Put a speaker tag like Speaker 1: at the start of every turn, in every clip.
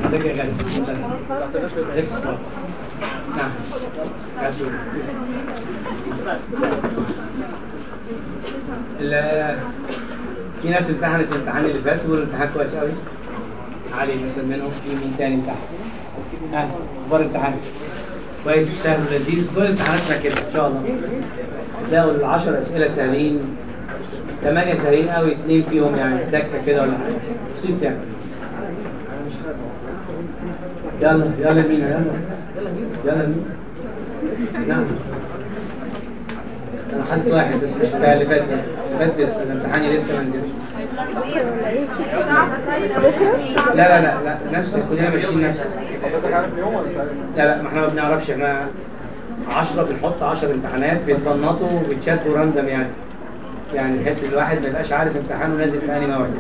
Speaker 1: ازيك يا غالي نعم أسود. ال- في ناس امتحنت الامتحان اللي فات والامتحان كويس قوي علي مثلا منهم في مين تاني امتحن ها اخبار الامتحان كويس سهل ولذيذ كل امتحاناتنا كده ان شاء الله تلاقوا العشر اسئله سهلين ثمانية سهلين قوي اثنين فيهم يعني دكة كده ولا حاجة بسيط يعني يلا يلا مين يلا يلا مين نعم انا حاسس واحد بس مش بتاع اللي فات ده اللي فات لسه الامتحان لسه ما نزلش لا لا لا لا نفسك كلنا ماشيين نفسك
Speaker 2: حضرتك عارف اليوم ولا مش عارف؟
Speaker 1: لا لا ما احنا ما بنعرفش احنا 10 بنحط 10 امتحانات بيتنطوا وبيتشاتوا راندم يعني يعني بحيث الواحد ما يبقاش عارف امتحانه نازل في انهي موعد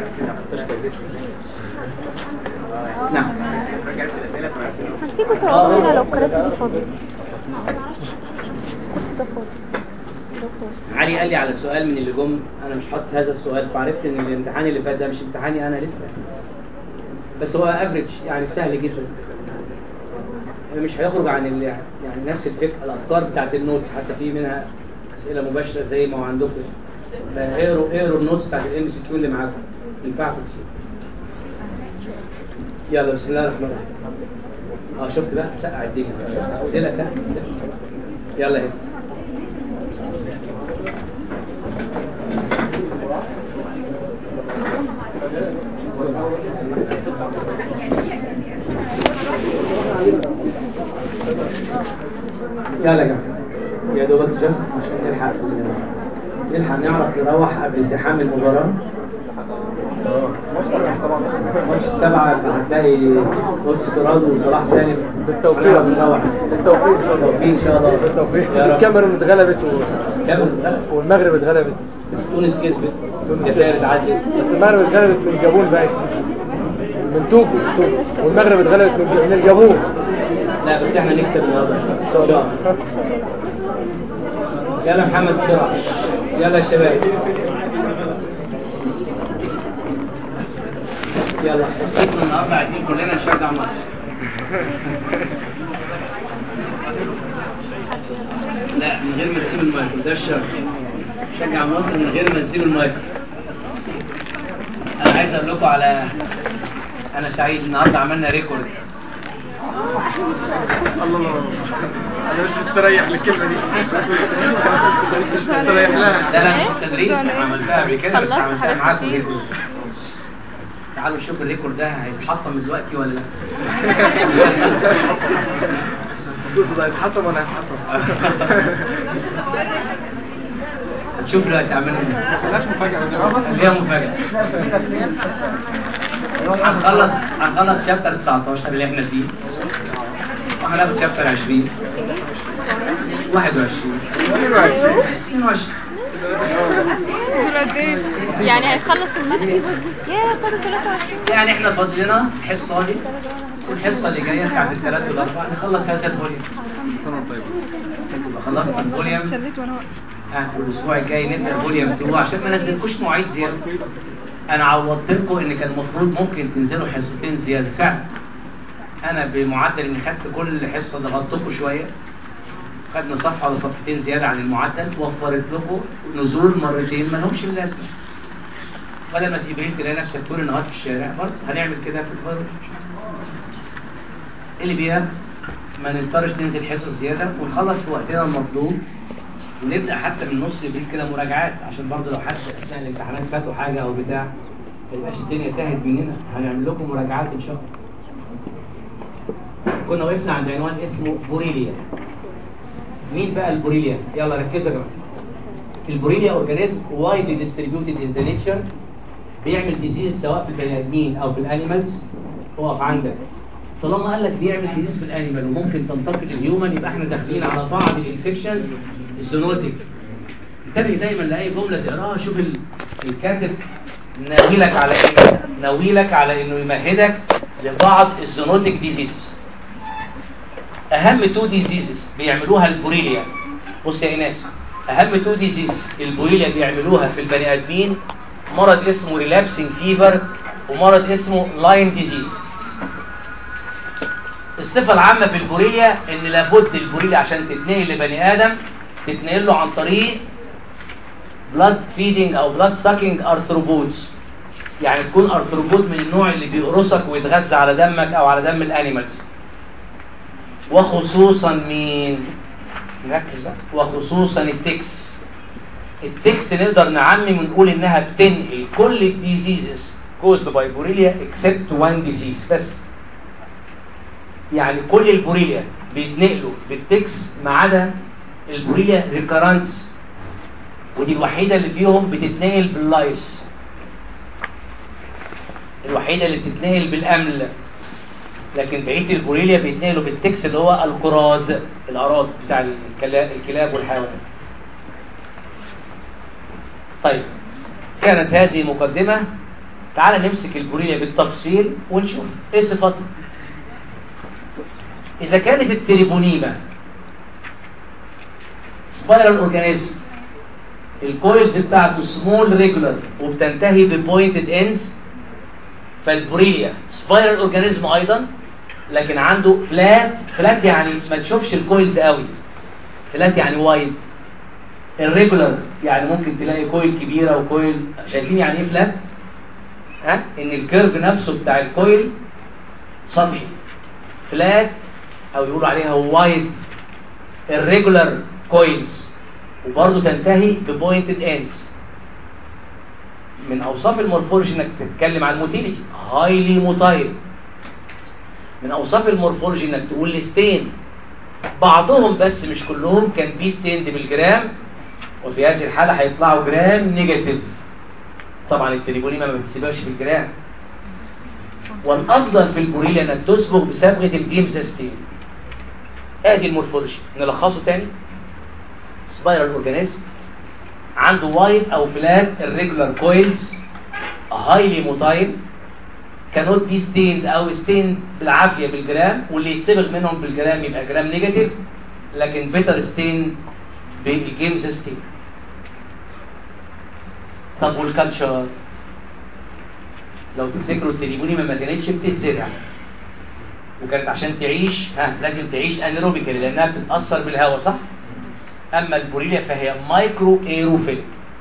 Speaker 1: نعم
Speaker 3: هديكوا تقعدوا هنا لو الكراسي دي فاضية الكرسي ده فاضي دكتور
Speaker 1: علي قال لي على سؤال من اللي جم انا مش حاطط هذا السؤال فعرفت ان الامتحان اللي فات ده مش امتحاني انا لسه بس هو افريج يعني سهل جدا مش هيخرج عن ال... يعني نفس الفكره الافكار بتاعت النوتس حتى في منها اسئله مباشره زي ما هو عندكم اقروا اقروا النوتس بتاعت الام سي كيو اللي معاكم ينفعكم كتير يلا بسم الله الرحمن الرحيم اه شفت بقى سقع الدنيا قلت لك لا يلا هنا يلا يا جماعه يا دوبك جاست عشان نلحق نلحق نعرف نروح قبل ازدحام المباراه ماتش سبعة هتلاقي ماتش تراد وصلاح سالم
Speaker 2: بالتوفيق
Speaker 1: هنعرف نروح
Speaker 2: بالتوفيق ان شاء الله
Speaker 1: بالتوفيق ان شاء الله
Speaker 2: بالتوفيق
Speaker 1: يا رب.
Speaker 2: الكاميرون اتغلبت و...
Speaker 1: كامل غلب.
Speaker 2: والمغرب اتغلبت
Speaker 1: تونس كسبت الجزائر اتعادلت
Speaker 2: بس المغرب اتغلبت من الجابون بقى من توكو توكو. والمغرب اتغلبت من من الجابون
Speaker 1: لا بس احنا نكسب النهارده ان شاء الله يلا محمد بسرعه يلا يا شباب يلا حصتنا النهارده عايزين كلنا نشجع مصر لا من غير ما تسيب المايك ده الشر شجع مصر من غير ما تسيب المايك انا عايز اقول لكم على انا سعيد النهارده عملنا ريكورد
Speaker 2: الله الله انا مش مستريح للكلمه دي مش مستريح لها
Speaker 1: لا لا مش تدريس عملتها قبل كده بس
Speaker 3: خلصت
Speaker 1: عملتها
Speaker 3: حاجات
Speaker 1: معاكم
Speaker 3: كتير.
Speaker 1: ريكورد تعالوا نشوف الريكورد ده هيتحطم دلوقتي ولا لا
Speaker 2: الدكتور ده هيتحطم ولا هيتحطم
Speaker 1: هنشوف دلوقتي عملنا ايه
Speaker 2: بلاش مفاجأة ان شاء الله
Speaker 1: خليها مفاجأة هنخلص هنخلص شابتر 19 اللي احنا فيه وهناخد شابتر 20 21 22
Speaker 3: دول قد ايه؟ يعني هيخلص المنهج يا فاضل 23
Speaker 1: يعني احنا فاضلنا حصة دي والحصة اللي جاية بتاعت الثلاث والأربع نخلص هذا الفوليوم يبقى خلصنا الفوليوم
Speaker 3: شليت وانا واقفة.
Speaker 1: آه، والاسبوع الجاي نبدا فوليوم 2 عشان ما نزلكوش مواعيد زياده انا عوضت لكم ان كان المفروض ممكن تنزلوا حصتين زياده فعلا انا بمعدل اني خدت كل حصه ضغطتكم شويه خدنا صفحه ولا صفحتين زياده عن المعدل وفرت لكم نزول مرتين ما لهمش لازمه بدل ما تيجي تلاقي نفسك طول النهار في الشارع برضه هنعمل كده في الفاضل اللي بيها ما نضطرش ننزل حصص زياده ونخلص في وقتنا المطلوب ونبدا حتى من نص ابريل كده مراجعات عشان برضه لو حد اثناء الامتحانات فاتوا حاجه او بتاع ما يبقاش الدنيا تاهت مننا هنعمل لكم مراجعات ان شاء الله كنا وقفنا عند عنوان اسمه بوريليا مين بقى البوريليا يلا ركزوا يا جماعه البوريليا اورجانيزم وايدلي ديستريبيوتد ان ذا نيتشر بيعمل ديزيز سواء في البني ادمين او في الانيمالز اقف عندك طالما قال لك بيعمل ديزيز في الانيمال وممكن تنتقل للهيومن يبقى احنا داخلين على بعض الانفكشنز الزونوتيك انتبه دايما لاي جمله تقراها شوف ال- الكاتب ناويلك على ايه ناويلك على انه يمهدك لبعض الزونوتيك ديزيز اهم تو ديزيزز بيعملوها البوريليا بص يا ايناس اهم تو ديزيزز البوريليا بيعملوها في البني ادمين مرض اسمه ريلابسنج فيفر ومرض اسمه لاين ديزيز الصفة العامة في البوريليا ان لابد البوريليا عشان تتنقل لبني ادم تتنقل له عن طريق blood feeding او blood sucking arthropods يعني تكون ارثروبود من النوع اللي بيقرصك ويتغذى على دمك او على دم الانيمالز وخصوصا مين نركز بقى وخصوصا التكس التكس نقدر نعمم ونقول انها بتنقل كل الديزيزز caused by بوريليا except one disease بس يعني كل البوريليا بيتنقلوا بالتكس ما عدا البوريليا ريكارانس ودي الوحيدة اللي فيهم بتتنقل باللايس الوحيدة اللي بتتنقل بالأمل لكن بقية البوريليا بيتنقلوا بالتكس اللي هو القراد الأراض بتاع الكلا- الكلاب والحيوانات طيب كانت هذه مقدمة تعال نمسك البوريليا بالتفصيل ونشوف ايه صفاتها إذا كانت التريبونيما سبايرال اورجانيزم الكويلز بتاعته سمول ريجولار وبتنتهي ببوينتد اندز فالبوريليا سبايرال اورجانيزم ايضا لكن عنده فلات فلات يعني ما تشوفش الكويلز قوي فلات يعني وايد الريجولار يعني ممكن تلاقي كويل كبيره وكويل شايفين يعني ايه فلات ها ان الكيرف نفسه بتاع الكويل سطحي فلات او يقولوا عليها وايد الريجولار كويلز وبرضه تنتهي ببوينتد اندز من اوصاف المورفولوجي انك تتكلم عن الموتيليتي هايلي موتايل من اوصاف المورفولوجي انك تقول ستين بعضهم بس مش كلهم كان بي ستيند بالجرام وفي هذه الحالة هيطلعوا جرام نيجاتيف طبعا التريبوليما ما بتسيبهاش بالجرام والافضل في البوريليا انك تصبغ بصبغه الجيمز ستين ادي المورفولوجي نلخصه تاني سبايرال اورجانيزم عنده وايد او فلات الريجولار كويلز هايلي موتايل كانوت بي ستيند او ستيند بالعافيه بالجرام واللي يتصبغ منهم بالجرام يبقى جرام نيجاتيف لكن بيتر ستين بالجيمز ستين طب والكالتشر لو تفتكروا التليفونيما ما كانتش بتتزرع وكانت عشان تعيش ها لازم تعيش انيروبيكالي لانها بتتاثر بالهواء صح اما البوريليا فهي مايكرو ايروفيل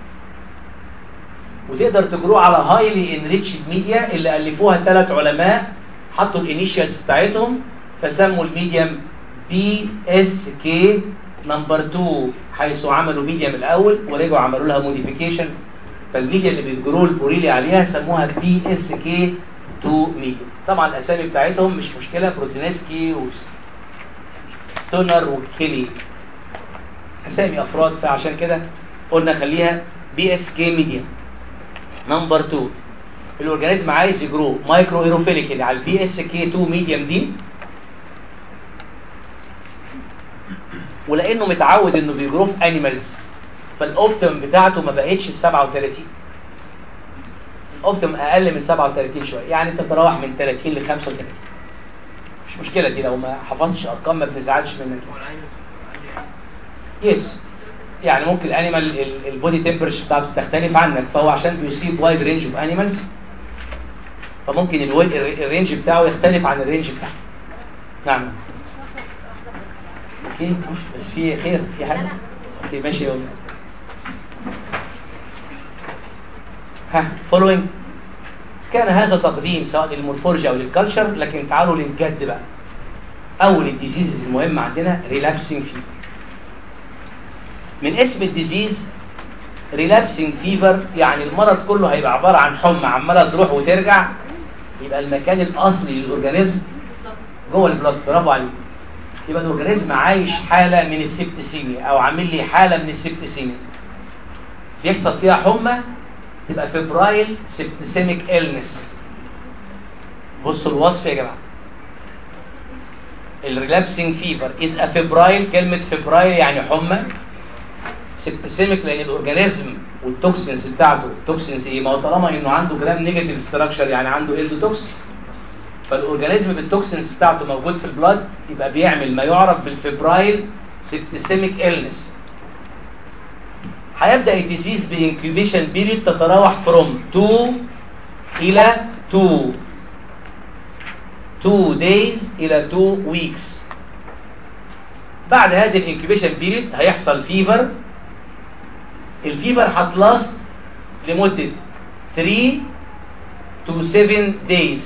Speaker 1: وتقدر تجروه على هايلي انريتشد ميديا اللي الفوها ثلاث علماء حطوا الانيشيالز بتاعتهم فسموا الميديم بي اس كي نمبر 2 حيث عملوا ميديم الاول ورجعوا عملوا لها موديفيكيشن فالميديا اللي بيذكروا البوريليا عليها سموها بي اس كي 2 ميديا طبعا الاسامي بتاعتهم مش مشكله بروتينسكي وستونر وكيلي اسامي افراد فعشان كده قلنا خليها بي اس كي ميديا نمبر 2 الاورجانيزم عايز يجرو مايكرو ايروفيليك اللي على البي اس كي 2 ميديم دي ولانه متعود انه بيجرو في انيمالز فالاوبتيم بتاعته ما بقتش ال 37 الاوبتيم اقل من 37 شويه يعني تتراوح من 30 ل 35 مش مشكله دي لو ما حفظتش ارقام ما بنزعلش منك يس يعني ممكن الانيمال ال- البودي تمبرش بتاعته تختلف عنك فهو عشان بيصيب وايد رينج اوف انيمالز فممكن الوي- الر- الرينج بتاعه يختلف عن الرينج بتاعه نعم اوكي مش بس في خير في حاجه اوكي ماشي يا أم. ها فولوينج كان هذا تقديم سواء للمورفولوجي او للكالتشر لكن تعالوا للجد بقى اول الديزيز المهم عندنا ريلابسنج فيفر من اسم الديزيز ريلابسنج فيفر يعني المرض كله هيبقى عبارة عن حمى عمالة تروح وترجع يبقى المكان الأصلي للأورجانيزم جوه البلاد برافو عليك يبقى الأورجانيزم عايش حالة من السبتسيميا أو عامل لي حالة من السبتسيميا بيحصل فيها حمى تبقى فبرايل سبتسيميك إلنس بصوا الوصف يا جماعة الريلابسنج فيفر از افبرايل كلمة فبرايل يعني حمى سبتسيميك لان الاورجانيزم والتوكسينز بتاعته التوكسينز ايه ما هو طالما انه عنده جرام نيجاتيف ستراكشر يعني عنده اندوتوكسين فالاورجانيزم بالتوكسينز بتاعته موجود في البلاد يبقى بيعمل ما يعرف بالفبرايل سبتسيميك إلنس هيبدا الديزيز بانكيوبيشن بيريد تتراوح فروم 2 الى 2 2 days الى 2 weeks بعد هذه الانكيبيشن بيريد هيحصل فيفر الفيفر هتلاست لمدة 3 to 7 days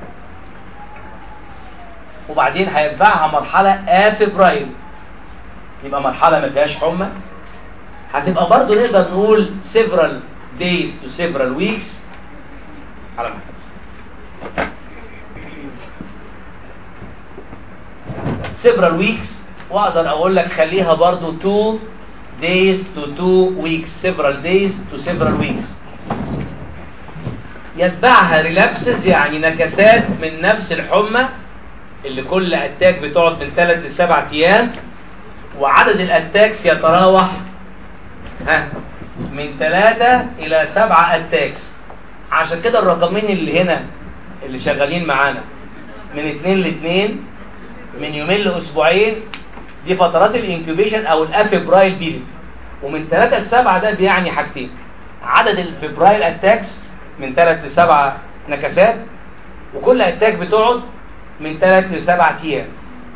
Speaker 1: وبعدين هيتبعها مرحلة افبرايل يبقى مرحلة ما فيهاش حمى هتبقى برضو نقدر نقول several days to several weeks على ما several weeks واقدر اقول لك خليها برضو 2 days to 2 weeks several days to several weeks يتبعها ريلابسز يعني نكسات من نفس الحمى اللي كل اتاك بتقعد من 3 ل 7 ايام وعدد الاتاكس يتراوح ها من 3 الى 7 اتاكس عشان كده الرقمين اللي هنا اللي شغالين معانا من 2 ل 2 من يومين لاسبوعين دي فترات الانكيوبيشن او الافبرايل بيريد ومن 3 ل 7 ده بيعني حاجتين عدد الفبرايل اتاكس من 3 ل 7 نكسات وكل اتاك بتقعد من 3 ل 7 ايام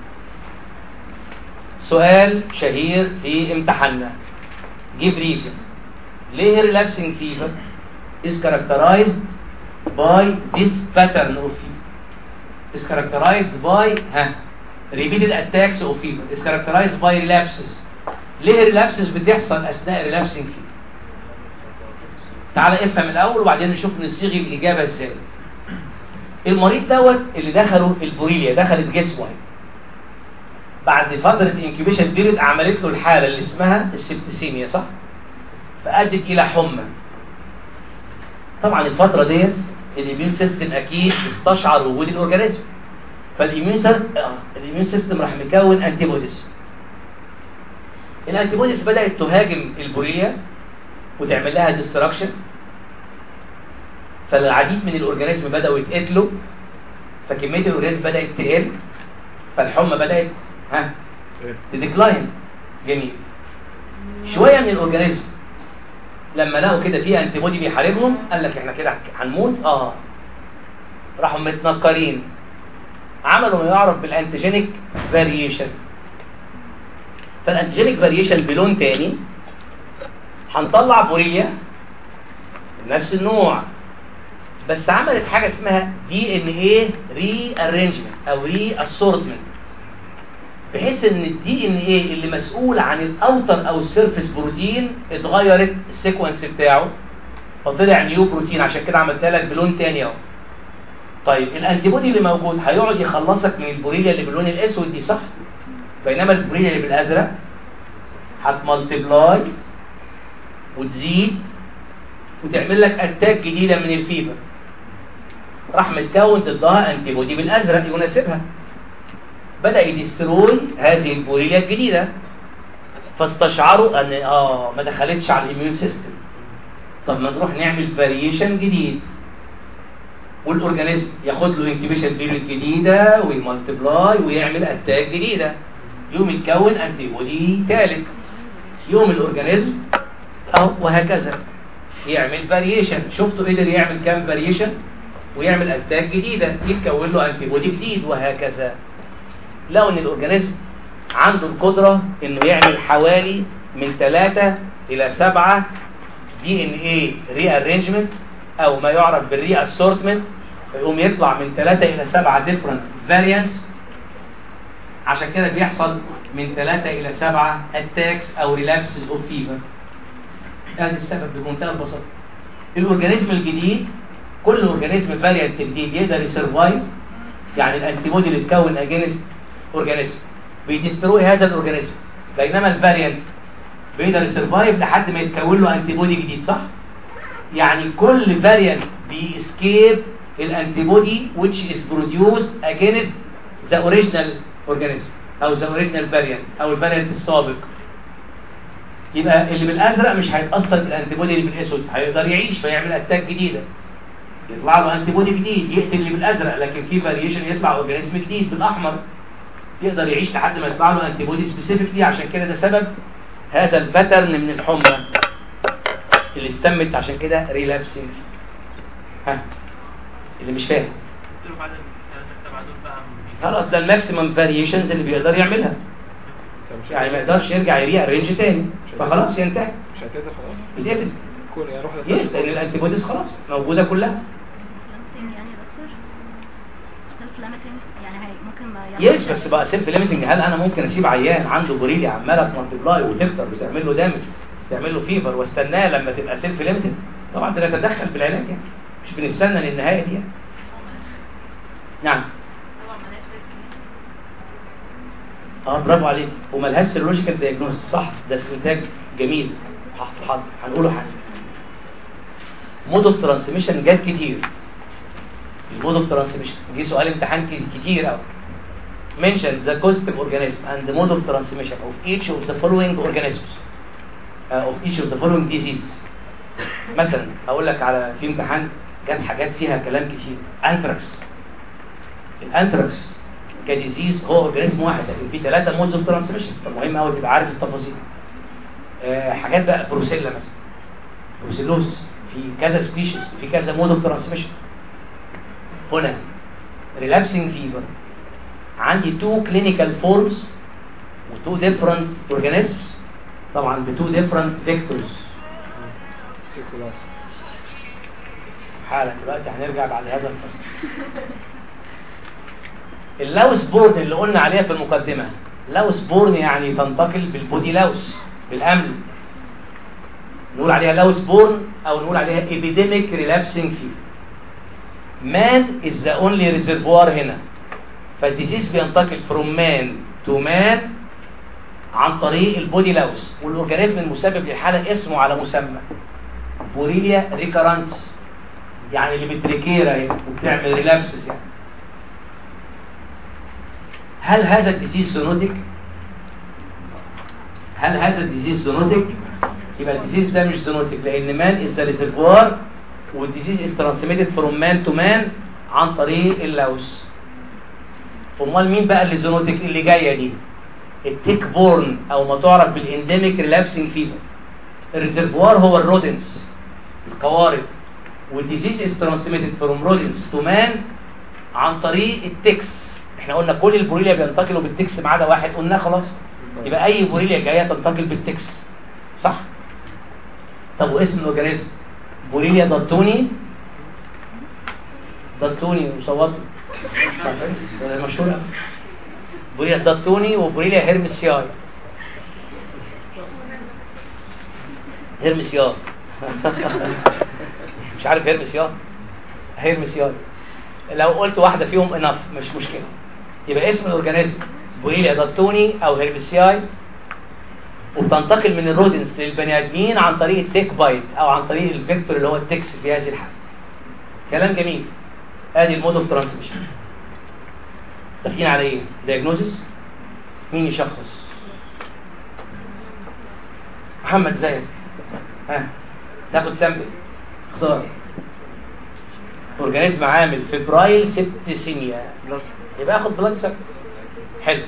Speaker 1: سؤال شهير في امتحاننا give reason ليه relapsing fever is characterized by this pattern of fever is characterized by ها repeated attacks of fever is characterized by relapses ليه relapses بتحصل اثناء relapsing fever تعال افهم الاول وبعدين نشوف نصيغ الاجابه ازاي المريض دوت اللي دخله البوريليا دخلت جسمه بعد فتره انكيوبيشن بيريد عملت له الحاله اللي اسمها السبتسيميا صح فادت الى حمى طبعا الفتره ديت الاميون سيستم اكيد استشعر وجود الاورجانيزم فالاميون سيستم الاميون سيستم راح مكون انتي بوديز الانتي بوديز بدات تهاجم البوريليا وتعمل لها ديستراكشن فالعديد من الاورجانيزم بداوا يتقتلوا فكميه الاورجانيزم بدات تقل فالحمى بدات ها تديكلاين جميل شويه من الاورجانيزم لما لقوا كده في انتي بودي بيحاربهم قال لك احنا كده هنموت اه راحوا متنكرين عملوا ما يعرف بالانتيجينيك فاريشن فالانتيجينيك فاريشن بلون تاني هنطلع بوريليا نفس النوع بس عملت حاجة اسمها دي ان ايه ري ارينجمنت او ري اسورتمنت بحيث ان الدي ان ايه اللي مسؤول عن الاوتر او السيرفيس بروتين اتغيرت السيكونس بتاعه فطلع نيو بروتين عشان كده عملتها لك بلون تاني اهو طيب الانتي بودي اللي موجود هيقعد يخلصك من البوريليا اللي باللون الاسود دي صح بينما البوريليا اللي بالازرق هتمالتبلاي وتزيد وتعمل لك اتاك جديده من الفيفر راح متكون ضدها انتي بودي بالازرق يناسبها بدا يدستروي هذه البوريليا الجديده فاستشعروا ان اه ما دخلتش على الاميون سيستم طب ما نروح نعمل فاريشن جديد والاورجانيزم ياخد له انكيبيشن بيريد جديده ويمالتبلاي ويعمل اتاك جديده يوم يتكون انتي بودي ثالث يوم الاورجانيزم اهو وهكذا يعمل فاريشن شفتوا قدر يعمل كام فاريشن ويعمل اتاك جديده يتكون له انتي بودي جديد وهكذا لو ان الاورجانيزم عنده القدره انه يعمل حوالي من 3 الى 7 دي ان ايه ري ارينجمنت او ما يعرف بالري اسورتمنت يقوم يطلع من 3 الى 7 ديفرنت فاريانتس عشان كده بيحصل من 3 الى 7 اتاكس او ريلابسز اوف فيفر هذا السبب بمنتهى البساطه الاورجانيزم الجديد كل اورجانيزم فاريانت جديد يقدر يسرفايف يعني الانتي بودي اللي اتكون اجينست اورجانيزم بيدستروي هذا الاورجانيزم بينما الفاريانت بيقدر يسرفايف لحد ما يتكون له انتي بودي جديد صح يعني كل فاريانت بيسكيب الانتي بودي which is produced against the original organism او the original variant او الفاريانت السابق يبقى اللي بالازرق مش هيتاثر بالانتي بودي اللي بالاسود هيقدر يعيش فيعمل اتاك جديده يطلع له انتي بودي جديد يقتل اللي بالازرق لكن في فاريشن يطلع اورجانيزم جديد بالاحمر يقدر يعيش لحد ما يطلع له انتي بودي سبيسيفيك ليه عشان كده ده سبب هذا الباترن من الحمى اللي استمت عشان كده ريلابسنج ها اللي مش فاهم
Speaker 2: بعد الثلاثة سبعة دول
Speaker 1: خلاص ده الماكسيمم فاريشنز اللي بيقدر يعملها يعني ما يقدرش يرجع يريع رينج تاني فخلاص ينتهي
Speaker 2: مش هتقدر خلاص
Speaker 1: بيتقفل
Speaker 2: كون يعني روح
Speaker 1: يس لان الانتي بوديز خلاص موجوده كلها
Speaker 4: limiting يعني يا دكتور self limiting يعني هي ممكن ما
Speaker 1: يس بس بقى سيلف ليميتنج هل انا ممكن اسيب عيان عنده بوريليا عماله تمالتيبلاي وتكتر وتعمل له دامج تعمل له فيفر واستناه لما تبقى سيلف ليميتنج طبعا ده نتدخل في العلاج يعني مش بنستنى للنهايه دي يعني. نعم اه برافو عليك وملهاش سيرولوجيكال دايجنوز صح ده استنتاج جميل حاضر حاضر هنقوله حاجه مود اوف ترانسميشن جت كتير المود اوف ترانسميشن دي سؤال امتحان ك- كتير قوي mention the causative organism and the mode of transmission of each of the following organisms uh, of each of the following disease مثلا اقول لك على في امتحان جت حاجات فيها كلام كتير انثراكس الانثراكس كديزيز هو اورجانيزم واحد لكن في ثلاثه مودز اوف ترانسميشن فمهم قوي تبقى عارف التفاصيل آه، حاجات بقى بروسيلا مثلا بروسيلوزس في كذا سبيشيز في كذا مود اوف ترانسميشن هنا relapsing fever عندي two clinical forms و two different organisms طبعا ب two different vectors حالا دلوقتي هنرجع بعد هذا الفصل اللوس بورن اللي قلنا عليها في المقدمة لوس بورن يعني تنتقل بالبودي لوس بالأمن نقول عليها لوس بورن أو نقول عليها epidemic relapsing fever man is the only reservoir هنا فالديزيز بينتقل from man to man عن طريق البودي لوس والأورجانيزم المسبب للحالة اسمه على مسمى بوريليا ريكارانس يعني اللي بتريكيرا هنا وبتعمل ريلابسز يعني هل هذا الديزيز زونوتيك هل هذا الديزيز زونوتيك يبقى الديزيز ده مش زونوتيك لان مان از ريزرفوار والديزيز از ترانسميتد فروم مان تو مان عن طريق اللوس امال مين بقى اللي زونوتيك اللي جايه دي التيك بورن او ما تعرف بالانديميك ريلابسنج فيفر الريزرفوار هو الرودنس القوارض والديزيز از ترانسميتد فروم رودنس تو مان عن طريق التكس احنا قلنا كل البوريليا بينتقلوا بالتكس ما عدا واحد قلنا خلاص يبقى اي بوريليا جايه تنتقل بالتكس صح طب واسم الاورجانيزم بوريليا دالتوني دالتوني وصوتوا ده مشهور أوي. بوريليا دالتوني وبوريليا هيرمسياي هيرمسياي مش عارف هيرمسياي هيرمسياي لو قلت واحدة فيهم انف مش مشكلة يبقى اسم الاورجانيزم بوريليا دالتوني او هيربسياي وبتنتقل من الرودنس للبني ادمين عن طريق التيك بايت او عن طريق الفيكتور اللي هو التكس في هذه الحالة كلام جميل ادي المود اوف ترانسميشن داخلين على ايه دايجنوزس مين يشخص محمد زايد ها تاخد سامبل اختار اورجانيزم عامل فبرايل سبتسيميا يبقى اخد بلاد سامبل حلو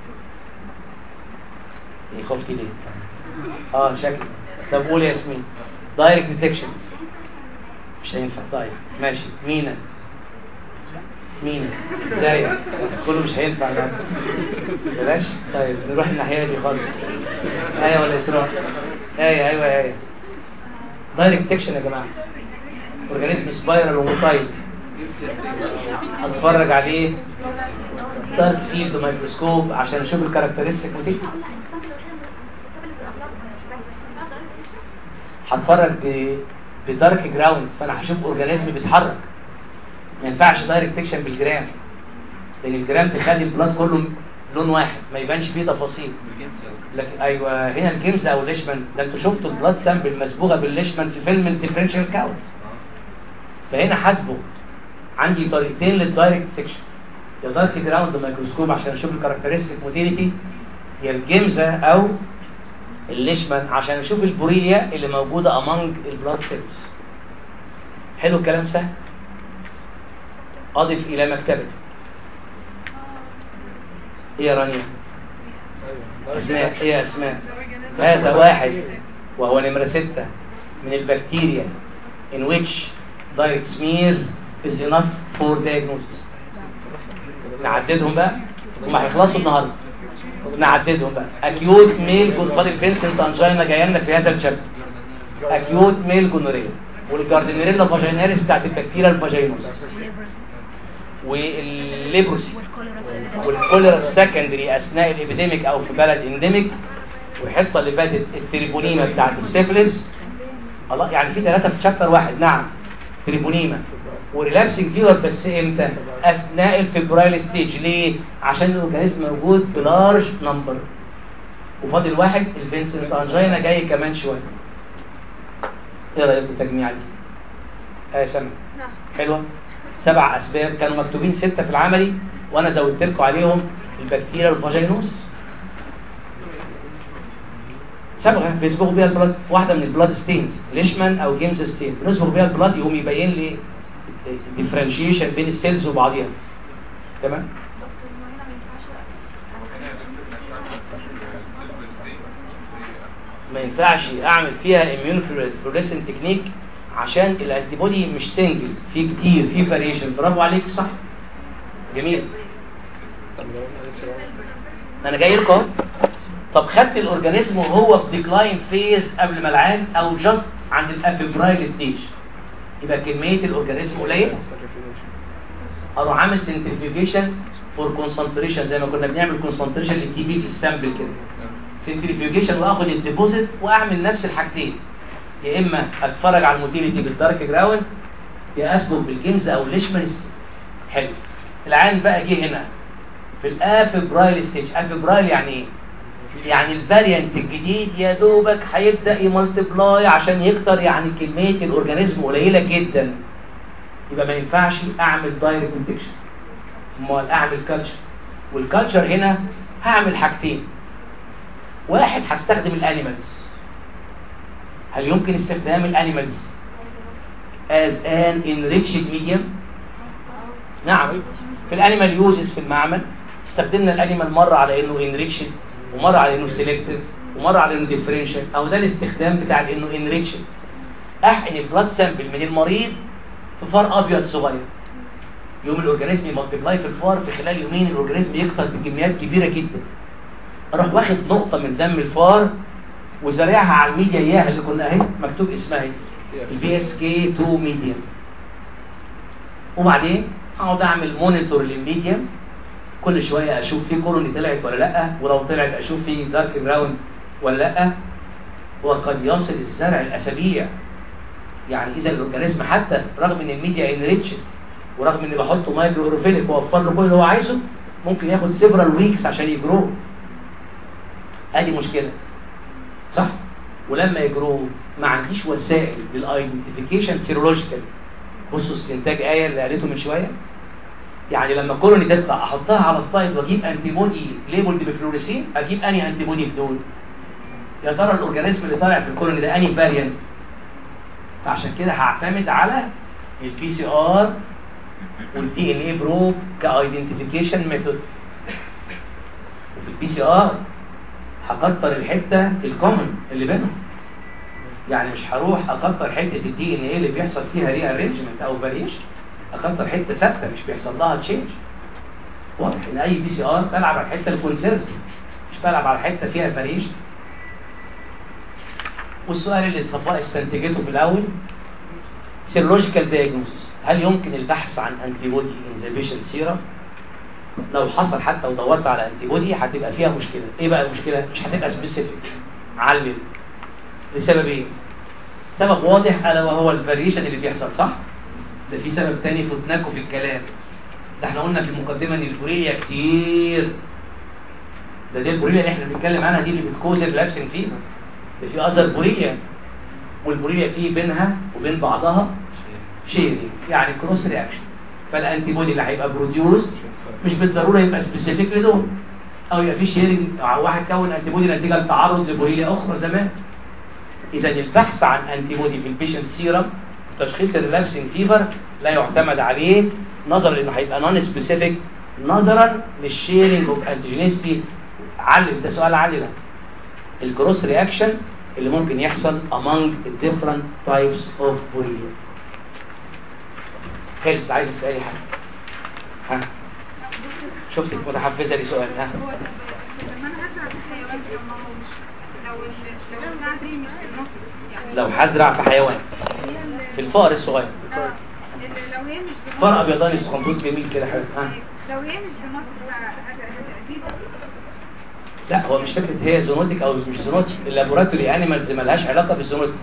Speaker 1: ايه خفتي ليه اه شكل طب قول يا ياسمين دايركت ديتكشن مش هينفع دايركت ماشي مينا مين ازاي كله مش هينفع لا بلاش طيب نروح الناحيه دي خالص ايه ولا اسراء ايه ايوه ايه دايركت ديتكشن يا جماعه اورجانيزم سبايرال وموتايل هتفرج عليه دارك فيلد مايكروسكوب عشان اشوف الكاركترستيك دي هتفرج ب- بدارك جراوند فانا هشوف اورجانيزم بيتحرك ما ينفعش دايركت ديتكشن بالجرام لان الجرام تخلي البلاد كله لون واحد ما يبانش فيه تفاصيل لكن ايوه هنا الجيمز او الليشمان ده انتوا شفتوا البلاد سامبل مسبوغه بالليشمان في فيلم الديفرنشال كاونت فهنا حاسبه عندي طريقتين للدايركت ديتكشن يا دارك جراوند مايكروسكوب عشان اشوف الكاركترستيك موتيليتي يا الجيمزا او الليشمان عشان اشوف البوريليا اللي موجوده امونج البلاد سيلز حلو الكلام سهل اضف الى مكتبك ايه يا رانيا اسماء ايه يا اسماء هذا واحد وهو نمرة ستة من البكتيريا in which direct smear is enough for diagnosis نعددهم بقى هم هيخلصوا النهارده نعددهم بقى اكيوت ميل جونفال فينسنت انجينا جايه لنا في هذا الشابتر اكيوت ميل جونوريا والجاردنيريلا فاجيناليس بتاعت البكتيريا الفاجينوس والليبروسي والكوليرا السكندري اثناء الابيديميك او في بلد انديميك والحصه اللي فاتت التريبونيما بتاعت السيفلس الله يعني في ثلاثه في شابتر واحد نعم تريبونيما وريلابسنج فيور بس امتى اثناء الفيبرايل ستيج ليه عشان الاورجانيزم موجود بلارج نمبر وفاضل واحد الفينسنت انجينا جاي كمان شويه ايه رايك في التجميع دي اه سامع حلوه سبع اسباب كانوا مكتوبين سته في العملي وانا زودت لكم عليهم البكتيريا والفاجينوس صبغه بيصبغوا بيها البلاد واحده من البلاد ستينز ليشمان او جيمس ستين بنصبغ بيها البلاد يقوم يبين لي ديفرنشيشن بين السيلز وبعضيها تمام ما ينفعش اعمل فيها اميون فلوريسنت تكنيك عشان الانتي بودي مش سنجل في كتير في فاريشن برافو عليك صح جميل انا جاي لكم أهو. طب خدت الاورجانيزم وهو في ديكلاين فيز قبل ما العام او جاست عند الافيبرايل ستيج يبقى كميه الاورجانيزم قليله اروح عامل سنترفيوجيشن فور كونسنتريشن زي ما كنا بنعمل كونسنتريشن للتي بي في السامبل كده سنترفيوجيشن واخد الديبوزيت واعمل نفس الحاجتين يا اما اتفرج على الموتيليتي بالدارك جراوند يا اسلك بالجيمز او الليشمان حلو العين بقى جه هنا في الافيبرايل ستيج افيبرايل يعني ايه يعني الفاريانت الجديد يا دوبك هيبدا يمالتبلاي عشان يكتر يعني كميه الاورجانيزم قليله جدا يبقى ما ينفعش اعمل دايركت انتكشن امال اعمل كلتشر والكلتشر هنا هعمل حاجتين واحد هستخدم الانيمالز هل يمكن استخدام الانيمالز as an enriched medium نعم في الانيمال يوزز في المعمل استخدمنا الانيمال مره على انه enriched ومره على انه selected ومره على انه differential او ده الاستخدام بتاع انه enriched احقن البلاد سامبل من المريض في فار ابيض صغير يوم الاورجانيزم يمالتبلاي في الفار في خلال يومين الاورجانيزم يكتر بكميات كبيره جدا اروح واخد نقطه من دم الفار وزارعها على الميديا اياها اللي كنا اهي مكتوب اسمها ايه البي اس كي 2 ميديا وبعدين اقعد اعمل مونيتور للميديا كل شويه اشوف في كولوني طلعت ولا لا ولو طلعت اشوف في دارك براون ولا لا وقد يصل الزرع الاسابيع يعني اذا الاورجانيزم حتى رغم ان الميديا انريتشد ورغم اني بحطه مايكرو اوروفيليك واوفر له كل اللي هو عايزه ممكن ياخد سيفرال ويكس عشان يجرو ادي مشكله صح ولما يجرو ما عنديش وسائل للايدنتيفيكيشن سيرولوجيكال بصوا استنتاج ايه اللي قالته من شويه يعني لما كولوني تطلع احطها على سلايد واجيب انتي بودي ليبلد بفلوريسين اجيب انهي انتي بودي في دول يا ترى الاورجانيزم اللي طالع في الكولوني ده انهي فاريانت فعشان كده هعتمد على البي سي ار والدي ان اي بروب كايدنتيفيكيشن ميثود وفي البي سي ار هكتر الحته الكومن اللي بينهم يعني مش هروح اكتر حته الدي ان ايه اللي بيحصل فيها ري ارينجمنت او فاريشن اكتر حته ثابته مش بيحصل لها تشينج واضح ان اي بي سي ار بلعب على الحته الكونسيرف مش بلعب على حته فيها فاريشن والسؤال اللي صفاء استنتجته في الاول سيرولوجيكال دايجنوستس هل يمكن البحث عن انتي بودي انزيبيشن سيرم لو حصل حتى ودورت على انتي بودي هتبقى فيها مشكله ايه بقى المشكله مش هتبقى سبيسيفيك علم لسبب ايه سبب واضح الا وهو الفاريشن اللي بيحصل صح ده في سبب تاني فتناكوا في الكلام ده احنا قلنا في المقدمه ان البوريليا كتير ده دي البوريليا اللي احنا بنتكلم عنها دي اللي بتكوز اللابسن فيها ده في اذر بوريليا والبوريليا فيه بينها وبين بعضها شيرنج يعني كروس رياكشن فالانتي بودي اللي هيبقى بروديوس مش بالضروره يبقى سبيسيفيك لدول او يبقى في شيرنج واحد كون انتي بودي نتيجه لتعرض لبوريليا اخرى زمان اذا البحث عن انتي بودي في البيشنت سيرم تشخيص الريلابسنج فيفر لا يعتمد عليه نظرا لانه هيبقى نون سبيسيفيك نظرا للشيرنج اوف انتيجينيستي علم ده سؤال علي ده الكروس رياكشن اللي ممكن يحصل among the different types of borrelia خالص عايز تسألي حاجة ها شفتك متحفزه لسؤال ها
Speaker 5: هو لما انا هزرع في حيوان ما هو مش لو ال- لو البتاع دي مش في النص يعني
Speaker 1: لو هزرع في حيوان
Speaker 5: هي ال-
Speaker 1: في الفار الصغير
Speaker 5: اه ال- لو هي مش في
Speaker 1: فار
Speaker 5: مصر
Speaker 1: ابيضاني صغنطوط جميل كده حلو ها
Speaker 5: لو هي مش في مصر هذا هذا
Speaker 1: لا هو مش فكره هي زونوتيك او مش زونوتيك اللابوراتوري انيمالز مالهاش علاقه بالزونوتيك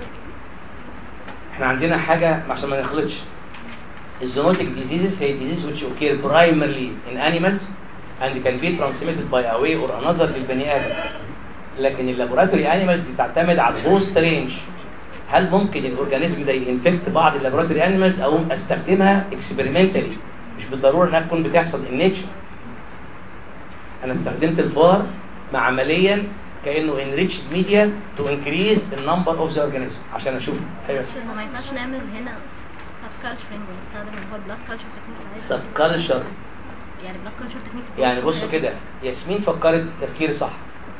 Speaker 1: احنا عندنا حاجه عشان ما نخلطش الزونوتيك diseases هي diseases which occur primarily in animals and can be transmitted by a way or another للبني ادم لكن اللابوراتوري انيمالز بتعتمد على الهوست رينج هل ممكن الاورجانيزم ده ينفكت بعض اللابوراتوري انيمالز او استخدمها اكسبيرمنتالي مش بالضروره انها تكون بتحصل in nature انا استخدمت الفار مع عمليا كانه enriched media to increase the number of the organism عشان اشوف ايوه
Speaker 4: بس ما ينفعش نعمل هنا سب كالتشرنج ونستخدم اللي هو البلاد كالتشر تكنيك
Speaker 1: سب كالتشر
Speaker 4: يعني بلاد كالتشر تكنيك
Speaker 1: يعني بصوا كده ياسمين فكرت تفكير صح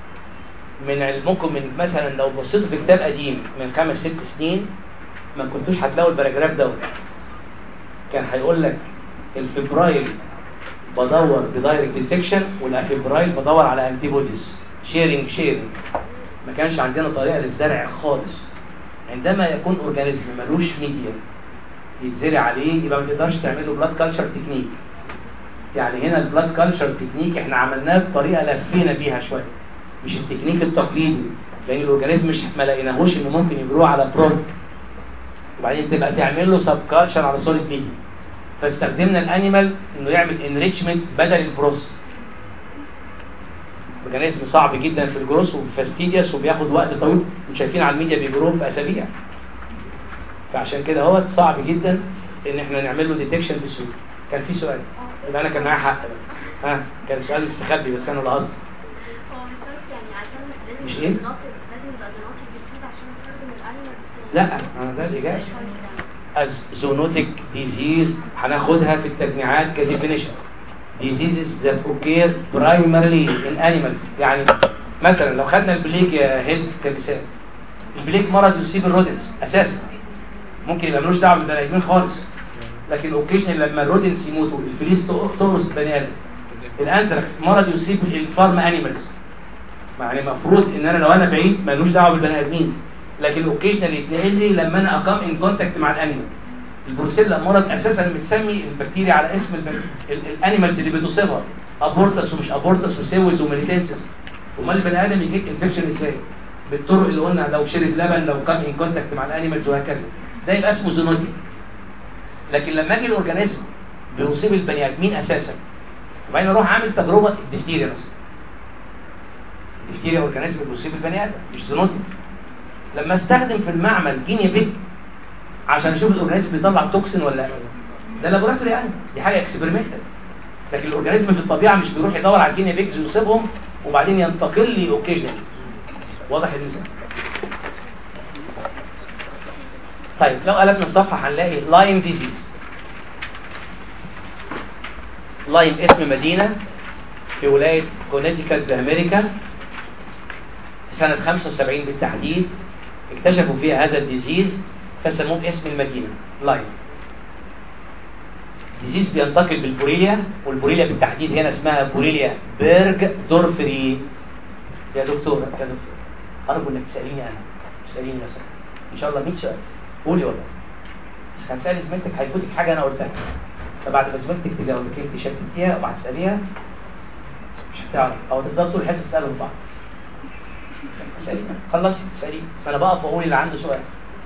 Speaker 1: من علمكم من مثلا لو بصيتوا في كتاب قديم من خمس ست سنين ما كنتوش هتلاقوا الباراجراف دوت كان هيقول لك الفبرايل بدور بدايركت ديتكشن والافبرايل بدور على انتي بوديز شيرنج شيرنج ما كانش عندنا طريقه للزرع خالص عندما يكون اورجانيزم ملوش ميديا يتزرع عليه يبقى ما تقدرش تعمل له بلاد كلتشر تكنيك يعني هنا البلاد كلتشر تكنيك احنا عملناه بطريقه لفينا بيها شويه مش التكنيك التقليدي لان الاورجانيزم مش ما لقيناهوش انه ممكن يجروه على برود وبعدين تبقى تعمل له سب كلتشر على سوليد ميديا فاستخدمنا الانيمال انه يعمل انريتشمنت بدل البروس اورجانيزم صعب جدا في الجروس وفاستيديوس وبياخد وقت طويل وشايفين على الميديا بيجروه في اسابيع فعشان كده هو صعب جدا ان احنا نعمل له ديتكشن بسهوله كان في سؤال يبقى انا كان معايا حق بقى. ها كان سؤال مستخبي بس انا لقطت
Speaker 6: هو مش شرط يعني عشان لازم
Speaker 1: مش
Speaker 6: يبقى
Speaker 1: إيه؟
Speaker 6: زناطر لازم يبقى زناطر جديد عشان نستخدم الانيمالز
Speaker 1: لا انا ده الاجابه الزونوتيك ديزيز هناخدها في التجميعات كديفينيشن diseases that occur primarily in animals يعني مثلا لو خدنا البليك يا هيلز كمثال البليك مرض يصيب الرودنس اساسا ممكن يبقى ملوش دعوه بالبني ادمين خالص لكن اوكيشن لما الرودنس يموتوا الفليس تقرص البني ادم الانتراكس مرض يصيب الفارم انيمالز يعني المفروض ان انا لو انا بعيد ملوش دعوه بالبني ادمين لكن الاوكيشنال يتنقل لي لما انا اقام ان كونتاكت مع الانيمال البروسيلا مرض اساسا بتسمي البكتيريا على اسم الب- ال- الانيمالز اللي بتصيبها ابورتس ومش ابورتس وسيوز وميليتنسس امال البني ادم يجيك انفكشن ازاي بالطرق اللي قلنا لو شرب لبن لو كان ان كونتاكت مع الانيمالز وهكذا ده يبقى اسمه زونوتيك لكن لما اجي الاورجانيزم بيصيب البني ادمين اساسا وبعدين اروح اعمل تجربه الدفتيريا مثلا الدفتيريا اورجانيزم بيصيب البني ادم مش زونوتيك لما استخدم في المعمل جيني بيج عشان اشوف الاورجانيزم بيطلع توكسين ولا لا ده لابوراتوري يعني دي حاجه اكسبيرمنتال لكن الاورجانيزم في الطبيعه مش بيروح يدور على الجيني بيجز ويصيبهم وبعدين ينتقل لي اوكيجنال واضح المثال طيب لو قلبنا الصفحه هنلاقي لاين ديزيز لاين اسم مدينه في ولايه كونيتيكت بامريكا سنة 75 بالتحديد اكتشفوا فيها هذا الديزيز فسموه باسم المدينة لاين ديزيز بينتقل بالبوريليا والبوريليا بالتحديد هنا اسمها بوريليا بيرج دورفري يا دكتور يا دكتور أرجو إنك تسأليني أنا تسأليني مثلا إن شاء الله 100 سؤال قولي والله بس هنسأل زميلتك هيفوتك حاجة أنا قلتها فبعد ما زميلتك تجاوبك أنت شتتيها وبعد تسأليها مش هتعرف أو تقدر طول الحصة تسألهم بعض سليم خلصي سليم فانا بقف واقول اللي عنده سؤال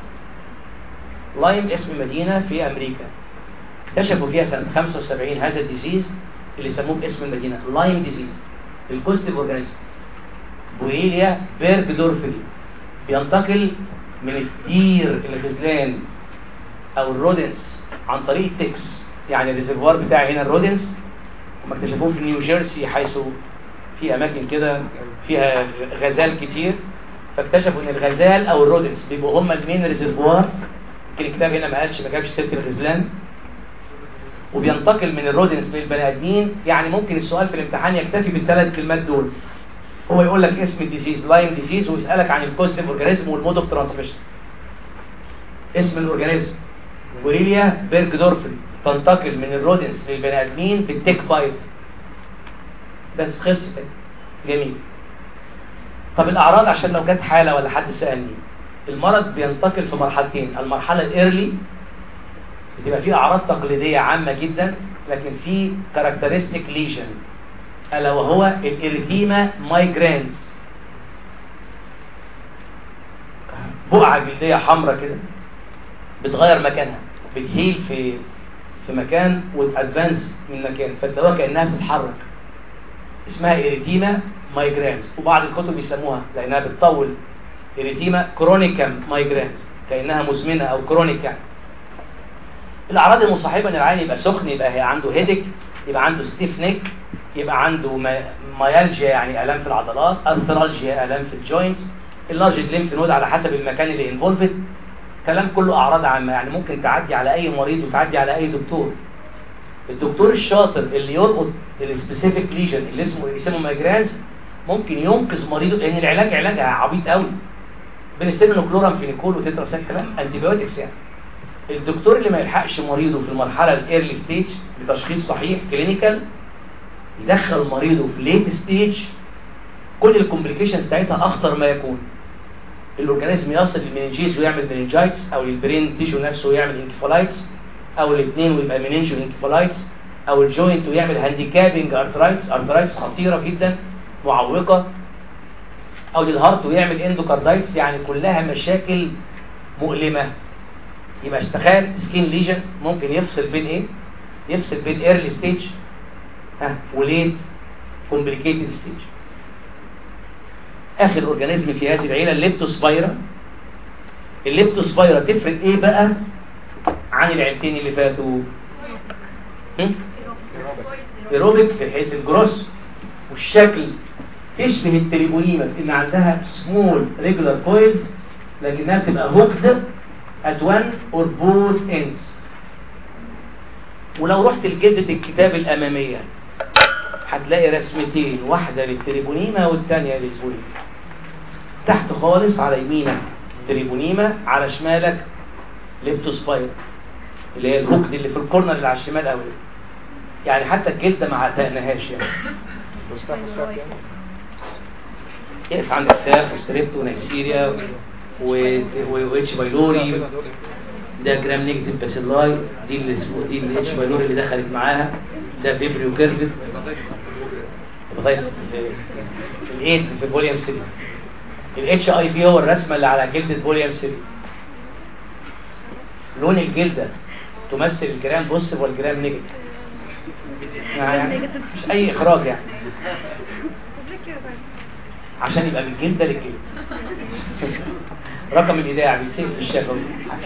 Speaker 1: لاين اسم مدينة في امريكا اكتشفوا فيها سنة 75 هذا الديزيز اللي سموه باسم المدينة لاين ديزيز الكوستيف اورجانيزم بويليا بيرج دورفري بينتقل من الدير الغزلان او الرودنس عن طريق التكس يعني الريزرفوار بتاعي هنا الرودنس هم اكتشفوه في نيو جيرسي حيث في اماكن كده فيها غزال كتير فاكتشفوا ان الغزال او الرودنس بيبقوا هم المين ريزرفوار يمكن الكتاب هنا ما قالش ما جابش سيره الغزلان وبينتقل من الرودنس للبني ادمين يعني ممكن السؤال في الامتحان يكتفي بالثلاث كلمات دول هو يقول لك اسم الديزيز لاين ديزيز ويسالك عن الكوستيف اورجانيزم والمود اوف ترانسميشن اسم الاورجانيزم بوريليا بيرج دورفري تنتقل من الرودنس للبني ادمين بالتيك بايت بس خلصت جميل طب الاعراض عشان لو جت حاله ولا حد سالني المرض بينتقل في مرحلتين المرحله الايرلي بتبقى فيه اعراض تقليديه عامه جدا لكن في كاركترستيك ليجن الا وهو الاريثيما مايجرانز بقعه جلديه حمراء كده بتغير مكانها بتهيل في في مكان وتادفانس من مكان فتلاقوها كانها بتتحرك اسمها اريتيما مايجرانز وبعض الكتب بيسموها لانها بتطول اريتيما كرونيكام مايجرانز كانها مزمنه او كرونيك يعني الاعراض المصاحبه ان العين يبقى سخن يبقى هي عنده هيدك يبقى عنده ستيف نيك يبقى عنده ما- مايالجيا يعني الام في العضلات ارثرالجيا الام في الجوينتس اللارج ليمف نود على حسب المكان اللي انفولفد كلام كله اعراض عامه يعني ممكن تعدي على اي مريض وتعدي على اي دكتور الدكتور الشاطر اللي يلقط السبيسيفيك ليجن اللي اسمه اسمه مايجرانز ممكن ينقذ مريضه لان العلاج علاجها عبيط قوي بنستخدم كلورام فينيكول وتتراسايكلين انتيبيوتكس يعني الدكتور اللي ما يلحقش مريضه في المرحله الايرلي ستيج بتشخيص صحيح كلينيكال يدخل مريضه في ليت ستيج كل الكومبليكيشنز بتاعتها اخطر ما يكون الاورجانيزم يصل للمننجيز ويعمل مننجايتس او للبرين تيشو نفسه ويعمل انكفالايتس او الاثنين ويبقى مننجو انكفالايتس او الجوينت ويعمل هانديكابنج ارثرايتس ارثرايتس خطيره جدا معوقه او للهارت ويعمل اندوكاردايتس يعني كلها مشاكل مؤلمه يبقى اشتغال سكين ليجن ممكن يفصل بين ايه يفصل بين ايرلي ستيج ها وليت كومبليكيتد ستيج اخر اورجانيزم في هذه العيله الليبتوسبايرا الليبتوسبايرا تفرق ايه بقى عن العيلتين اللي فاتوا هم؟ ايروبيك في حيث الجروس والشكل تشبه التريبوليما في ان عندها سمول ريجولار كويلز لكنها بتبقى هوكد at one or both ends ولو رحت لجلدة الكتاب الأمامية هتلاقي رسمتين واحدة للتريبونيما والتانية للبوليما تحت خالص على يمينك تريبونيما على شمالك ليبتوسباير اللي هي الهوكد اللي في الكورنر اللي على الشمال قوي يعني حتى الجلدة ما عتقناهاش يعني اقف عند الساق وستريبت ونيسيريا و- و- واتش بايلوري ده جرام نيجاتيف باسيلاي دي اللي اسمه دي الاتش بايلوري اللي دخلت معاها ده فيبريو كيرفت لغايه الايد في فوليوم 3 الاتش اي في هو الرسمه اللي على جلده فوليوم 3 لون الجلده تمثل الجرام بوزيتيف والجرام نيجاتيف يعني مش اي اخراج يعني عشان يبقى من جلده لجلد رقم الايداع بيتسيب في الشفوي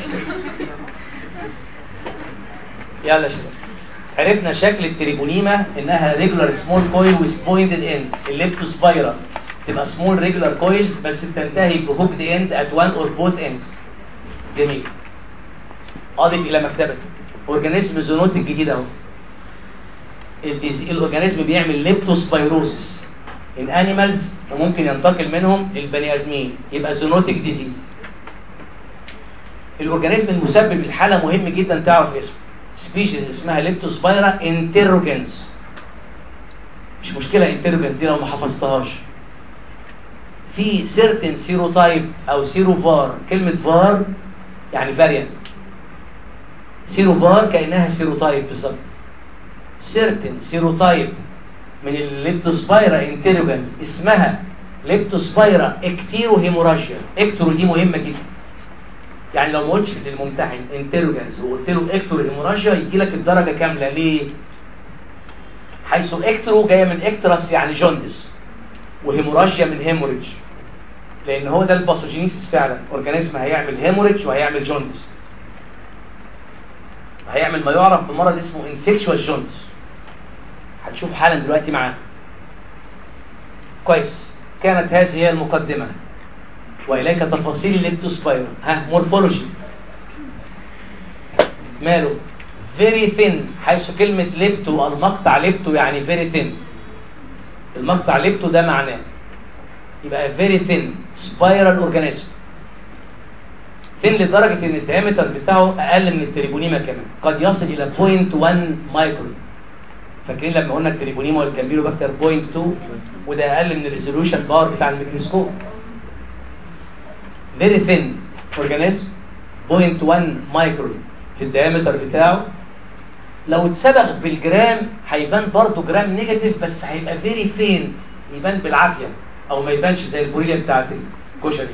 Speaker 1: يلا شباب عرفنا شكل التريبونيما انها ريجولار سمول كويل ويز بوينتد اند الليبتوسبايرا تبقى سمول ريجولار كويلز بس بتنتهي بهوكد اند ات وان اور بوث اندز جميل اضف الى مكتبتي اورجانيزم زونوتيك جديد اهو الديز- الاورجانيزم بيعمل ليبتوسبايروسيس ان انيمالز وممكن ينتقل منهم للبني ادمين يبقى زونوتيك ديزيز الاورجانيزم المسبب للحاله مهم جدا تعرف اسمه سبيشيز اسمها ليبتوسبايرا انتروجنس مش مشكله انتروجنس دي لو ما حفظتهاش في سيرتن سيروتايب او سيروفار كلمه فار يعني فاريانت سيروفار كانها سيروتايب بالظبط سيرتن سيروتايب من الليبتوسبايرا انتروجنس اسمها ليبتوسبايرا اكتيرو هيموراجيا اكترو دي مهمه جدا يعني لو ما قلتش للممتحن انتروجنس وقلت له اكترو هيموراجيا يجي لك الدرجه كامله ليه حيث اكترو جايه من اكترس يعني جوندس وهيموراجيا من هيموريج لان هو ده الباثوجينيسيس فعلا اورجانيزم هيعمل هيموريج وهيعمل جوندس هيعمل ما يعرف بمرض اسمه انفكشوال جوندس هتشوف حالا دلوقتي معاه كويس كانت هذه هي المقدمة وإليك تفاصيل الليبتوسبايرا ها مورفولوجي ماله very thin حيث كلمة ليبتو المقطع ليبتو يعني very thin المقطع ليبتو ده معناه يبقى very thin spiral organism thin لدرجة ان الديامتر بتاعه اقل من التريبونيما كمان قد يصل الى 0.1 مايكرون فاكرين لما قلنا التريبونيما والكامبيلوباكتر بوينت 2 وده اقل من الريزولوشن باور بتاع الميكروسكوب فيري ثين اورجانيزم 0.1 مايكرون في الديامتر بتاعه لو اتسبغ بالجرام هيبان برضه جرام نيجاتيف بس هيبقى فيري فين يبان بالعافيه او ما يبانش زي البوريليا بتاعت الكشري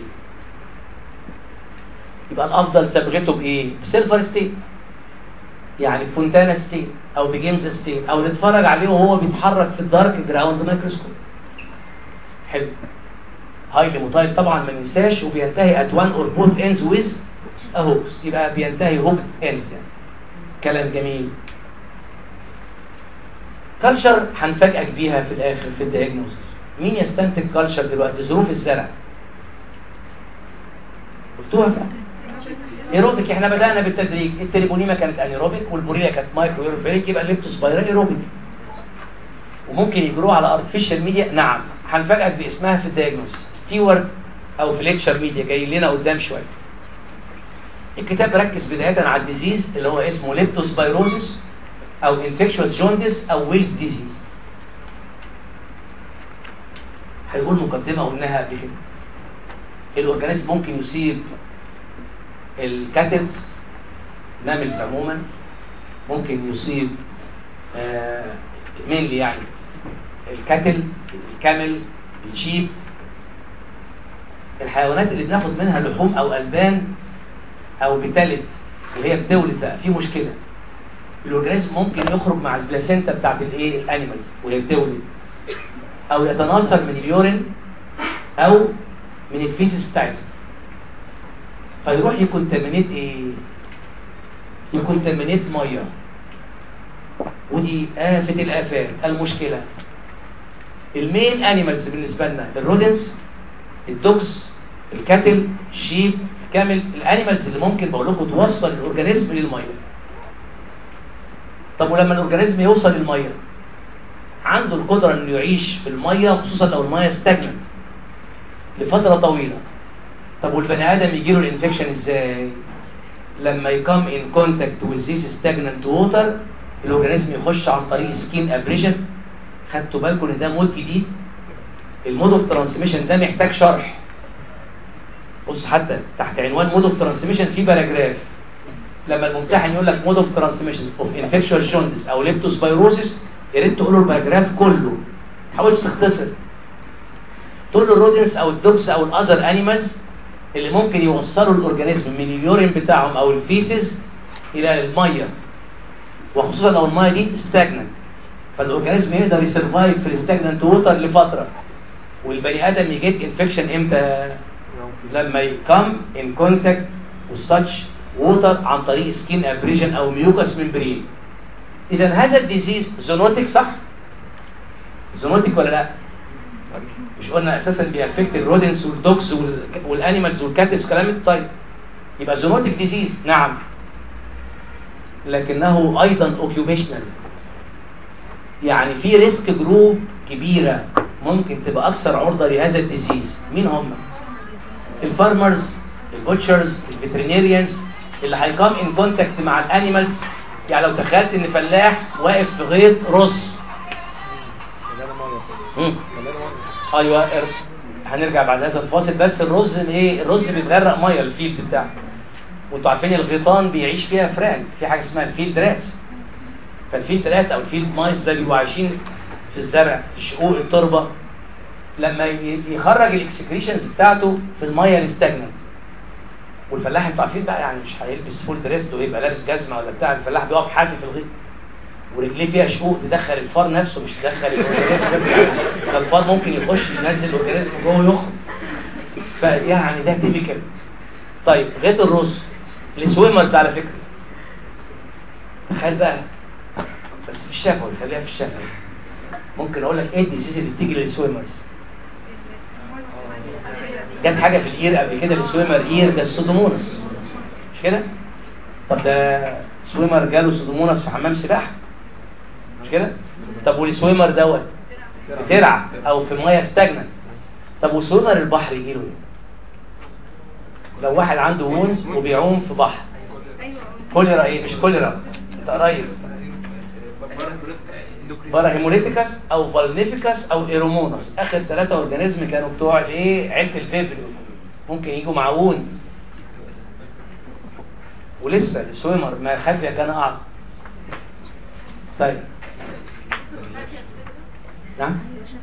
Speaker 1: يبقى الافضل صبغته بايه بسيلفر ستيت يعني فونتانا ستيت او بجيمز ستيت او نتفرج عليه وهو بيتحرك في الدارك جراوند مايكروسكوب حلو هايلي موتايل طبعا ما ننساش وبينتهي at one or both ends with a hooks يبقى بينتهي hook ends يعني كلام جميل كالشر هنفاجئك بيها في الاخر في الدياجنوستس مين يستنتج كالشر دلوقتي ظروف الزرع قلتوها بقى ايروبيك احنا بدأنا بالتدريج التليبونيما كانت انيروبيك والبوريا كانت مايكرو ايروبيك يبقى الليبتوسبايرال ايروبيك وممكن يجروه على ارتفيشال ميديا نعم هنفاجئك باسمها في الدياجنوز ستيوارد او فليتشر ميديا جاي لنا قدام شويه الكتاب ركز بدايه على الديزيز اللي هو اسمه ليبتوسبايروزس او انفكشوس جوندس او ويلز ديزيز هيقول مقدمه قلناها قبل كده الاورجانيزم ممكن يصيب الكاتلز ناملز عموما ممكن يصيب آه مينلي يعني الكاتل الكامل الشيب الحيوانات اللي بناخد منها لحوم او البان او بتلت اللي هي بتولد بقى في مشكله الاورجانيزم ممكن يخرج مع البلاسينتا بتاعت الايه الانيمالز وهي بتولد او يتناثر من اليورين او من الفيسس بتاعتهم فيروح يكونتامينيت ايه يكونتامينيت ميه ودي آفة الآفات المشكلة المين انيمالز بالنسبة لنا الرودنس الدوكس الكاتل الشيب الكامل الانيمالز اللي ممكن بقول لكم توصل الاورجانيزم للميه طب ولما الاورجانيزم يوصل للميه عنده القدرة انه يعيش في الميه خصوصا لو الميه استجنت لفترة طويلة طب والبني ادم يجيله الانفكشن ازاي لما يكم ان كونتاكت with this stagnant water الاورجانيزم يخش عن طريق سكين ابريشن خدتوا بالكم ان ده مود جديد المود اوف ترانسميشن ده محتاج شرح بص حتى تحت عنوان مود اوف ترانسميشن في باراجراف لما الممتحن يقول لك مود اوف ترانسميشن اوف انفكشوال جوندس او ليبتوسبايروسيس يا ريت تقول له الباراجراف كله ما حاولش تختصر تقول له الرودنس او الدوكس او الاذر انيمالز اللي ممكن يوصلوا الاورجانيزم من اليورين بتاعهم او الفيسز الى الميه وخصوصا لو الميه دي ستاجننت فالاورجانيزم يقدر يسرفايف في الستاجننت ووتر لفتره والبني ادم يجيت انفكشن امتى لما يكم ان كونتاكت وساتش ووتر عن طريق سكين ابريجن او ميوكس ممبرين اذا هذا الديزيز زونوتيك صح زونوتيك ولا لا مش قلنا اساسا بيأفكت الرودنس والدوكس والانيمالز والكاتبس كلام طيب يبقى زونوتيك ديزيز نعم لكنه ايضا اوكيوبيشنال يعني في ريسك جروب كبيرة ممكن تبقى اكثر عرضة لهذا الديزيز مين هم الفارمرز البوتشرز الفيترينيريانز اللي هيكم ان كونتاكت مع الانيمالز يعني لو تخيلت ان فلاح واقف في غيط رز مم. ايوه هنرجع بعد هذا الفاصل بس الرز ايه الرز بيتغرق ميه الفيلد بتاعه وانتوا عارفين الغيطان بيعيش فيها فران في حاجه اسمها الفيلد راس فالفيلد راس او الفيلد مايس ده بيبقوا عايشين في الزرع في شقوق التربه لما يخرج الاكسكريشنز بتاعته في الميه الستاجننت والفلاح انتوا عارفين بقى يعني مش هيلبس فول دريس ويبقى لابس جزمه ولا بتاع الفلاح بيقف حافي في الغيط ورجليه فيها شقوق تدخل الفار نفسه مش تدخل الاورجانيزم الفار ممكن يخش ينزل الاورجانيزم جوه ويخرج فيعني ده تيبيكال طيب غيط الرز السويمرز على فكره تخيل بقى بس في الشفوي خليها في الشفوي ممكن اقول لك ايه الديزيز اللي بتيجي للسويمرز جت حاجه في الاير قبل كده للسويمر اير ده السودومونس مش كده طب ده سويمر جاله سودومونس في حمام سباحه مش كده طب والسويمر دوت في ترعه او في ميه ستاجننت طب وسويمر البحر يجيله ايه لو واحد عنده وونز وبيعوم في بحر كوليرا ايه مش كوليرا انت قريب باراهيموليتيكاس او فالنيفيكاس او ايرومونس اخر ثلاثه اورجانيزم كانوا بتوع الايه عيله الفيبريو ممكن يجوا مع ووند ولسه السويمر ما خفي كان اعظم طيب نعم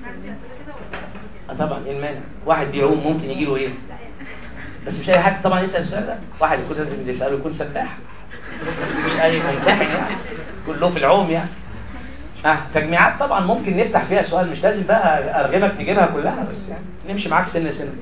Speaker 1: اه طبعا ايه المانع واحد بيعوم ممكن يجي له ايه بس مش اي حد طبعا يسال السؤال ده واحد يكون لازم يساله يكون سباح مش اي ممتحن يعني كله في العوم يعني اه تجميعات طبعا ممكن نفتح فيها سؤال مش لازم بقى ارغبك تجيبها كلها بس يعني نمشي معاك سنه سنه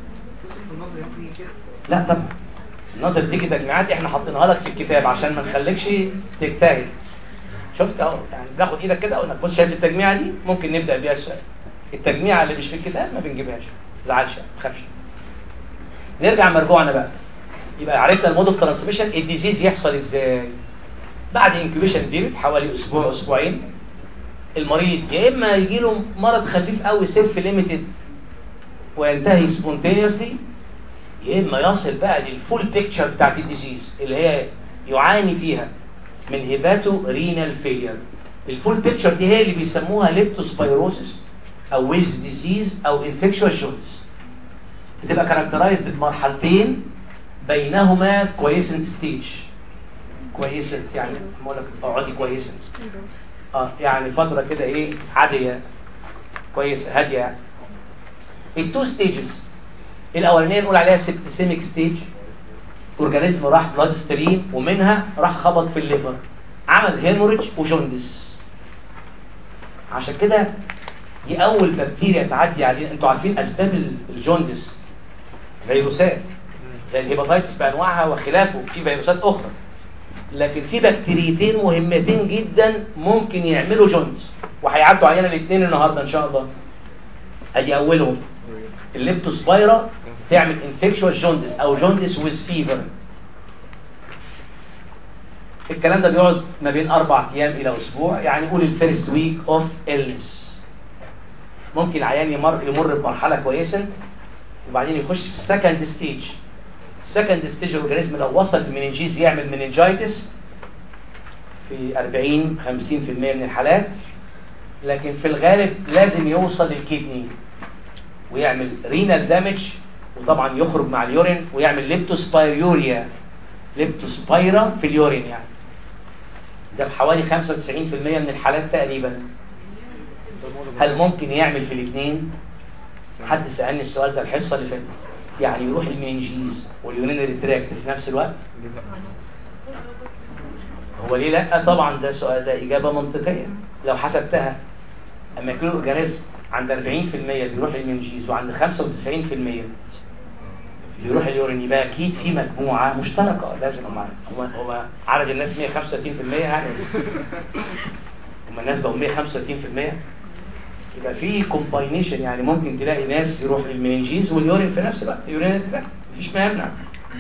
Speaker 1: لا طبعا النظر تيجي تجميعات احنا حاطينها لك في الكتاب عشان ما نخليكش تجتهد شفت اهو يعني بناخد ايدك كده اقول لك بص شايف التجميعه دي ممكن نبدا بيها السؤال التجميعه اللي مش في الكتاب ما بنجيبهاش ما تزعلش ما تخافش نرجع مرجوعنا بقى يبقى عرفنا المود اوف ترانسميشن الديزيز يحصل ازاي بعد انكيوبيشن بيريد حوالي اسبوع اسبوعين المريض يا اما يجي له مرض خفيف قوي سيلف ليميتد وينتهي سبونتينيوسلي يا اما يصل بقى للفول بيكتشر بتاعت الديزيز اللي هي يعاني فيها من هيباتو رينال فيلير الفول بيكتشر دي هي اللي بيسموها ليبتوسبيروسيس او ويلز ديزيز او انفكشوال جونز بتبقى كاركترايزد بمرحلتين بينهما كويسنت ستيج كويسنت يعني بقول لك اقعدي كويسنت اه يعني فتره كده ايه عاديه كويسه هاديه يعني التو ستيجز الاولانيه نقول عليها سيبتسيميك ستيج اورجانيزم راح بلاد ستريم ومنها راح خبط في الليفر عمل هيموريدج وجوندس عشان كده دي اول بكتيريا تعدي علينا انتوا عارفين اسباب الجوندس فيروسات زي الهيباتيتس بانواعها وخلافه في فيروسات اخرى لكن في بكتيريتين مهمتين جدا ممكن يعملوا جوندس وهيعدوا علينا الاثنين النهارده ان شاء الله ادي اولهم الليبتوسبايرا تعمل انفكشوال جوندس او جوندس ويز فيفر الكلام ده بيقعد ما بين اربع ايام الى اسبوع يعني قول الفيرست ويك اوف illness ممكن العيان يمر يمر بمرحله كويسه وبعدين يخش في السكند ستيج السكند ستيج الاورجانيزم لو وصل المننجيز يعمل مننجايتس في 40 50% من الحالات لكن في الغالب لازم يوصل للكدني ويعمل رينال دامج وطبعا يخرج مع اليورين ويعمل ليبتوسبايريوريا ليبتوسبايرا في اليورين يعني ده بحوالي 95% من الحالات تقريبا هل ممكن يعمل في الاثنين حد سألني السؤال ده الحصة اللي فاتت يعني يروح المنجيز واليورينري تراكت في نفس الوقت هو ليه لا طبعا ده سؤال ده إجابة منطقية لو حسبتها اما يكون الاورجانيزم عند 40% بيروح المنجيز وعند 95% بيروح اليورين يبقى اكيد في مجموعه مشتركه لازم هم هو هو عدد الناس 135% يعني هم الناس بقوا 135% يبقى في كومباينيشن يعني ممكن تلاقي ناس يروح المنجيز واليورين في نفس الوقت يورين لا مفيش ما يمنع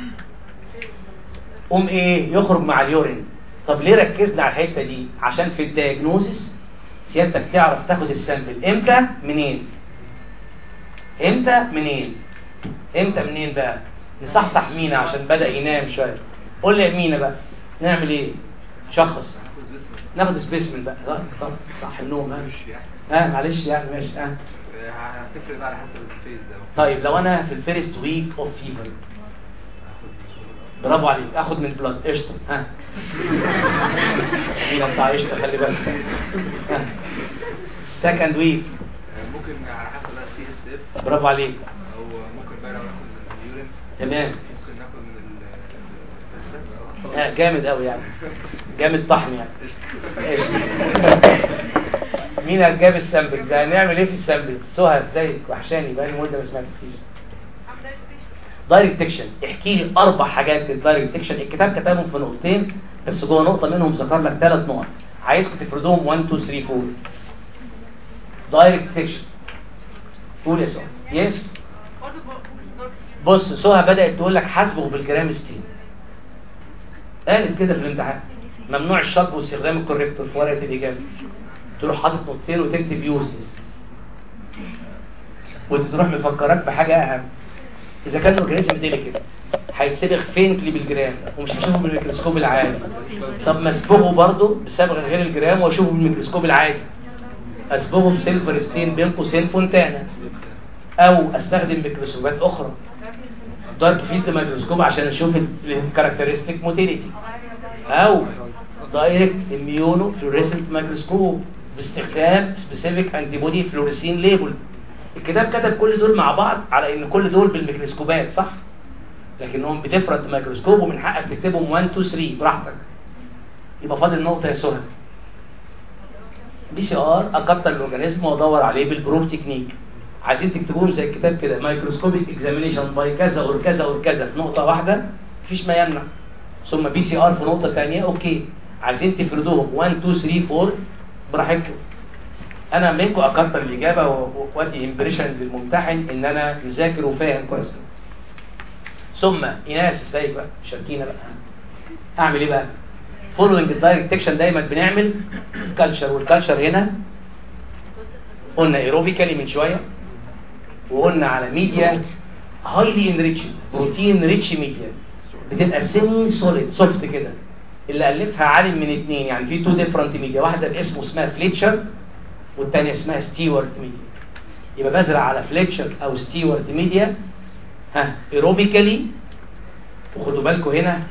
Speaker 1: قوم ايه يخرج مع اليورين طب ليه ركزنا على الحته دي عشان في الدياجنوزس سيادتك تعرف تاخد السامبل امتى منين امتى منين امتى منين بقى نصحصح مينا عشان بدأ ينام شويه قول لي يا مينا بقى نعمل ايه شخص ناخد سبيسمن بقى لا، طب صح النوم ها ها معلش يعني ماشي ها
Speaker 2: هتفرق بقى على حسب الفيز ده
Speaker 1: طيب لو انا في الفيرست ويك اوف فيفر برافو عليك اخد من البلاد قشطه ها مين بتاع قشطه خلي بالك سكند ويك
Speaker 2: ممكن على حسب بقى سي اس اف
Speaker 1: برافو عليك
Speaker 2: او ممكن بقى لو ناخد من اليورين
Speaker 1: تمام
Speaker 2: ممكن ناخد من ال
Speaker 1: ها جامد قوي يعني جامد طحن يعني مين اللي جاب السامبل ده هنعمل ايه في السامبل سهى ازيك وحشاني بقالي مده ما سمعتكيش دايركت ديكشن احكي لي اربع حاجات في الدايركت ديكشن الكتاب كتبهم في نقطتين بس جوه نقطه منهم ذكر لك ثلاث نقط عايزكم تفردوهم 1 2 3 4 دايركت ديكشن قول يا سهى يس بص سهى بدات تقول لك حاسبه بالجرام ستين قالت كده في الامتحان ممنوع الشطب واستخدام الكوريكتور في ورقه الاجابه تروح حاطط نقطتين وتكتب يوزلس وتروح مفكرك بحاجه اهم اذا كان الاورجانيزم ديليكت هيتسبغ فين بالجرام ومش هشوفه بالميكروسكوب العادي طب ما اسبغه برضه بصبغه غير الجرام واشوفه بالميكروسكوب العادي اصبغه بسيلفر ستين بين قوسين فونتانا او استخدم ميكروسكوبات اخرى دارك فيلد ميكروسكوب عشان اشوف الكاركترستيك موتيليتي او دايركت اميونو فلوريسنت ميكروسكوب باستخدام سبيسيفيك انتي بودي فلوريسين ليبل الكتاب كتب كل دول مع بعض على ان كل دول بالميكروسكوبات صح لكنهم بديفرنت ميكروسكوب ومن حقك تكتبهم 1 2 3 براحتك يبقى فاضل نقطه يا سهى بي سي ار اكتر الاورجانيزم وادور عليه بالبروب تكنيك عايزين تكتبوهم زي الكتاب كده مايكروسكوبيك اكزامينيشن باي كذا اور كذا اور كذا في نقطه واحده مفيش ما يمنع ثم بي سي ار في نقطه ثانيه اوكي عايزين تفردوهم 1 2 3 4 براحتكم انا منكم اكتر الاجابه و- وادي امبريشن للممتحن ان انا مذاكر وفاهم كويس ثم ايناس ازاي بقى شاركينا بقى اعمل ايه بقى فولوينج الدايركت اكشن دايما بنعمل كلتشر والكلتشر هنا قلنا ايروبيكالي من شويه وقلنا على ميديا هايلي انريتش بروتين ريتش ميديا بتبقى سيمي سوليد سوفت كده اللي الفها عالم من اتنين يعني في تو ديفرنت ميديا واحده باسمه اسمها فليتشر والثانيه اسمها ستيوارت ميديا يبقى بزرع على فليتشر او ستيوارت ميديا ها ايروبيكالي وخدوا بالكم هنا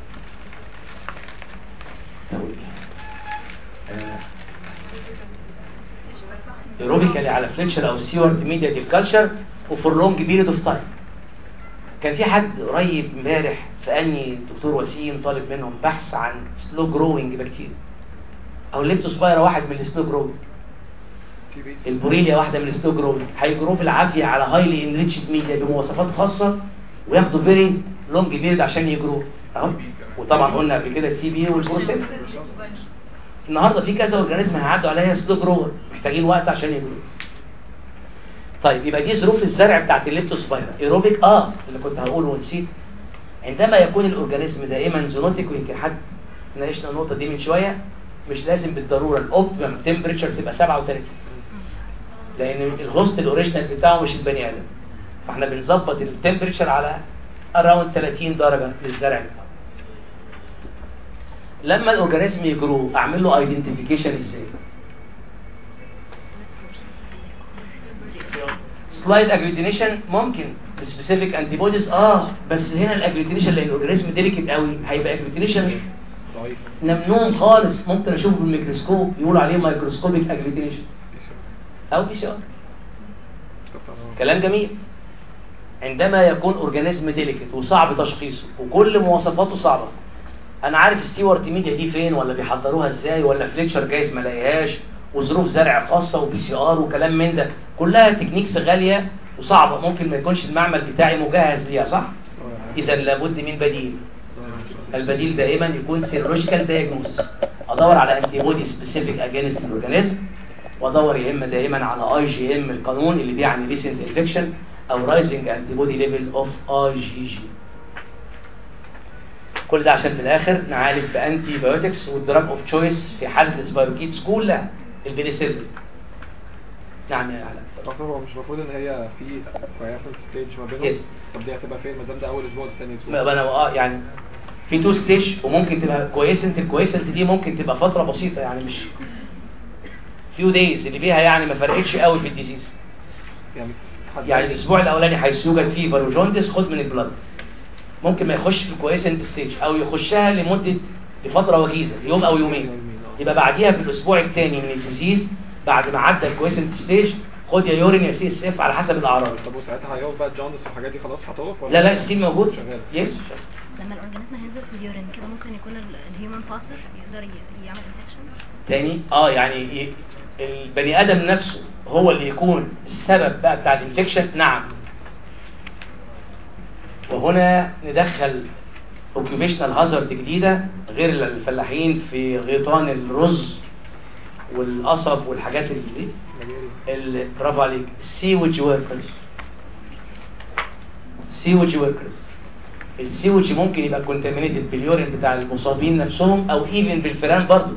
Speaker 1: ايروبيكالي على فليتشر او ستيوارت ميديا دي الكالتشر وفور لونج بيريد اوف تايم كان في حد قريب امبارح سالني دكتور وسيم طالب منهم بحث عن سلو جروينج بكتيريا او ليبتوسبايرا واحد من السلو جروينج البوريليا واحده من السلو جروينج هيجروا بالعافيه على هايلي انريتشد ميديا بمواصفات خاصه وياخدوا فيري لونج بيريد عشان يجروا اهو وطبعا قلنا قبل كده السي بي والبروسيس النهارده في كذا اورجانيزم هيعدوا عليها سلو جروور محتاجين وقت عشان يجروا طيب يبقى دي ظروف الزرع بتاعت الليبتوسبايرا ايروبيك اه اللي كنت هقوله ونسيت عندما يكون الاورجانيزم دائما زونوتيك ويمكن حد ناقشنا النقطه دي من شويه مش لازم بالضروره الاوبتيمم تمبريتشر تبقى 37 لان الهوست الاوريجينال بتاعه مش البني ادم فاحنا بنظبط التمبريتشر على اراوند 30 درجه للزرع بتاعه لما الاورجانيزم يجرو اعمل له ايدنتيفيكيشن ازاي سلايد اجلوتينيشن ممكن سبيسيفيك انتي بوديز اه بس هنا الاجلوتينيشن لان الاورجانيزم ديليكت قوي هيبقى اجلوتينيشن
Speaker 2: ضعيف
Speaker 1: ممنوع خالص ممكن اشوفه بالميكروسكوب يقولوا عليه مايكروسكوبيك اجلوتينيشن او بي سي ار كلام جميل عندما يكون اورجانيزم ديليكت وصعب تشخيصه وكل مواصفاته صعبه انا عارف ستيوارت ميديا دي فين ولا بيحضروها ازاي ولا فليتشر جايز ما لاقيهاش وظروف زرع خاصه وبي سي ار وكلام من ده كلها تكنيكس غاليه وصعبه ممكن ما يكونش المعمل بتاعي مجهز ليها صح اذا لابد من بديل البديل دائما يكون سيرولوجيكال دايجنوستس ادور على انتي بودي سبيسيفيك اجينست الاورجانيزم وادور يا اما دائما على اي جي ام القانون اللي بيعني ريسنت انفكشن او رايزنج انتي بودي ليفل اوف اي جي جي كل ده عشان في الاخر نعالج بانتي بايوتكس والدراج اوف تشويس في حاله السبايروكيتس كلها البنسلين نعم يا علاء
Speaker 2: دكتور هو مش المفروض ان هي في كويسنت ستيج ما
Speaker 1: Yes.
Speaker 2: بينهم طب دي هتبقى فين ما دام ده اول اسبوع ده تاني اسبوع
Speaker 1: ما انا اه يعني في تو ستيج وممكن تبقى كويسنت الكويسنت دي ممكن تبقى فتره بسيطه يعني مش فيو دايز اللي بيها يعني ما فرقتش قوي في الديزيز
Speaker 2: يعني حد
Speaker 1: يعني الاسبوع الاولاني حيث يوجد فيه فيروجوندس خد من البلد ممكن ما يخش في الكويسنت ستيج او يخشها لمده لفتره وجيزه يوم او يومين يبقى بعديها في الاسبوع الثاني من الديزيز بعد ما عدى الكويسنت ستيج خد يا يورين يا سي اس اف على حسب الاعراض
Speaker 2: طب وساعتها هيقف بقى الجوندس والحاجات دي خلاص هتقف ولا
Speaker 1: لا لا ستيل موجود
Speaker 2: شغال
Speaker 1: يس
Speaker 4: لما الاورجانيزم هينزل في اليورين كده ممكن يكون الهيومن باسر يقدر ي- يعمل انفكشن
Speaker 1: تاني اه يعني ي- البني ادم نفسه هو اللي يكون السبب بقى بتاع الانفكشن نعم وهنا ندخل اوكيوبيشنال هازارد جديده غير الفلاحين في غيطان الرز والقصب والحاجات اللي اللي برافو عليك السيوج وركرز السيوج وركرز السيوج ممكن يبقى كونتامينيتد باليورين بتاع المصابين نفسهم او ايفن بالفيران برضه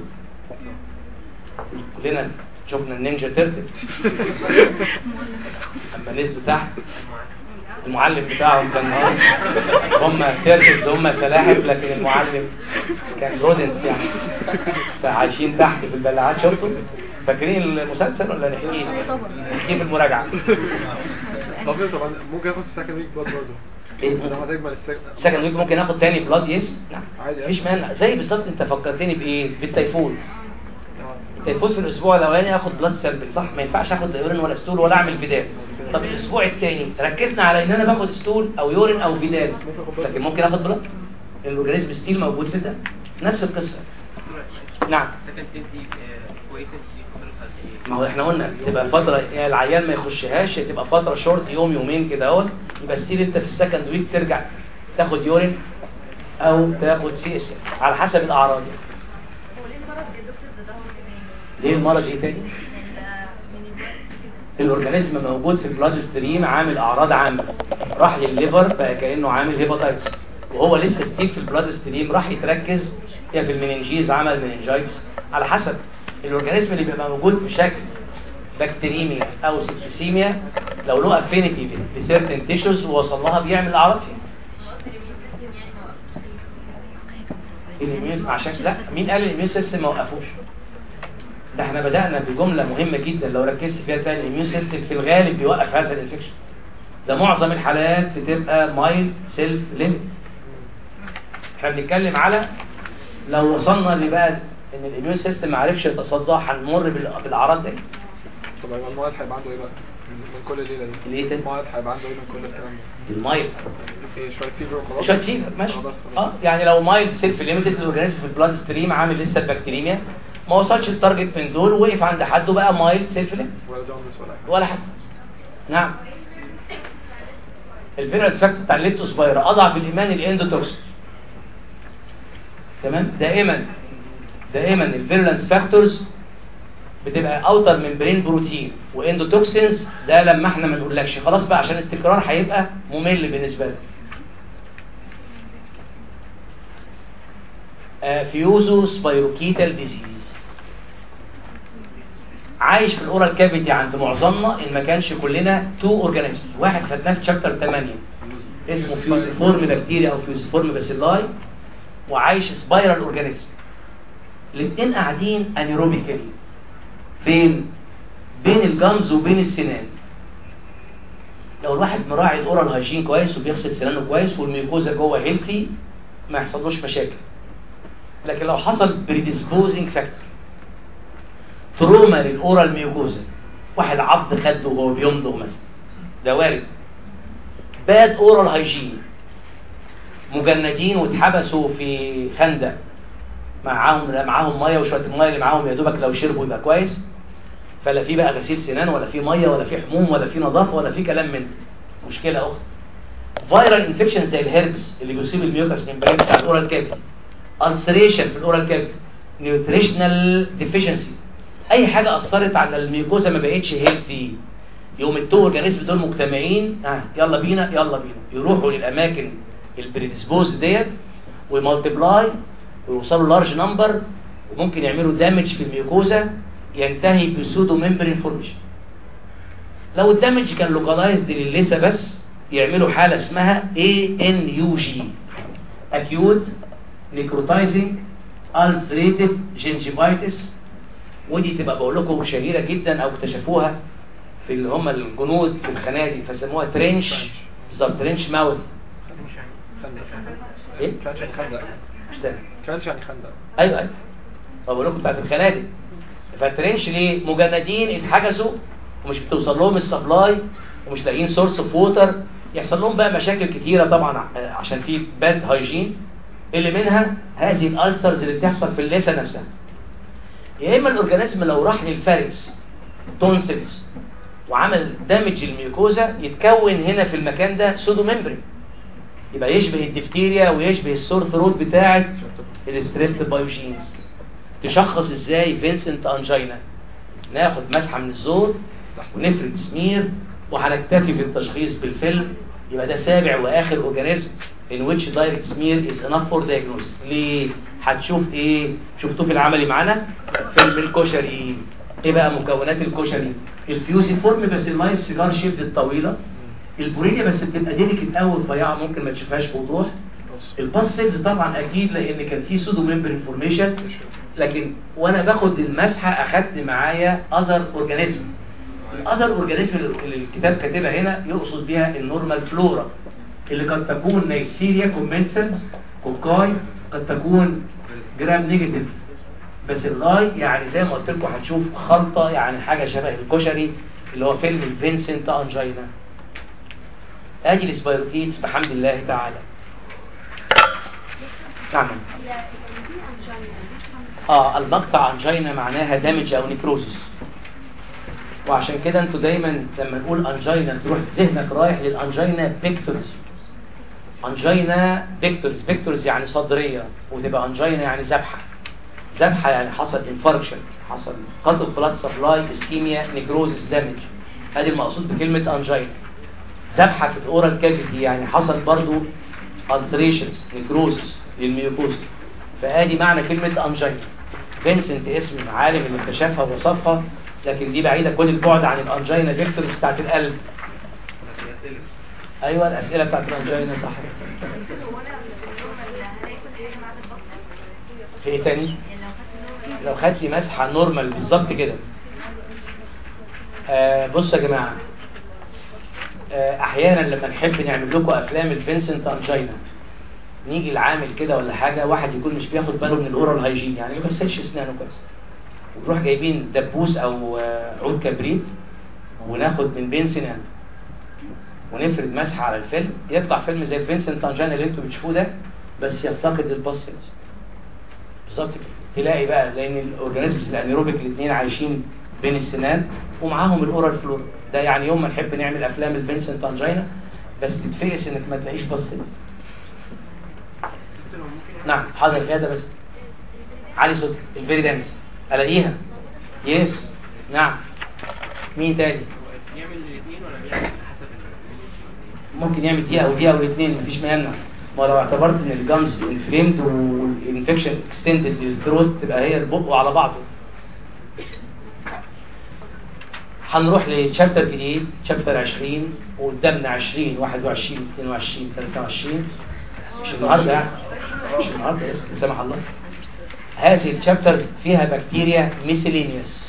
Speaker 1: كلنا شفنا النينجا تيرتل اما نزلوا تحت المعلم بتاعهم كان اه هم تيرتلز هم سلاحف لكن المعلم كان رودنس يعني عايشين تحت في البلاعات شفتوا فاكرين المسلسل ولا نحكيه نحكيه في المراجعه
Speaker 2: طب طبعا ممكن اخد في سكند ويك بلاد برضه
Speaker 1: إيه؟
Speaker 2: لما تكمل السكند
Speaker 1: سكند ويك ممكن اخد تاني بلاد يس نعم
Speaker 2: عادي.
Speaker 1: مفيش مانع زي بالظبط انت فكرتني بايه بالتيفود التيفود في الاسبوع الاولاني اخد بلاد سامبل صح ما ينفعش اخد يورين ولا ستول ولا اعمل فيدال طب الاسبوع الثاني ركزنا على ان انا باخد ستول او يورين او فيدال لكن ممكن اخد بلاد الاورجانيزم ستيل موجود في ده نفس القصه نعم
Speaker 7: سكن تدي كويسه في فتره قد
Speaker 1: ما هو احنا قلنا تبقى فترة يعني العيان ما يخشهاش تبقى فترة شورت يوم يومين كده اهو يبقى ستيل انت في السكند ويك ترجع تاخد يورين او تاخد سي اس على حسب الاعراض يعني.
Speaker 6: هو ليه المرض يا دكتور ده ظهر تاني؟
Speaker 1: ليه المرض ايه تاني؟
Speaker 6: يعني من الوقت
Speaker 1: الاورجانيزم موجود في البلاد ستريم عامل اعراض عامه راح للليفر بقى كانه عامل هيباتايتس وهو لسه ستيل في البلاد ستريم راح يتركز يا في المننجيز عمل مننجايتس على حسب الاورجانيزم اللي بيبقى موجود بشكل بكتيريميا او سيبتسيميا لو له افينيتي بسيرتن تيشوز ووصل لها بيعمل اعراض فيها الاميون عشان لا مين قال الاميون سيستم ما وقفوش ده احنا بدأنا بجملة مهمة جدا لو ركزت فيها تاني الاميون سيستم في الغالب بيوقف هذا الانفكشن ده معظم الحالات بتبقى مايل سيلف ليميت احنا بنتكلم على لو وصلنا لبقى ان الاميون سيستم ما عرفش يتصدى هنمر بال- بالاعراض دي
Speaker 2: طب يبقى المرض هيبقى عنده ايه بقى من من كل الليله دي
Speaker 1: ليه تاني؟
Speaker 2: المرض هيبقى عنده ايه من كل الكلام ده
Speaker 1: المايل
Speaker 2: ايه شويه فيبر وخلاص
Speaker 1: شويه فيفر ماشي
Speaker 2: خلاص
Speaker 1: اه يعني لو مايل سيلف ليميتد الاورجانيزم في البلاد ستريم عامل لسه البكتيريميا ما وصلش التارجت من دول وقف عند حد وبقى مايل سيلف ليميتد
Speaker 2: ولا جوندس ولا حاجه
Speaker 1: ولا حاجه نعم الفيرال فاكتور بتاع الليبتوسبايرا اضعف الايمان الاندوتوكسين تمام دائما دائما الفيرلانس فاكتورز بتبقى اوتر من برين بروتين واندوتوكسينز ده لما احنا ما نقولكش خلاص بقى عشان التكرار هيبقى ممل بالنسبه لك فيوزو سبايروكيتال ديزيز عايش في الاورال كافيتي عند معظمنا ان ما كانش كلنا تو اورجانيزم واحد خدناه في شابتر 8 اسمه فيوزيفورم بكتيريا او فيوزيفورم باسيلاي وعايش سبايرال اورجانيزم الاثنين قاعدين انيروبيكالي فين بين الجمز وبين السنان لو الواحد مراعي الاورال هايجين كويس وبيغسل سنانه كويس والميوكوزا جوه هيلثي ما يحصلوش مشاكل لكن لو حصل بريديسبوزنج فاكتور تروما للاورال ميوكوزا واحد عض خده وهو بيمضغ مثلا ده وارد باد اورال هايجين مجندين واتحبسوا في خندق معاهم لا معاهم ميه وشويه الميه اللي معاهم يا دوبك لو شربوا يبقى كويس فلا في بقى غسيل سنان ولا في ميه ولا في حموم ولا في نظافه ولا في كلام من ده. مشكله اخرى فايرال انفكشن زي الهربس اللي بيصيب الميوكس ممبرين بتاع الاورال كافيتي ulceration في الاورال كافيتي نيوتريشنال ديفيشنسي اي حاجه اثرت على الميوكوزا ما بقتش هيلثي يوم التو اورجانيزم دول مجتمعين آه يلا بينا يلا بينا يروحوا للاماكن البريديسبوز ديت ويمالتيبلاي ويوصلوا لارج نمبر وممكن يعملوا دامج في الميوكوزا ينتهي بسودو ممبرين فورميشن لو الدامج كان لوكالايزد للثه بس يعملوا حاله اسمها ANUG acute necrotizing ulcerative gingivitis ودي تبقى بقول لكم شهيره جدا او اكتشفوها في اللي هم الجنود في الخنادق فسموها ترنش بالظبط ترنش ماوث
Speaker 2: خندق
Speaker 1: ايه؟
Speaker 2: كانش يعني خندق
Speaker 1: مش سامع
Speaker 2: كانش يعني خندق
Speaker 1: ايوه ايوه طب بقول لكم بتاعت الخنادق فالترنش ليه مجندين اتحجزوا ومش بتوصل لهم السبلاي ومش لاقيين سورس اوف ووتر يحصل لهم بقى مشاكل كتيره طبعا ع- عشان في باد هايجين اللي منها هذه الالسرز اللي بتحصل في اللثه نفسها يا اما الاورجانيزم لو راح للفارس تونسلز وعمل دامج الميوكوزا يتكون هنا في المكان ده سودو ممبرين يبقى يشبه الدفتيريا ويشبه السور ثروت بتاعه الستريبت بايوجينز تشخص ازاي فينسنت انجينا ناخد مسحه من الزور ونفرد سمير وهنكتفي في التشخيص بالفيلم يبقى ده سابع واخر اورجانيزم in which direct smear is enough for diagnosis ليه هتشوف ايه شفتوه في العملي معانا فيلم الكشري ايه بقى مكونات الكشري الفيوسي فورم بس اللاين سيجار شيفت الطويله البوريليا بس بتبقى ديليكت قوي رفيعه ممكن ما تشوفهاش بوضوح الباس سيلز طبعا اكيد لان كان في سودو ممبر انفورميشن لكن وانا باخد المسحه اخدت معايا اذر اورجانيزم الاذر اورجانيزم اللي الكتاب كاتبها هنا يقصد بيها النورمال فلورا اللي قد تكون نيسيريا كومنسنس كوكاي قد تكون جرام نيجاتيف بس الراي يعني زي ما قلت لكم هنشوف خلطه يعني حاجه شبه الكشري اللي هو فيلم فينسنت انجينا ادي السبايروكيتس بحمد الله تعالى نعم اه المقطع انجينا معناها دامج او نيكروزس وعشان كده انتوا دايما لما نقول انجينا تروح ذهنك رايح للانجينا بيكتورز انجينا بيكتورز بيكتورز يعني صدريه وتبقى انجينا يعني ذبحه ذبحه يعني حصل انفاركشن حصل قطع بلاد سبلاي اسكيميا نيكروزس دامج ادي المقصود بكلمه انجينا ذبحه في الاورال كافيتي يعني حصل برضو ulcerations نيكروزس للميوكوز فادي معنى كلمه انجينا فينسنت اسم عالم اللي اكتشفها ووصفها لكن دي بعيده كل البعد عن الانجينا فيكتورز بتاعت القلب ايوه الاسئله بتاعت الانجينا صح في ايه تاني لو خدت لي مسحه نورمال بالظبط كده آه بصوا يا جماعه آه احيانا لما نحب نعمل لكم افلام الفينسنت انجينا نيجي العامل كده ولا حاجه واحد يكون مش بياخد باله من الاورال هايجين يعني ما بيغسلش اسنانه كويس ونروح جايبين دبوس او آه، عود كبريت وناخد من بين سنان ونفرد مسح على الفيلم يطلع فيلم زي فينسنت انجينا اللي انتوا بتشوفوه ده بس يفتقد الباسلز بالظبط كده تلاقي بقى لان الاورجانيزمز الانيروبيك الاثنين عايشين بين السنان ومعاهم الاورال فلور ده يعني يوم ما نحب نعمل افلام الفينسنت انجينا بس تتفقس انك ما تلاقيش باسلز نعم حاضر القياده بس علي صوت الفيري دانس الاقيها يس نعم مين تاني
Speaker 7: يعمل الاثنين ولا بيعمل حسب ال-
Speaker 1: ممكن يعمل دقيقه او دقيقه او الاثنين مفيش ما يمنع ما لو اعتبرت ان الجامز انفليمد والانفكشن اكستندد للثروت تبقى هي البق على بعضه هنروح لشابتر جديد شابتر 20 وقدامنا 20 21 22 23 مش النهارده يعني مش النهارده بس لا سمح الله هذه الشابترز فيها بكتيريا ميسيلينيوس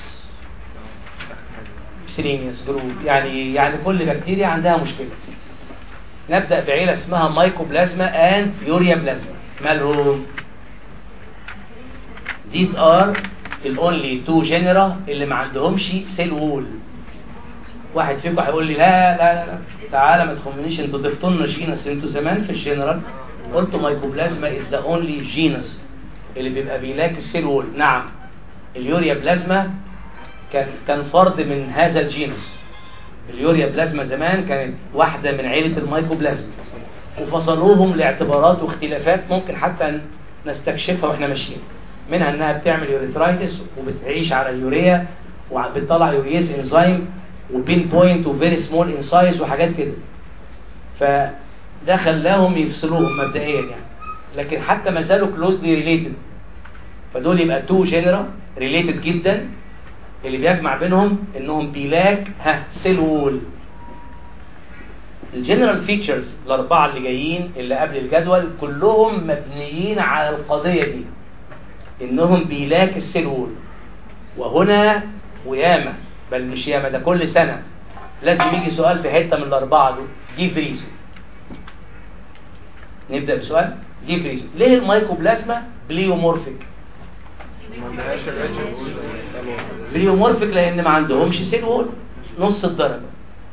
Speaker 1: ميسيلينيوس جروب يعني يعني كل بكتيريا عندها مشكله نبدأ بعيلة اسمها مايكوبلازما and يوريا بلازما مالهم these are the only two genera اللي ما عندهمش سيل وول واحد فيكم هيقول لي لا لا لا, لا. تعالى ما تخمنيش انتوا ضفتوا لنا جينس انتوا زمان في الجنرال قلتوا مايكوبلازما is the only genus اللي بيبقى بيلاك السيل وول نعم اليوريا بلازما كان كان فرد من هذا الجينس اليوريا بلازما زمان كانت واحدة من عيلة المايكوبلازما وفصلوهم لاعتبارات واختلافات ممكن حتى نستكشفها واحنا ماشيين منها انها بتعمل يوريثرايتس وبتعيش على اليوريا وبتطلع يوريز انزيم وبين بوينت وفيري سمول ان سايز وحاجات كده فده خلاهم يفصلوهم مبدئيا يعني لكن حتى ما زالوا كلوزلي ريليتد فدول يبقى تو جنرا ريليتد جدا اللي بيجمع بينهم انهم بيلاك ها سيل وول الجنرال فيتشرز الاربعه اللي جايين اللي قبل الجدول كلهم مبنيين على القضيه دي انهم بيلاك السيل وول وهنا وياما بل مش ياما ده كل سنه لازم يجي سؤال في حته من الاربعه دول جيف ريزون نبدا بسؤال جيف ريزون ليه المايكوبلازما بليومورفيك
Speaker 2: ما عندهاش الاتش
Speaker 1: بليومورفيك لان ما عندهمش سيل وول نص الدرجه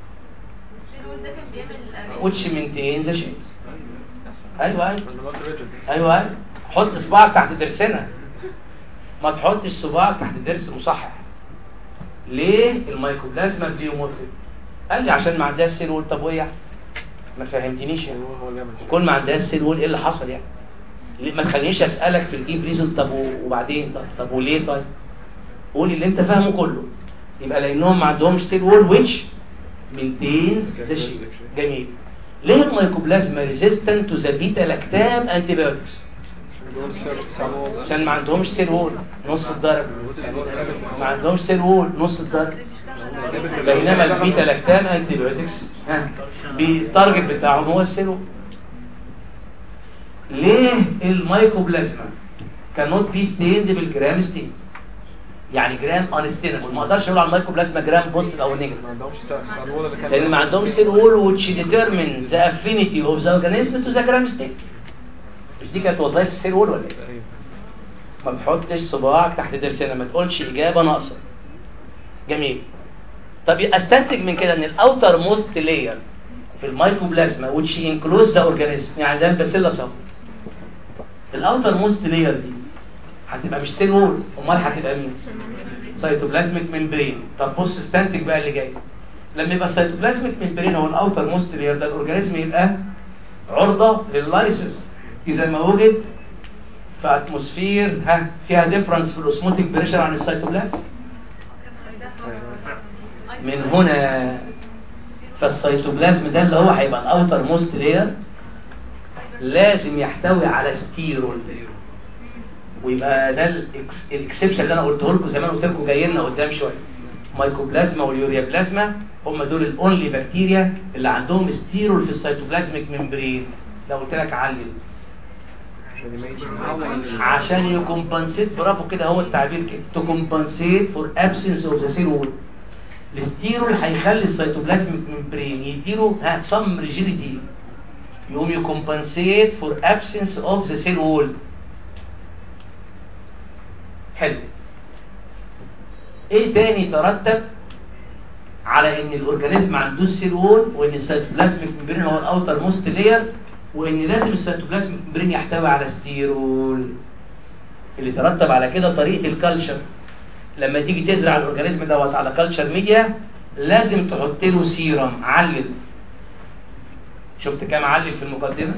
Speaker 1: which maintains the shape ايوه ايوه ايوه ايوه حط صباعك تحت ضرسنا ما تحطش صباعك تحت ضرس مصحح ليه الميكوبلازما بليومورفيك قال لي عشان ما عندهاش سيل وول طب وايه يعني ما فهمتنيش يعني كل ما عندهاش سيل وول ايه اللي حصل يعني ليه- ما تخلينيش اسالك في الجيب ريزون طب و- وبعدين طب, طب وليه طيب قولي اللي انت فاهمه كله يبقى لانهم ما عندهمش سيل وول ويتش maintains the shape جميل ليه الميكوبلازما ريزيستنت تو ذا بيتا لاكتام انتي بايوتكس عشان ما عندهمش سيل وول نص الدرجه ما عندهمش سيل وول نص الدرجه بينما البيتا لاكتام انتي بايوتكس ها بالتارجت بتاعهم هو السيل وول ليه المايكوبلازما كانوت بي ستيند بالجرام ستين يعني جرام انستينبل ما اقدرش اقول على المايكوبلازما جرام بوزيتيف او نيجاتيف
Speaker 2: ما عندهمش سؤال ولا اللي كان
Speaker 1: لان ما عندهمش سيل وول which determine the affinity of the organism to the gram state مش دي كانت وظائف السيل وول ولا ايه
Speaker 2: أيوة.
Speaker 1: ما تحطش صباعك تحت ضرسنا ما تقولش اجابه ناقصه جميل طب استنتج من كده ان الاوتر موست لاير في المايكوبلازما which includes the organism يعني ده الباسيلا اهو الاوتر موست لاير دي هتبقى مش سيل وول امال هتبقى مين سيتوبلازميك ممبرين طب بص استنتج بقى اللي جاي لما يبقى السيتوبلازميك ممبرين هو الاوتر موست لاير ده الاورجانيزم يبقى عرضه لللايسيس اذا ما وجد في اتموسفير ها فيها ديفرنس في الاوسموتيك بريشر عن السيتوبلازم من هنا فالسيتوبلازم ده اللي هو هيبقى الاوتر موست لاير لازم يحتوي على ستيرول ويبقى ده الإكس- الاكسبشن اللي انا قلته لكم زمان قلت لكم جاي لنا قدام شويه مايكوبلازما واليوريا بلازما هم دول الاونلي بكتيريا اللي عندهم ستيرول في السيتوبلازميك ممبرين لو قلت لك علل
Speaker 2: عشان يميز
Speaker 1: عشان يكمبنسيت برافو كده هو التعبير كده تو كومبنسيت فور ابسنس اوف ذا سيل وول الستيرول هيخلي السيتوبلازميك ممبرين يديله ها سم ريجيديتي يقوم يكمبنسيت فور ابسنس اوف ذا سيل وول حلو ايه تاني ترتب على ان الاورجانيزم ما عندوش سيل وول وان السيتوبلازميك ممبرين هو الاوتر موست لاير وان لازم السيتوبلازميك ممبرين يحتوي على ستيرول اللي ترتب على كده طريقه الكالتشر لما تيجي تزرع الاورجانيزم دوت على كالتشر ميديا لازم تحط له سيرم علل شفت كام علل في المقدمه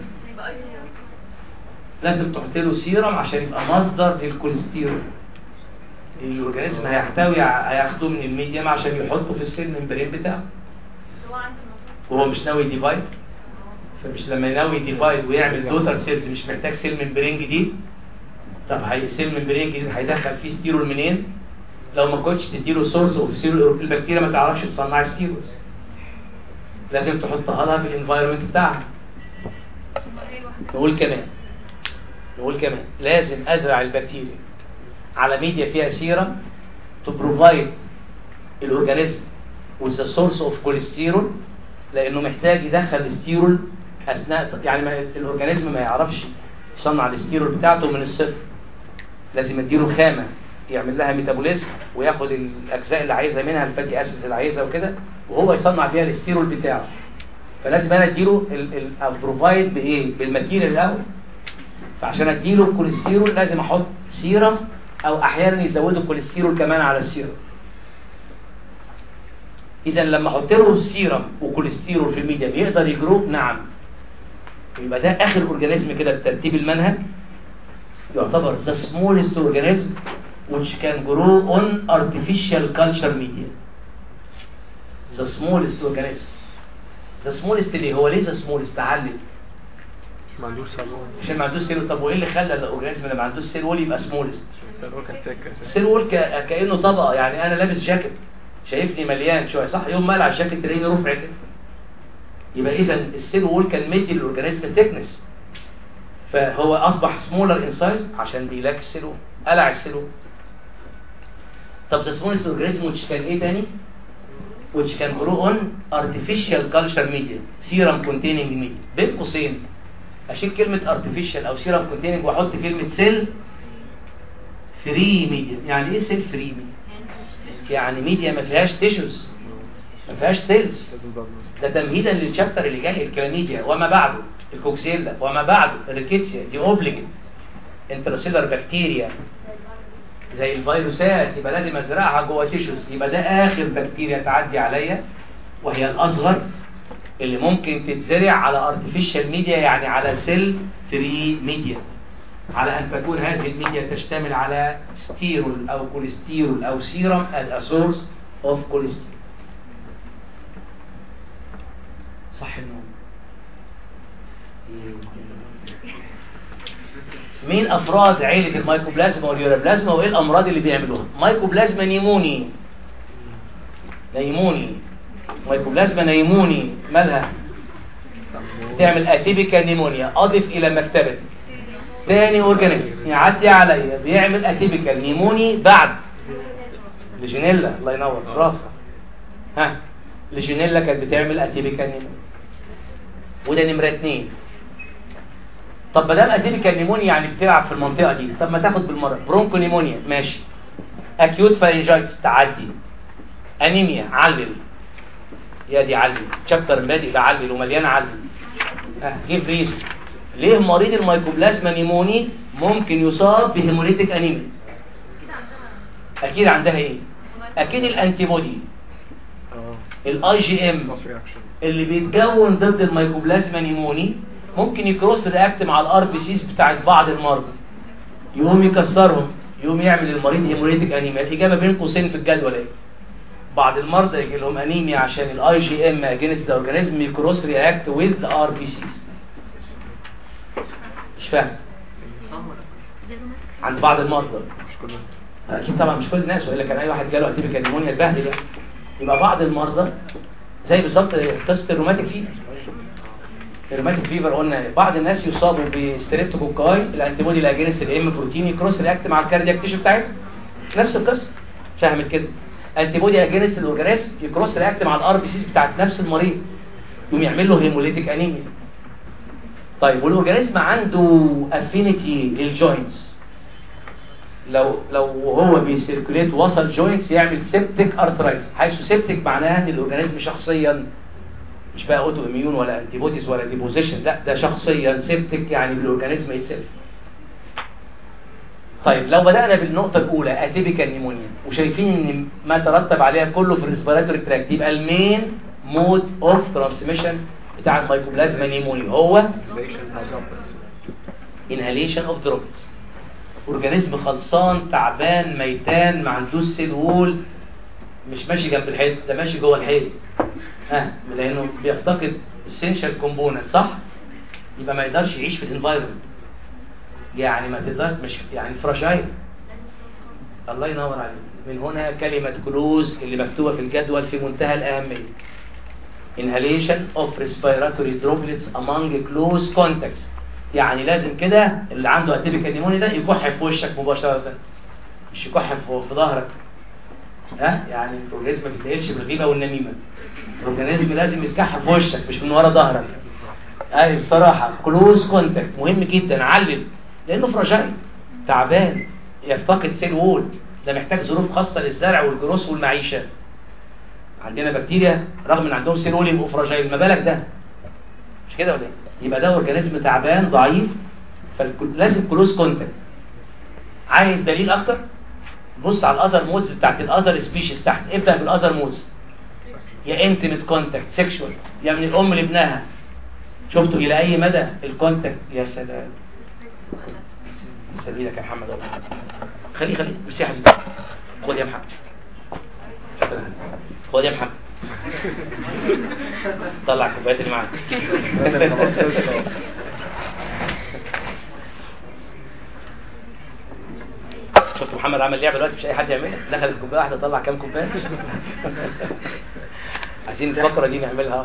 Speaker 1: لازم تحط له سيرم عشان يبقى مصدر للكوليسترول الاورجانيزم هيحتوي ع- هياخده من الميديم عشان يحطه في السيل ممبرين بتاعه وهو مش ناوي ديفايد فمش لما ينوي ديفايد ويعمل توتال سيلز مش محتاج سيل ممبرين جديد طب هي سيل ممبرين جديد هيدخل فيه ستيرول منين لو ما كنتش تديله سورس اوف ستيرول البكتيريا ما تعرفش تصنع ستيرولز لازم تحطها لها في الانفايرمنت بتاعها نقول كمان نقول كمان لازم ازرع البكتيريا على ميديا فيها سيرم تو بروفايد الاورجانيزم with a source of cholesterol لانه محتاج يدخل الستيرول اثناء يعني ما الاورجانيزم ما يعرفش يصنع الستيرول بتاعته من الصفر لازم اديله خامه يعمل لها ميتابوليزم وياخد الاجزاء اللي عايزها منها الفاتي اسيدز اللي عايزها وكده وهو يصنع بيها الستيرول بتاعه فلازم انا اديله البروفايد بايه بالماتيريال الاول فعشان اديله الكوليسترول لازم احط سيرم او احيانا يزودوا الكوليسترول كمان على السيرم اذا لما احط له السيرم وكوليسترول في الميديم يقدر يجروب نعم يبقى ده اخر اورجانيزم كده بترتيب المنهج يعتبر the smallest organism which can grow on artificial culture media the smallest organism the smallest ليه هو ليه the smallest تعلم
Speaker 2: ما عندوش صالون
Speaker 1: عشان ما عندوش سيل طب وايه اللي خلى الاورجانيزم اللي ما عندوش سيل وول يبقى سمولست
Speaker 2: صالون كان تك اساسا
Speaker 1: سيل وول ك- كانه طبقه يعني انا لابس جاكيت شايفني مليان شويه صح يوم ما العب الجاكيت تلاقيني رفع كده يبقى اذا السيل وول كان مدي للاورجانيزم تكنس فهو اصبح سمولر ان سايز عشان بيلاك السيل وول قلع السيل وول طب the smallest organism which كان ايه تاني which can grow on artificial culture media serum containing media بين قوسين اشيل كلمة artificial او serum containing واحط كلمة cell free media يعني ايه cell free media يعني ميديا ما فيهاش تيشوز ما فيهاش سيلز
Speaker 2: لازم ضبط
Speaker 1: ده تمهيدا للشابتر اللي جاي الكلاميديا وما بعده الكوكسيلا وما بعده الريكيتسيا دي اوبليجن انترسيلر بكتيريا زي الفيروسات يبقى لازم ازرعها جوه تيشوز يبقى ده اخر بكتيريا تعدي عليا وهي الاصغر اللي ممكن تتزرع على ارتفيشال ميديا يعني على سيل فري ميديا على ان تكون هذه الميديا تشتمل على ستيرول او كوليسترول او سيرم as a source of cholesterol صح النوم مين افراد عيلة المايكوبلازما واليورابلازما وايه الامراض اللي بيعملوها مايكوبلازما نيموني نيموني مايكوبلازما نيموني مالها تعمل اتيبيكا نيمونيا اضف الى مكتبتي تاني اورجانيزم يعدي عليا بيعمل اتيبيكال نيموني بعد ليجينيلا الله ينور راسك ها ليجينيلا كانت بتعمل اتيبيكال نيموني وده نمره اتنين طب بدل اتيبيكال نيمونيا يعني بتلعب في المنطقه دي طب ما تاخد بالمره برونكو نيمونيا ماشي اكيوت فارنجايتس تعدي انيميا علل يا دي علل شابتر بادئ ده علل ومليان علل اه جيب ريزو ليه مريض الميكوبلازما نيموني ممكن يصاب بهيموليتيك انيميا اكيد عندها ايه اكيد الانتي بودي الاي جي ام اللي بيتكون ضد الميكوبلازما نيموني ممكن يكروس رياكت مع الار بي سيز بتاعت بعض المرضى يقوم يكسرهم يقوم يعمل المريض هيموليتيك انيميا الاجابه بين قوسين في الجدول ايه بعض المرضى يجي لهم انيميا عشان الاي جي ام اجينست اورجانيزم يكروس رياكت ويز ار بي سيز مش فاهم عند بعض المرضى اكيد طبعا مش كل الناس والا كان اي واحد جاله اتيبيكال نيمونيا البهدل يعني يبقى بعض المرضى زي بالظبط قصه الروماتيك فيفر الروماتيك فيفر قلنا بعض الناس يصابوا بستريبتوكوكاي الانتي بودي لاجينست الام بروتين يكروس رياكت مع الكاردياك تيشو بتاعتهم نفس القصه فاهمت كده انتي بودي اجينست الاورجانيزم يكروس رياكت مع الار بي سيز بتاعت نفس المريض يقوم يعمل له هيموليتيك انيميا طيب والاورجانيزم عنده افينيتي للجوينتس لو لو هو بيسيركوليت وصل جوينتس يعمل سيبتيك ارثرايتس حيث سيبتيك معناها ان الاورجانيزم شخصيا مش بقى اوتو اميون ولا انتي بوديز ولا ديبوزيشن لا ده شخصيا سيبتيك يعني بالاورجانيزم يتسلف طيب لو بدأنا بالنقطة الأولى اتيبيكال نيمونيا وشايفين ان ما ترتب عليها كله في الريسبيراتوري تراكت يبقى المين مود اوف ترانسميشن بتاع الميكوبلازما نيمونيا هو انهاليشن اوف دروبس اورجانيزم خلصان تعبان ميتان ما عندوش سيل وول مش ماشي جنب الحيط ده ماشي جوه الحيط ها لانه بيفتقد essential كومبوننت صح يبقى ما يقدرش يعيش في الانفايرمنت يعني ما تقدرش مش يعني فراجايل الله ينور عليك من هنا كلمة كلوز اللي مكتوبة في الجدول في منتهى الأهمية inhalation of respiratory droplets among close contacts يعني لازم كده اللي عنده اتيبيكال نيمونيا ده يكح في وشك مباشرة مش يكح في في ظهرك ها يعني الاورجانيزم ما بيتنقلش بالغيبه والنميمه الاورجانيزم لازم يتكح في وشك مش من ورا ظهرك اي بصراحه كلوز كونتاكت مهم جدا علل لانه فراجايل تعبان يفتقد سيل وول ده محتاج ظروف خاصه للزرع والجروس والمعيشه عندنا بكتيريا رغم ان عندهم سيل وول يبقوا فراجايل ما بالك ده مش كده ولا ايه يبقى ده اورجانيزم تعبان ضعيف فلازم كلوز كونتاكت عايز دليل اكتر بص على الاذر مودز بتاعت الاذر سبيشيز تحت ابدا بالاذر مودز يا انتيميت كونتاكت سيكشوال يا من الام لابنها شفتوا الى اي مدى الكونتاكت يا سلام سبيلك يا محمد والله خلي خلي بس يا حبيبي خد يا محمد خد يا محمد طلع الكوبايات اللي معاك شفت محمد عمل لعبه دلوقتي مش اي حد يعملها دخل الكوبايه واحده طلع كام كوبايه عايزين الفقره دي نعملها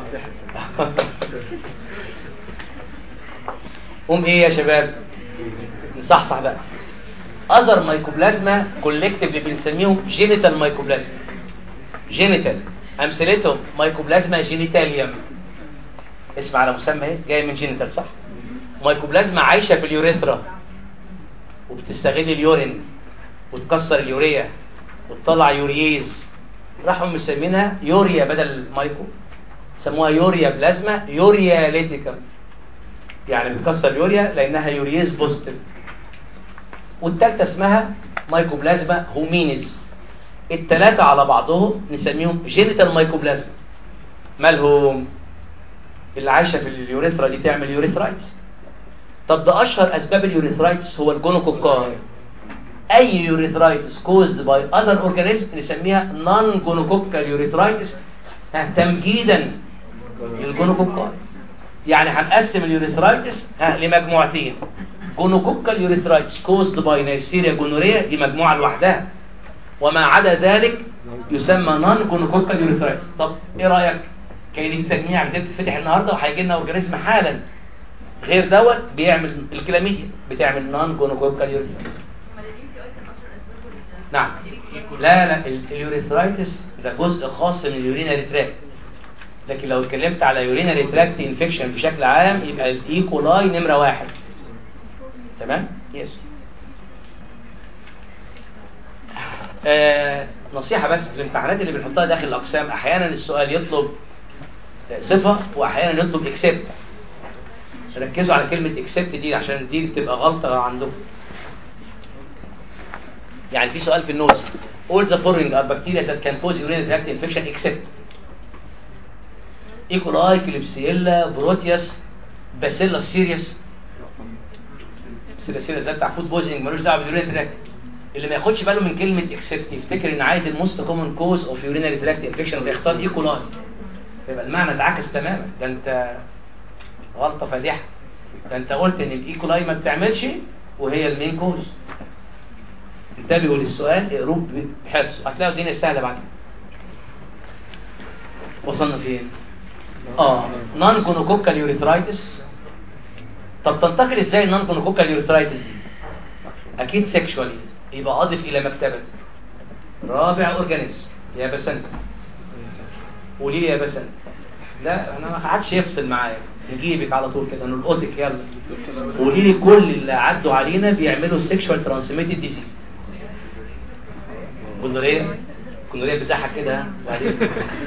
Speaker 1: قوم ايه يا شباب نصحصح بقى اذر مايكوبلازما كولكتيفلي بنسميهم جينيتال مايكوبلازما جينيتال امثلتهم مايكوبلازما جينيتاليوم اسم على مسمى ايه جاي من جينيتال صح مايكوبلازما عايشه في اليوريثرا وبتستغل اليورين وتكسر اليوريا وتطلع يورييز راحوا مسمينها يوريا بدل المايكو سموها يوريا بلازما يوريا ليتيكم يعني بتكسر اليوريا لانها يورييز بوزيتيف والثالثه اسمها مايكوبلازما هومينيز الثلاثه على بعضهم نسميهم جينيتال مايكوبلازما مالهم اللي عايشه في اليوريثرا دي تعمل يوريثرايتس طب ده اشهر اسباب اليوريثرايتس هو الجونوكوكاي اي يوريثرايتس كوزد باي اذر اورجانيزم نسميها نون جونوكوكال يوريثرايتس تمجيدا للجونوكوكاي يعني هنقسم اليوريثرايتس لمجموعتين جونوكوكال يوريثرايتس كوزد باي نيسيريا جونوريا دي مجموعه لوحدها وما عدا ذلك يسمى نون جونوكوكال يوريثرايتس طب ايه رايك كاين التجميع بتتفتح النهارده وهيجي لنا اورجانيزم حالا غير دوت بيعمل الكلاميديا بتعمل نون جونوكوكال يوريثرايتس نعم لا لا ال- اليوريثرايتس ده جزء خاص من اليوريناري تراكت لكن لو اتكلمت على يوريناري تراكت انفكشن بشكل عام يبقى الايكولاي نمره واحد تمام يس آه نصيحة بس في الامتحانات اللي بنحطها داخل الأقسام أحيانا السؤال يطلب صفة وأحيانا يطلب اكسبت ركزوا على كلمة اكسبت دي عشان دي بتبقى غلطة عندكم يعني في سؤال في النوتس all the following are bacteria that can cause urinary tract infection except E. coli, كليبسيلا بروتياس باسيلا سيريس سيريس ده بتاع فود بوزنج ملوش دعوه باليورينري تراكت اللي ما ياخدش باله من كلمه اكسبت يفتكر ان عايز الموست كومن كوز اوف يورينري تراكت انفكشن ويختار اي كولاي يبقى المعنى اتعكس تماما ده انت غلطه فادحه ده انت قلت ان الايكولاي ما بتعملش وهي المين كوز انتبهوا للسؤال اقروه بحرص هتلاقوا الدنيا سهله بعد كده. وصلنا فين اه نون جونوكوكال يوريثرايتس طب تنتقل ازاي النون جونوكوكال يوريثرايتس دي اكيد سيكشوالي يبقى اضف الى مكتبه رابع اورجانيزم يا بسنت قولي لي يا بسنت لا انا ما حدش يفصل معايا نجيبك على طول كده نلقطك يلا قولي لي كل اللي عدوا علينا بيعملوا سيكشوال ترانسميتد ديزيز كونوريا كونوريا بتضحك كده ها؟ وبعدين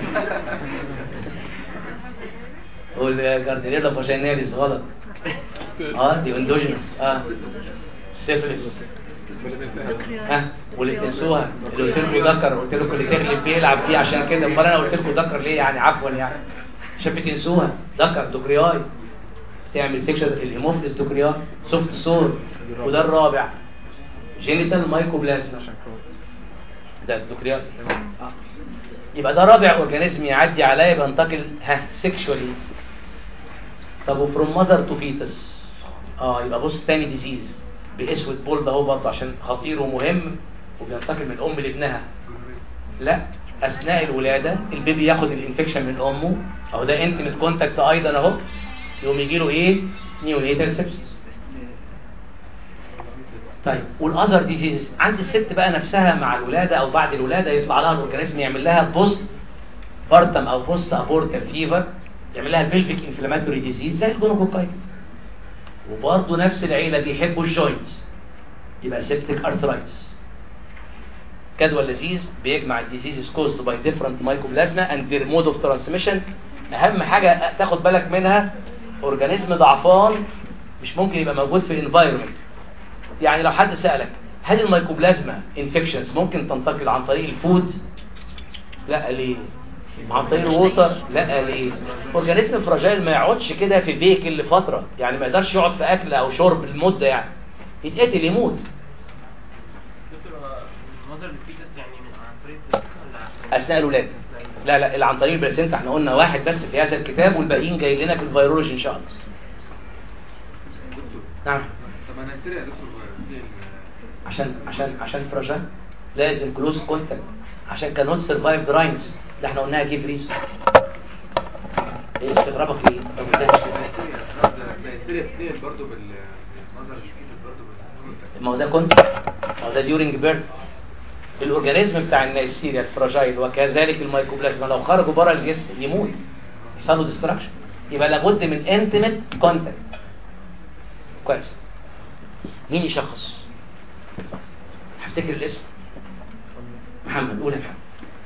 Speaker 1: والجاردينيلا فاجيناليس غلط اه دي اندوجينس اه سيفلس ها واللي تنسوها اللي قلت لكم ذكر قلت لكم اللي تغلب بيلعب فيه عشان كده امال انا قلت لكم ذكر ليه يعني عفوا يعني عشان بتنسوها ذكر دوكرياي تعمل سيكشن الهيموفيلس دوكرياي سوفت سور وده الرابع جينيتال مايكوبلازما ده الدوكرياي آه. يبقى ده رابع اورجانيزم يعدي عليا بنتقل ها سيكشوالي طب وفروم ماذر تو فيتس اه يبقى بص تاني ديزيز باسود بول ده هو برضه عشان خطير ومهم وبينتقل من الام لابنها لا اثناء الولاده البيبي ياخد الانفكشن من امه اهو ده انتيميت كونتاكت ايضا اهو يقوم يجي له ايه نيونيتال سيبسيس طيب والاذر ديزيز عند الست بقى نفسها مع الولاده او بعد الولاده يطلع لها الاورجانيزم يعمل لها بوست بارتم او بوست ابورتال فيفر يعمل لها بيلفيك انفلاماتوري ديزيز زي الجونوكوكايتس وبرضه نفس العيله بيحبوا الجوينتس يبقى سيبتيك ارثرايتس جدول لذيذ بيجمع الديزيزز كوزد باي ديفرنت مايكوبلازما اند ذير مود اوف ترانسميشن اهم حاجه تاخد بالك منها اورجانيزم ضعفان مش ممكن يبقى موجود في الانفايرمنت يعني لو حد سالك هل الميكوبلازما انفكشنز ممكن تنتقل عن طريق الفود لا ليه عن طريق الووتر لا ليه اورجانيزم فراجايل ما يقعدش كده في فيكل لفتره يعني ما يقدرش يقعد في اكل او شرب لمده يعني يتقتل يموت
Speaker 7: دكتور المصدر الفيتس يعني من عن طريق ولا
Speaker 1: اثناء الولاده لا لا اللي عن طريق البلاسينتا احنا قلنا واحد بس في هذا الكتاب والباقيين جاي لنا في الفيرولوجي ان شاء الله نعم
Speaker 2: طب انا هسرق يا دكتور في ال-
Speaker 1: عشان عشان عشان فراجايل لازم كلوز كونتاكت عشان كانوت سرفايف دراينز اللي احنا قلناها كيف ريز ايه استغرابك ايه طب ازاي مش فاهم؟
Speaker 2: ده هيسرق اثنين برضه بالمظهر الفيتس برضه بالكونتاكت
Speaker 1: ما هو ده كونتاكت ما هو ده ديورنج بيرث الاورجانيزم بتاع النيسيريا الفراجايل وكذلك الميكوبلازما لو خرجوا بره الجسم يموت يحصل له ديستراكشن يبقى لابد من انتيميت كونتاكت كويس مين يشخص هفتكر الاسم محمد قول يا محمد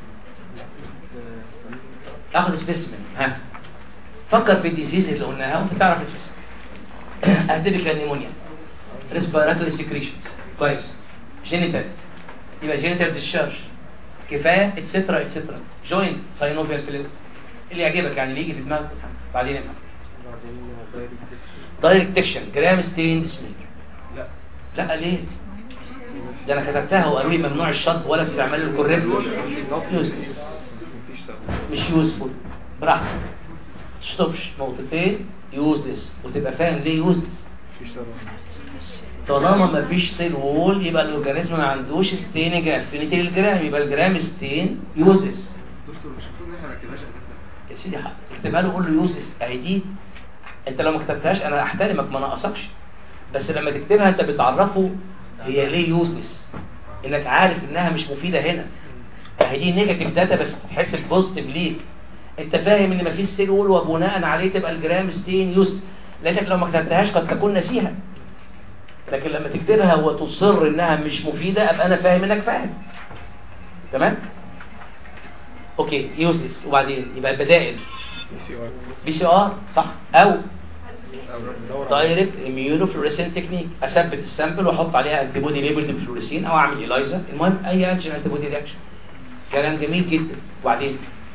Speaker 1: اخذ سبيسمن ها فكر في الديزيز اللي قلناها وانت تعرف السبيسمن اتيبيكال نيمونيا ريسبيراتوري سكريشن كويس جينيتال يبقى جينيتال ديشارج كفايه اتسترا اتسترا جوينت ساينوفيال فلويد اللي يعجبك يعني اللي يجي في دماغك بعدين يا محمد دايركت ديكشن جرام ستين سميك
Speaker 2: لا
Speaker 1: لا ليه ده انا كتبتها وقالوا لي ممنوع الشط ولا استعمال الكوريكتور
Speaker 2: مفيش سبب
Speaker 1: مش يوزفول براحتك تشطبش نقطتين يوزلس وتبقى فاهم ليه يوزلس
Speaker 2: مفيش سبب
Speaker 1: طالما ما فيش سيل وول يبقى الاورجانيزم ما عندوش ستيننج افينيتي للجرام يبقى الجرام ستين يوزلس
Speaker 2: دكتور مش المفروض ان احنا ما نركبهاش اساسا
Speaker 1: يا سيدي حق اكتبها له قول له يوزلس اهي دي انت لو ما كتبتهاش انا احترمك ما ناقصكش بس لما تكتبها انت بتعرفه هي ليه يوزلس انك عارف انها مش مفيده هنا هي دي نيجاتيف داتا بس تحس بوزيتيف ليك انت فاهم ان مفيش سيرول وبناء عليه تبقى الجرام ستين يوز لانك لو ما كتبتهاش قد تكون نسيها لكن لما تكتبها وتصر انها مش مفيده ابقى انا فاهم انك فاهم تمام اوكي يوزلس وبعدين يبقى البدائل بي سي ار صح او دايركت اميونو فلوريسنت تكنيك اثبت السامبل واحط عليها انتي بودي ليبلد بفلوريسين او اعمل الايزا المهم اي انجن انتي بودي رياكشن كلام جميل جدا وبعدين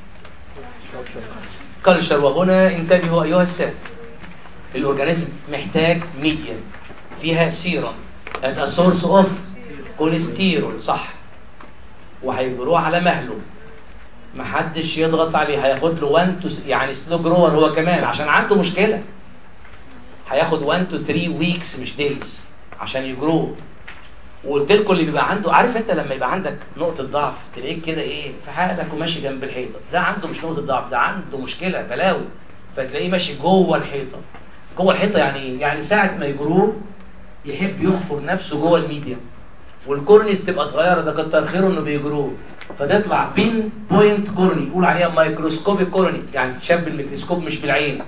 Speaker 1: كلشر وهنا انتبهوا ايها الساده الاورجانيزم محتاج ميديا فيها سيرم as a source of كوليسترول صح وهيجروه على مهله محدش يضغط عليه هياخد له 1 تو يعني سلو جروور هو كمان عشان عنده مشكله هياخد 1 تو 3 ويكس مش دايز عشان يجرو وقلت لكم اللي بيبقى عنده عارف انت لما يبقى عندك نقطه ضعف تلاقيك كده ايه في حالك وماشي جنب الحيطه ده عنده مش نقطه ضعف ده عنده مشكله بلاوي فتلاقيه ماشي جوه الحيطه جوه الحيطه يعني ايه يعني ساعه ما يجروه يحب يحفر نفسه جوه الميديا والكورنيز تبقى صغيره ده كتر خيره انه بيجروه فتطلع بين بوينت كورني يقول عليها مايكروسكوبيك كورني يعني تشاف بالميكروسكوب مش بالعين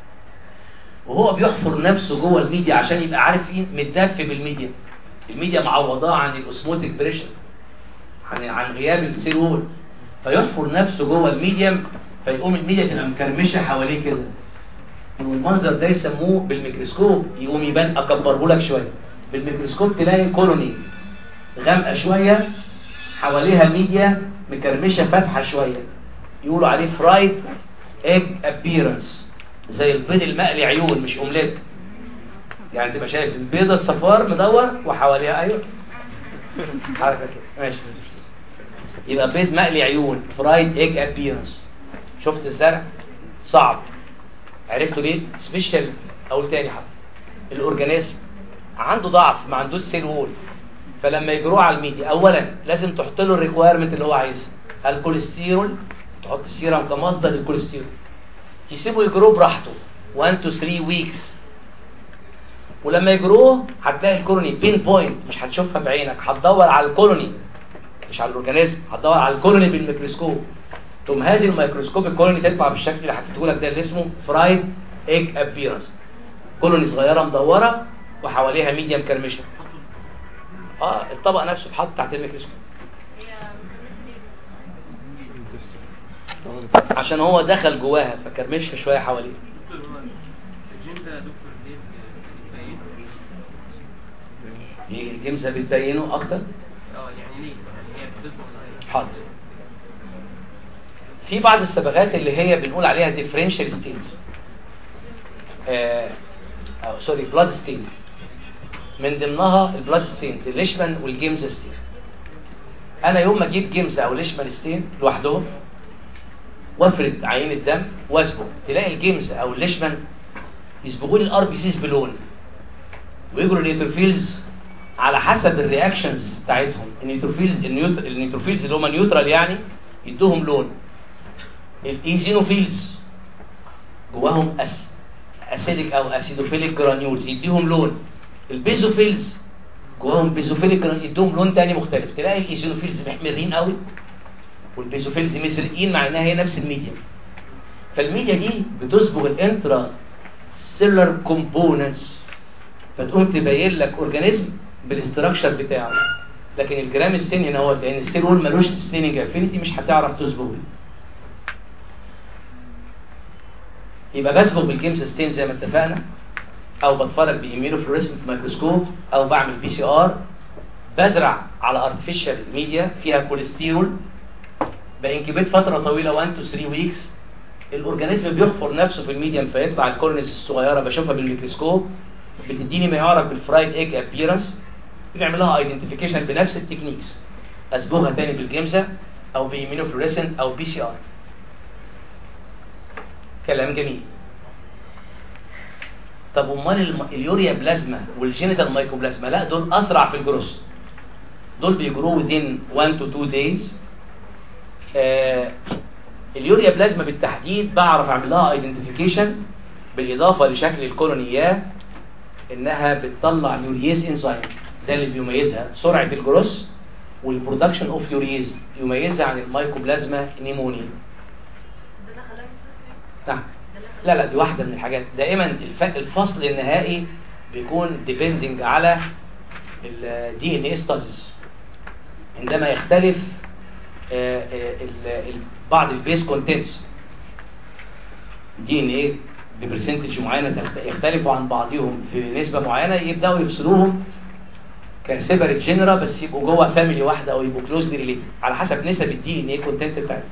Speaker 1: وهو بيحفر نفسه جوه الميديا عشان يبقى عارف ايه متدفي بالميديا الميديا معوضاه عن الاوسموتيك بريشر عن عن غياب السيل وول فيحفر نفسه جوه الميديم فيقوم الميديا تبقى مكرمشه حواليه كده والمنظر ده يسموه بالميكروسكوب يقوم يبان اكبره لك شويه بالميكروسكوب تلاقي كولوني غامقه شويه حواليها ميديا مكرمشه فاتحه شويه يقولوا عليه فرايد ايج ابييرنس زي البيض المقلي عيون مش اومليت يعني تبقى شايف البيضه الصفار مدور وحواليها ايوه حركه كده ماشي يبقى بيض مقلي عيون فرايد ايج ابييرنس شفت الزرع صعب عرفتوا ليه سبيشال اقول تاني حاجه الاورجانيزم عنده ضعف ما عندوش سيل وول فلما يجروه على الميديا اولا لازم تحط له الريكويرمنت اللي هو عايزه الكوليسترول تحط السيرم كمصدر للكوليسترول تسيبه يجروه براحته 1 to 3 ويكس ولما يجروه هتلاقي الكولوني بين بوينت مش هتشوفها بعينك هتدور على الكولوني مش على الاورجانيزم هتدور على الكولوني بالميكروسكوب ثم هذه الميكروسكوب الكولوني تطلع بالشكل اللي حكيته لك ده اللي اسمه فرايد ايج ابيرنس كولوني صغيره مدوره وحواليها ميديا مكرمشه اه الطبق نفسه اتحط تحت الميكروسكوب عشان هو دخل جواها فكرمشها شويه حواليه
Speaker 7: دكتور هو الجين ده يا دكتور ليه بيبين؟
Speaker 1: دي الجمسه بتبينه اكتر
Speaker 7: اه يعني ليه؟ يعني هي بتصبغ ازاي؟
Speaker 1: حاضر في بعض الصبغات اللي هي بنقول عليها ديفرنشال ستينز او سوري بلاد ستين من ضمنها البلاد ستين الليشمان والجيمز ستين انا يوم ما اجيب جيمز او ليشمان ستين لوحدهم وافرد عين الدم واسبغ تلاقي الجيمز او الليشمان يصبغوا لي الار بي سيز بلون ويجروا النيوتروفيلز على حسب الرياكشنز بتاعتهم النيوتروفيلز النيوت- النيوتروفيلز اللي هم نيوترال يعني يدوهم لون الايزينوفيلز جواهم أس... اسيدك او اسيدوفيليك جرانيولز يديهم لون البيزوفيلز جواهم بيزوفيليك جرانيولز يدوهم لون تاني مختلف تلاقي الايزينوفيلز محمرين قوي والبيزوفيلز مزرقين مع انها هي نفس الميديا فالميديا دي بتصبغ الانترا سيلر كومبوننتس فتقوم تبين لك اورجانيزم بالاستراكشر بتاعه لكن الجرام السن هنا هو لان السيل وول ملوش ستيننج افينيتي مش هتعرف تصبغه يبقى بصبغ بالجيمس ستين زي ما اتفقنا او بتفرج بإيمينو فلوريسنت مايكروسكوب او بعمل بي سي ار بزرع على ارتفيشال ميديا فيها كوليسترول بانكبيت فتره طويله 1 تو 3 ويكس الاورجانيزم بيحفر نفسه في الميديم فيطلع الكورنيس الصغيره بشوفها بالميكروسكوب بتديني ما يعرف بالفرايد ايج ابييرنس بنعمل لها ايدنتيفيكيشن بنفس التكنيكس اصبغها تاني بالجمزه او بإيمينو فلوريسنت او بي سي ار كلام جميل طب امال الم- اليوريا بلازما والجينيتال مايكوبلازما لا دول اسرع في الجروس دول بيجروا within 1 to 2 days آه اليوريا بلازما بالتحديد بعرف اعمل لها ايدنتيفيكيشن بالاضافه لشكل الكولونيات انها بتطلع يوريز انزيم ده اللي بيميزها سرعه الجروس والبرودكشن اوف يوريز يميزها عن المايكوبلازما نيموني نعم لا لا دي واحده من الحاجات دائما الف- الفصل النهائي بيكون ديبندنج على الدي ان اي ستاديز عندما يختلف آه، آه، ال- ال- بعض البيس كونتنتس دي ان ايه ببرسنتج معينه تخت- يختلفوا عن بعضهم في نسبه معينه يبداوا يفصلوهم كسيبريت جنرا بس يبقوا جوه فاميلي واحده او يبقوا كلوزلي ريليتد على حسب نسب الدي ان ايه كونتنت بتاعتهم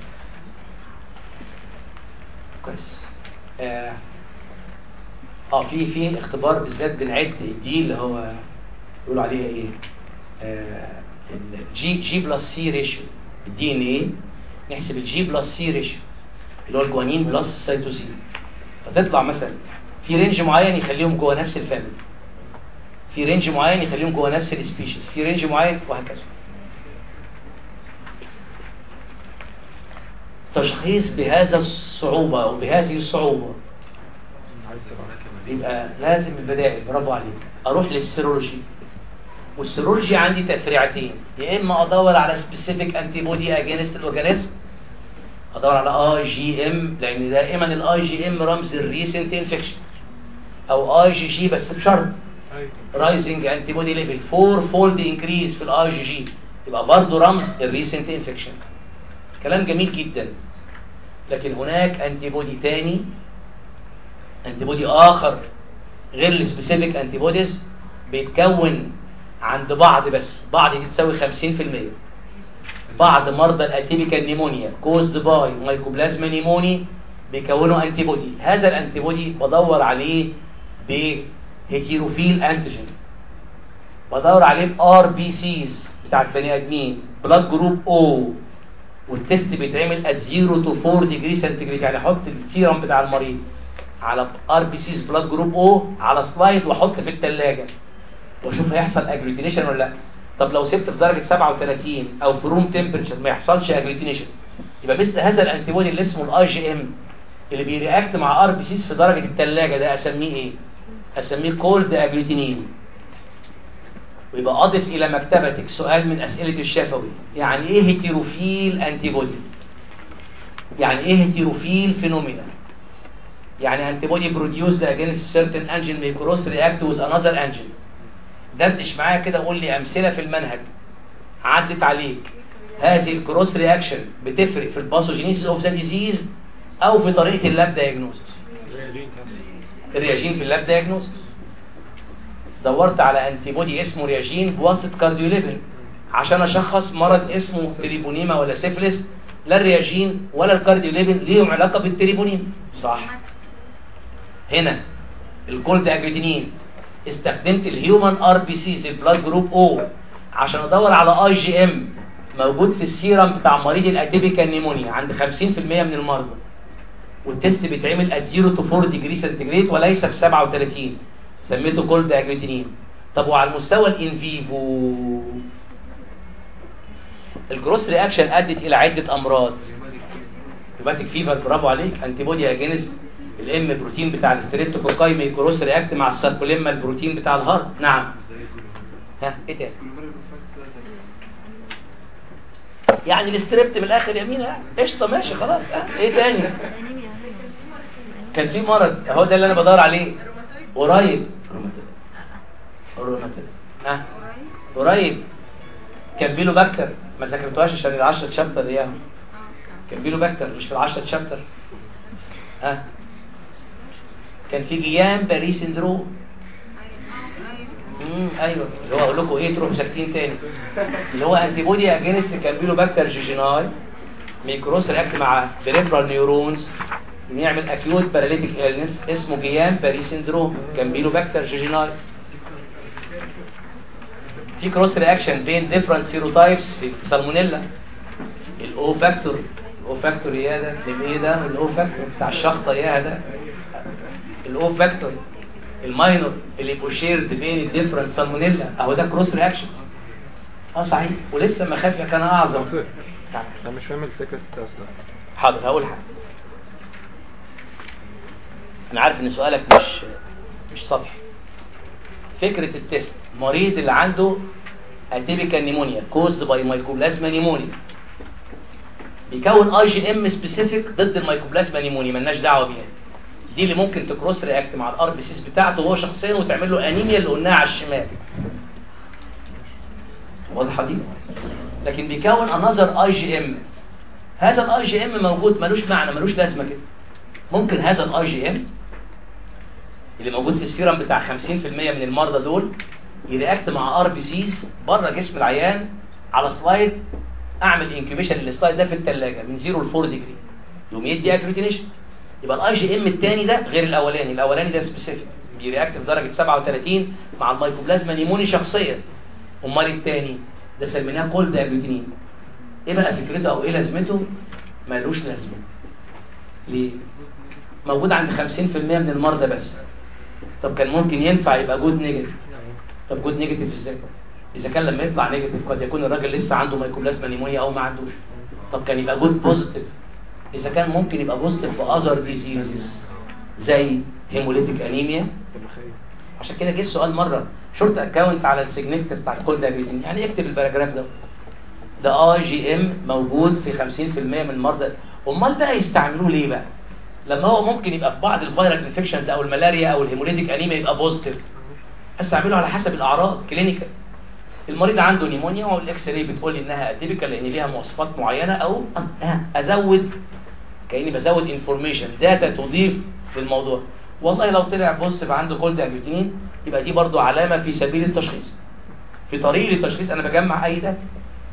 Speaker 1: كويس اه اه في في اختبار بالذات بنعد الدي اللي هو يقولوا عليه ايه آه الجي جي بلس سي ريشيو الدي ان ايه نحسب الجي بلس سي ريشيو اللي هو الجوانين بلس السيتوسين فتطلع مثلا في رينج معين يخليهم جوه نفس الفاميلي في رينج معين يخليهم جوه نفس السبيشيز في رينج معين وهكذا تشخيص بهذا الصعوبة أو بهذه الصعوبة يبقى لازم البدائل برافو عليك أروح للسيرولوجي والسيرولوجي عندي تفريعتين يا إما أدور على سبيسيفيك أنتي بودي أجينست الأورجانيزم أدور على اي جي ام لأن دائما الاي جي ام رمز الريسنت انفكشن أو اي جي جي بس بشرط رايزنج انتي بودي ليفل 4 فولد انكريز في الاي جي جي يبقى برضه رمز الريسنت انفكشن كلام جميل جدا لكن هناك انتي بودي تاني انتي بودي اخر غير السبيسيفيك انتي بوديز بيتكون عند بعض بس بعض دي تساوي 50% بعض مرضى الاتيبيكال نيمونيا كوزد باي مايكوبلازما نيموني بيكونوا انتي بودي هذا الانتي بودي بدور عليه بهيتيروفيل انتيجين بدور عليه بار بي سيز بتاعت بني ادمين بلاد جروب او والتست بيتعمل at 0 to 4 degree سنتيجريد يعني احط السيرم بتاع المريض على ار بي سيز بلاد جروب او على سلايد واحط في الثلاجه واشوف هيحصل اجلوتينيشن ولا لا طب لو سبت في درجه 37 او في روم تمبرتشر ما يحصلش اجلوتينيشن يبقى مثل هذا الانتي بودي اللي اسمه الاي جي ام اللي بيرياكت مع ار بي سيز في درجه الثلاجه ده اسميه ايه اسميه كولد اجلوتينين ويبقى اضف الى مكتبتك سؤال من اسئله الشفوي يعني ايه هيتيروفيل انتي بودي يعني ايه هيتيروفيل فينومينا يعني انتي بودي بروديوسد اجينست سيرتن انجين may cross react with another engine دردش معايا كده وقول لي امثله في المنهج عدت عليك هذه الكروس رياكشن بتفرق في الباثوجينيسيس اوف ذا ديزيز او في طريقه اللاب دايجنوستس الرياجين في اللاب دايجنوستس دورت على انتي بودي اسمه رياجين بواسطه كارديوليفر عشان اشخص مرض اسمه تريبونيما ولا سيفلس لا الرياجين ولا الكارديوليفر ليهم علاقه بالتريبونيما صح هنا الكولد اجلوتينين استخدمت الهيومن ار بي سيز البلاد جروب او عشان ادور على اي جي ام موجود في السيرم بتاع مريض الاتيبيكال نيمونيا عند 50% من المرضى والتست بيتعمل at 0 to 4 degree سنتيجريد وليس في 37 سميته كولد اجلوتينين طب وعلى المستوى الان فيفو الكروس رياكشن ادت الى عده امراض هيباتيك فيفر برافو عليك انتي بودي اجينست الام بروتين بتاع الستريبتوكوكاي مي كروس رياكت مع الساركوليما البروتين بتاع الهارت نعم ها ايه تاني يعني الاستريبت من الاخر يمين قشطه ماشي خلاص ها ايه تاني كان في مرض اهو ده اللي انا بدور عليه قريب روماتيد ها قريب كمبيلو باكتر ما ذاكرتوهاش عشان العشرة شابتر اياهم كمبيلو باكتر مش في العشرة شابتر ها كان في جيام باريس سندروم امم ايوه اللي هو اقول لكم ايه تروحوا ساكتين تاني اللي هو انتي بودي اجينست كامبيلو باكتر جيجيناي ميكروس رياكت مع بريفرال نيورونز بنعمل اكيوت باراليتيك ايلنس اسمه جيام باريس سندروم كامبيلو باكتر جيجيناي في كروس رياكشن بين ديفرنت سيروتايبس في سالمونيلا الاو فاكتور الاو فاكتور يا ده ايه ده الاو فاكتور بتاع الشخطه يا ده الاو فاكتور الماينور اللي يبقوا شيرد بين الديفرنت سالمونيلا اهو ده كروس رياكشن اه صحيح ولسه مخافيا كان اعظم
Speaker 2: انا مش فاهم الفكره اصلا
Speaker 1: حاضر هقول حاجه انا عارف ان سؤالك مش مش سطحي فكرة التست مريض اللي عنده اتيبيكال نيمونيا كوزد باي مايكوبلازما نيمونيا بيكون اي جي ام سبيسيفيك ضد المايكوبلازما نيمونيا ملناش دعوه بيها دي اللي ممكن تكروس رياكت مع الار بي سيس بتاعته هو شخصيا وتعمل له انيميا اللي قلناها على الشمال واضحه دي لكن بيكون انذر اي جي ام هذا الاي جي ام موجود ملوش معنى ملوش لازمه كده ممكن هذا الاي جي ام اللي موجود في السيرم بتاع 50% من المرضى دول يرياكت مع ار بي سيز بره جسم العيان على سلايد اعمل انكيوبيشن للسلايد ده في الثلاجه من 0 ل 4 ديجري يقوم يدي اكريتينيشن يبقى الاي جي ام الثاني ده غير الاولاني الاولاني ده سبيسيفيك بيرياكت في درجه 37 مع الميكوبلازما نيموني شخصيا امال الثاني ده سميناه كولد اجلوتينين ايه بقى فكرته او ايه لازمته ملوش لازمه ليه موجود عند 50% من المرضى بس طب كان ممكن ينفع يبقى جود نيجاتيف طب جود نيجاتيف ازاي اذا كان لما يطلع نيجاتيف قد يكون الراجل لسه عنده مايكوبلازما نيمونيا او ما عندوش طب كان يبقى جود بوزيتيف اذا كان ممكن يبقى بوزيتيف في اذر ديزيزز زي هيموليتيك انيميا عشان كده جه السؤال مره شورت اكاونت على السيجنيفيكانس بتاع كل ده يعني اكتب الباراجراف ده ده اي جي ام موجود في 50% من المرضى امال بقى يستعملوه ليه بقى لما هو ممكن يبقى في بعض الفيرال انفكشنز او الملاريا او الهيموليتيك انيميا يبقى بوزيتيف استعمله على حسب الاعراض كلينيكال المريض عنده نيمونيا والاكس راي بتقول لي انها اتيبيكال لان ليها مواصفات معينه او ازود كاني بزود انفورميشن داتا تضيف للموضوع والله لو طلع بص يبقى عنده كولد اجلوتين يبقى دي برضو علامه في سبيل التشخيص في طريق للتشخيص انا بجمع اي داتا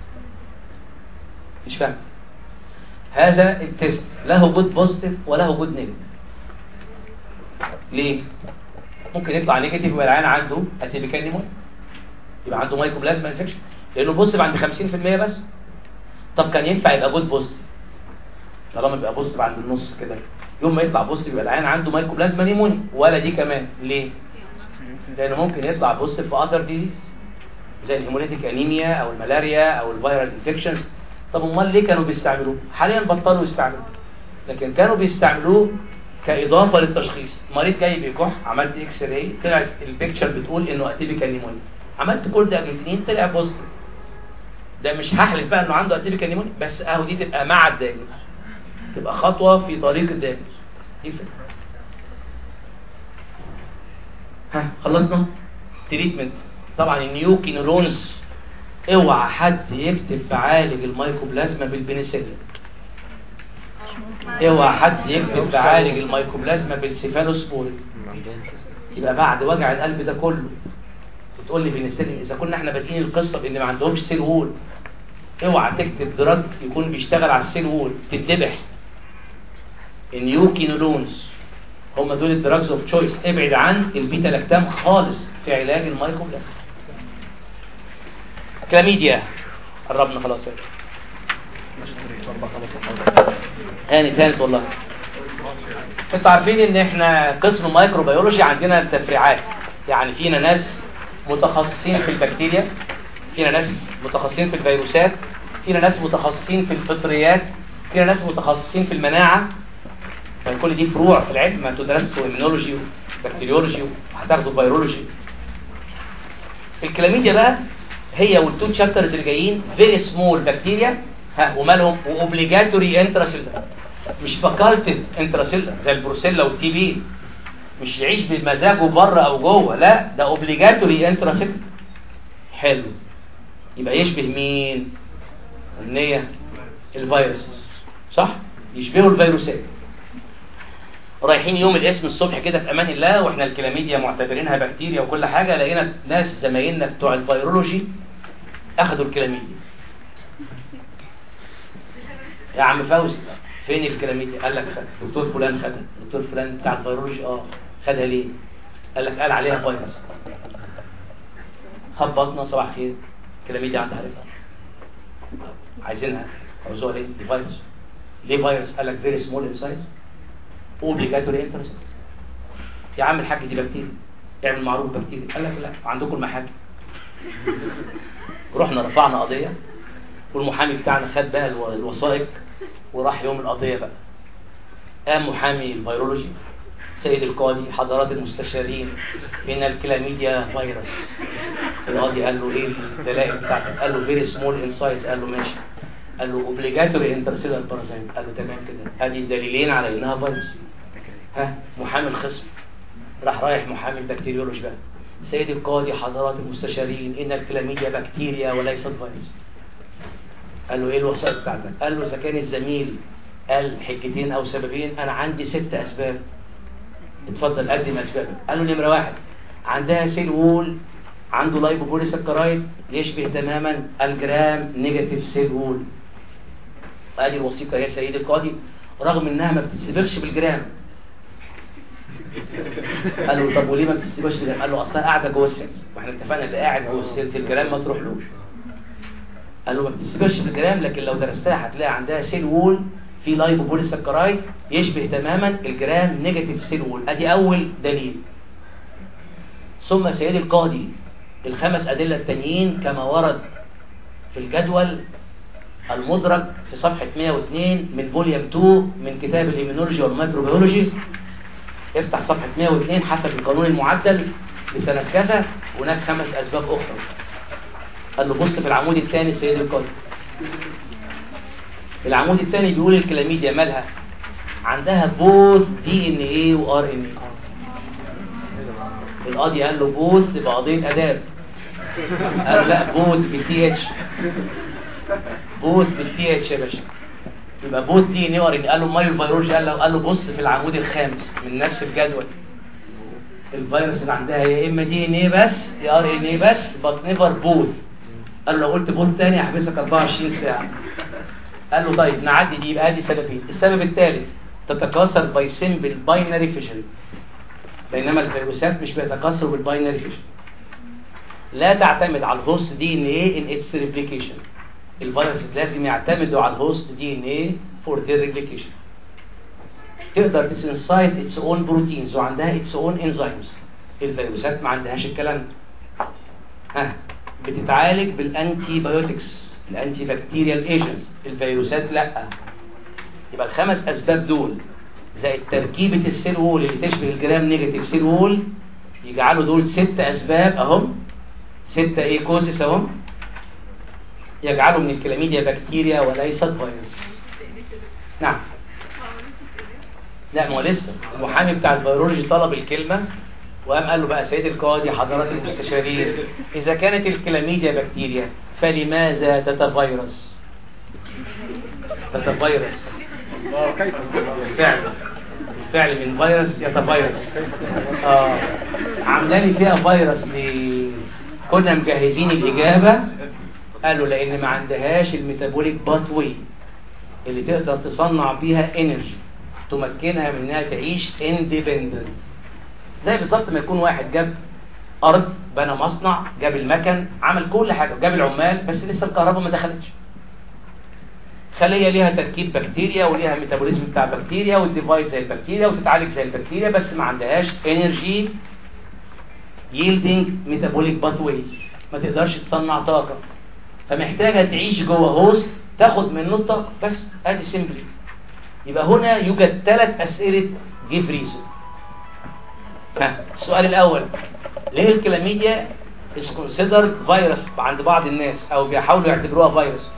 Speaker 1: مش فاهم هذا التست له جود بوزيتيف وله جود نيجاتيف ليه ممكن يطلع نيجاتيف يبقى العيان عنده اتيبيكال نيمونيا يبقى عنده مايكوبلازما انفكشن لانه بوزيتيف عند 50% بس طب كان ينفع يبقى جود بوزيتيف طالما يبقى بوزيتيف عند النص كده يوم ما يطلع بوزيتيف يبقى العيان عنده مايكوبلازما نيمونيا ولا دي كمان ليه لانه ممكن يطلع بوزيتيف في اذر ديزيز زي الهيموليتيك انيميا او الملاريا او الفيرال انفكشنز طب امال ليه كانوا بيستعملوه حاليا بطلوا يستعملوه لكن كانوا بيستعملوه كاضافه للتشخيص مريض جاي بيكح عملت اكس راي طلعت البيكتشر بتقول انه اتيبيكال نيمونيا عملت كل ده اجلسين طلع بوزيتيف ده مش هحلف بقى انه عنده اتيبيكال نيمونيا بس اهو دي تبقى مع الدايجنوز تبقى خطوه في طريق الدايجنوز دي الفكره ها خلصنا تريتمنت طبعا النيوكينولونز اوعى حد يكتب في عالج الميكوبلازما بالبنسلين اوعى حد يكتب في عالج الميكوبلازما بالسيفالوسبورين يبقى بعد وجع القلب ده كله وتقول لي بنسلين اذا كنا احنا بادئين القصه بان ما عندهمش سيل وول اوعى تكتب دراج يكون بيشتغل على السيل وول تتذبح النيوكينولونز هم دول الدراجز اوف تشويس ابعد عن البيتا لاكتام خالص في علاج الميكوبلازما كلاميديا قربنا خلاص هانت هانت والله انتوا عارفين ان احنا قسم مايكروبيولوجي عندنا تفريعات يعني فينا ناس متخصصين في البكتيريا فينا ناس متخصصين في الفيروسات فينا ناس متخصصين في الفطريات فينا ناس متخصصين في المناعة فكل دي فروع في العلم ما انتوا درستوا ايمينولوجي وبكتيريولوجي وهتاخدوا فيرولوجي الكلاميديا بقى هي والتو تشابترز اللي جايين فيري سمول بكتيريا ها ومالهم واوبليجاتوري انتراسيلر مش فاكولتيف انتراسيلر زي البروسيلا والتي بي مش يعيش بمزاجه بره او جوه لا ده اوبليجاتوري انتراسيلر حلو يبقى يشبه مين النية الفيروس صح يشبهوا الفيروسات رايحين يوم الاسم الصبح كده في امان الله واحنا الكلاميديا معتبرينها بكتيريا وكل حاجة لقينا ناس زمايلنا بتوع الفيرولوجي اخدوا الكلاميديا يا عم فوزي فين الكلاميديا قال لك خد دكتور فلان خدها دكتور فلان بتاع الفيرولوجي اه خدها ليه قال لك قال عليها فيروس خبطنا صباح خير الكلاميديا عندها عارفها عايزينها عاوزوها ليه دي فيروس ليه فيروس قال لك فيري سمول ان سايز اوبليجاتوري انترست يا عم الحاج دي بكتيريا اعمل معروف بكتيريا قال لك لا عندكم المحاكم رحنا رفعنا قضيه والمحامي بتاعنا خد بقى الو- الوثائق وراح يوم القضيه بقى قام محامي الفيرولوجي سيد القاضي حضرات المستشارين ان الكلاميديا فيروس القاضي قال له ايه الدلائل بتاعتك قال له فيري سمول انسايز قال له ماشي قال له اوبليجاتوري انترسيلر بارازايت قال له تمام كده ادي الدليلين على انها فيروس ها محامي الخصم راح رايح محامي البكتيريولوجي بقى سيد القاضي حضرات المستشارين ان الكلاميديا بكتيريا وليست فيروس قال له ايه الوسائط بتاعتك قال له اذا كان الزميل قال حجتين او سببين انا عندي ست اسباب اتفضل قدم اسبابك قال له نمره واحد عندها سيل وول عنده لايبوبوليسكرايد يشبه تماما الجرام نيجاتيف سيل وول ادي الوثيقه يا سيدي القاضي رغم انها ما بتتسبغش بالجرام قال له طب وليه ما بتتسبغش بالجرام قال له اصلا قاعده جوه السيل واحنا اتفقنا اللي قاعد جوه السيل في الجرام ما تروحلوش قال له ما بتتسبغش بالجرام لكن لو درستها هتلاقي عندها سيل وول في لايبوبوليسكرايد يشبه تماما الجرام نيجاتيف سيل وول ادي اول دليل ثم سيدي القاضي الخمس ادله التانيين كما ورد في الجدول المدرج في صفحة 102 من فوليوم 2 من كتاب الهيمينولوجي والميكروبيولوجي افتح صفحة 102 حسب القانون المعدل لسنة كذا هناك خمس أسباب أخرى قال له بص في العمود الثاني سيد القاضي العمود الثاني بيقول الكلاميديا مالها عندها بوث دي ان ايه وار ان ايه القاضي قال له بوث تبقى قضيه اداب قال لا بوث بالتي اتش بوث بالتي اتش يا باشا يبقى بوث دي ان ايه وار ان قال له امال الفيروس قال له قال له بص في العمود الخامس من نفس الجدول الفيروس اللي عندها يا اما دي ان ايه بس يا ار ان ايه بس بس نيفر بوث قال له لو قلت بوث تاني هحبسك 24 ساعه قال له طيب نعدي دي يبقى ادي سببين السبب الثالث تتكاثر باي سمبل باينري فيشن بينما الفيروسات مش بيتكاثروا بالباينري فيشن لا تعتمد على الهوست دي ان ايه ان اتس ريبليكيشن الفيروس لازم يعتمدوا على الهوست دي ان ايه فور ذير ريبليكيشن تقدر تسنسايز اتس اون بروتينز وعندها اتس اون انزيمز الفيروسات ما عندهاش الكلام ده ها بتتعالج بالانتي بايوتكس الانتي بكتيريال ايجنتس الفيروسات لا يبقى الخمس اسباب دول زائد تركيبه السيل وول اللي تشبه الجرام نيجاتيف سيل وول يجعلوا دول ست اسباب اهم ستة ايه كوزس اهم يجعلوا من الكلاميديا بكتيريا وليست فيروس نعم لا ما هو لسه المحامي بتاع الفيرولوجي طلب الكلمه وقام قال له بقى سيد القاضي حضرات المستشارين اذا كانت الكلاميديا بكتيريا فلماذا تتفيروس تتفيروس
Speaker 2: اه كيف
Speaker 1: بالفعل بالفعل من فيروس يتفيروس اه عاملاني فيها فيروس ليه كنا مجهزين الاجابه قالوا لان ما عندهاش الميتابوليك باثوي اللي تقدر تصنع بيها انرجي تمكنها من انها تعيش اندبندنت زي بالظبط ما يكون واحد جاب ارض بنى مصنع جاب المكن عمل كل حاجه جاب العمال بس لسه الكهرباء ما دخلتش خليه ليها تركيب بكتيريا وليها ميتابوليزم بتاع بكتيريا والديفايد زي البكتيريا وتتعالج زي البكتيريا بس ما عندهاش انرجي ييلدينج ميتابوليك باثويز ما تقدرش تصنع طاقه فمحتاجه تعيش جوه هوست تاخد منه الطاقه بس ادي سيمبلي يبقى هنا يوجد ثلاث اسئله جيف ريزون السؤال الاول ليه الكلاميديا is considered فيروس عند بعض الناس او بيحاولوا يعتبروها فيروس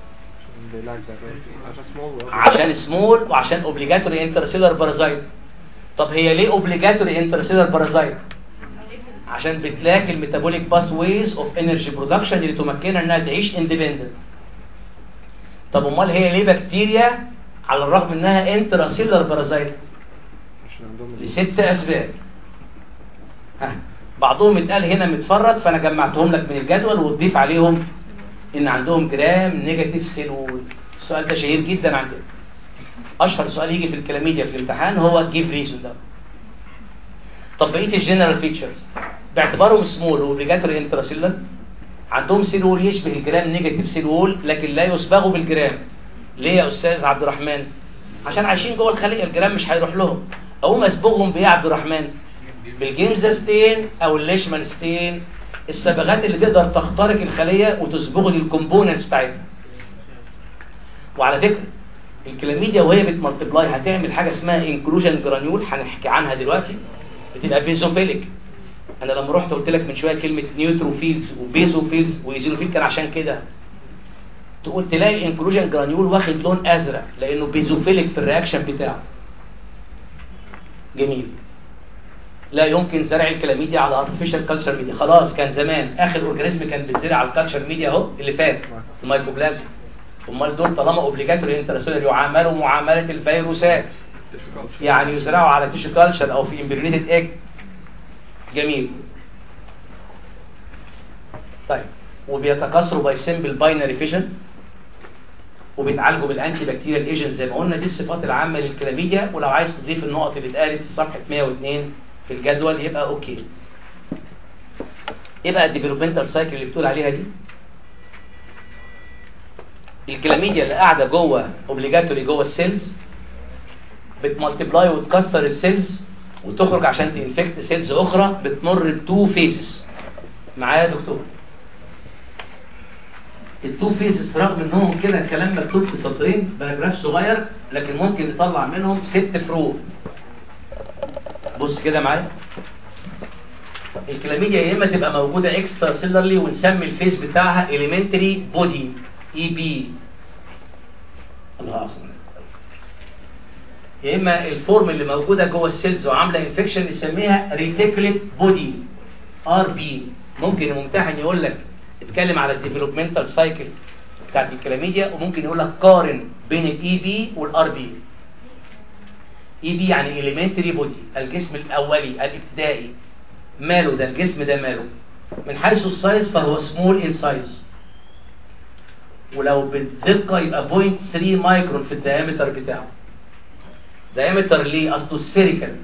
Speaker 2: عشان سمول
Speaker 1: عشان سمول وعشان اوبليجاتوري انترسيلر بارازايت طب هي ليه اوبليجاتوري انترسيلر بارازايت عشان بتلاقي الميتابوليك باث ويز اوف انرجي برودكشن اللي تمكنها انها تعيش اندبندنت طب امال هي ليه بكتيريا على الرغم انها انترسيلر بارازايت
Speaker 2: عشان عندهم
Speaker 1: لست اسباب ها. بعضهم اتقال هنا متفرد فانا جمعتهم لك من الجدول وتضيف عليهم ان عندهم جرام نيجاتيف سيل وول السؤال ده شهير جدا عندنا اشهر سؤال يجي في الكلاميديا في الامتحان هو جيف ريزون ده طب بقيه الجنرال فيتشرز باعتبارهم سمول واوبليجاتوري انتراسيلر عندهم سيل وول يشبه الجرام نيجاتيف سيل وول لكن لا يصبغوا بالجرام ليه يا استاذ عبد الرحمن عشان عايشين جوه الخليه الجرام مش هيروح لهم اقوم اصبغهم بايه يا عبد الرحمن بالجيمزا ستين او الليشمان ستين الصبغات اللي تقدر تخترق الخليه وتصبغ لي الكومبوننتس بتاعتها وعلى فكره الكلاميديا وهي بتمالتبلاي هتعمل حاجه اسمها انكلوجن جرانيول هنحكي عنها دلوقتي بتبقى بيزوفيليك انا لما رحت قلت لك من شويه كلمه نيوتروفيلز وبيزوفيلز وايزينوفيل كان عشان كده تقول تلاقي انكلوجن جرانيول واخد لون ازرق لانه بيزوفيليك في الرياكشن بتاعه جميل لا يمكن زرع الكلاميديا على ارتفيشال كالتشر ميديا خلاص كان زمان اخر اورجانيزم كان بيتزرع على الكالتشر ميديا اهو اللي فات الميكروبلازم امال دول طالما اوبليجاتوري انترسولر يعاملوا معامله الفيروسات يعني يزرعوا على تيشو كالتشر او في امبريونيتد ايج جميل طيب وبيتكاثروا باي سمبل باينري فيجن وبيتعالجوا بالانتي بكتيريال ايجنت زي ما قلنا دي الصفات العامه للكلاميديا ولو عايز تضيف النقط اللي اتقالت في صفحه 102 في الجدول يبقى اوكي يبقى الديفلوبمنتال سايكل اللي بتقول عليها دي الكلاميديا اللي قاعده جوه اوبليجاتوري جوه السيلز بتمالتبلاي وتكسر السيلز وتخرج عشان تنفكت سيلز اخرى بتمر بتو فيزز معايا يا دكتور التو فيزز رغم انهم كده الكلام مكتوب في سطرين باراجراف صغير لكن ممكن نطلع منهم ست فروق بص كده معايا الكلاميديا يا اما تبقى موجوده اكسترا سيلرلي ونسمي الفيز بتاعها اليمنتري بودي اي بي الله اعظم يا اما الفورم اللي موجوده جوه السيلز وعامله انفكشن نسميها ريتيكوليت بودي ار بي ممكن الممتحن يقول لك اتكلم على الديفلوبمنتال سايكل بتاعت الكلاميديا وممكن يقول لك قارن بين الاي بي والار بي اي بي يعني اليمنتري بودي الجسم الاولي الابتدائي ماله ده الجسم ده ماله من حيث السايز فهو سمول ان سايز ولو بالدقة يبقى 0.3 مايكرون في الديامتر بتاعه ديامتر ليه اصله سفيريكال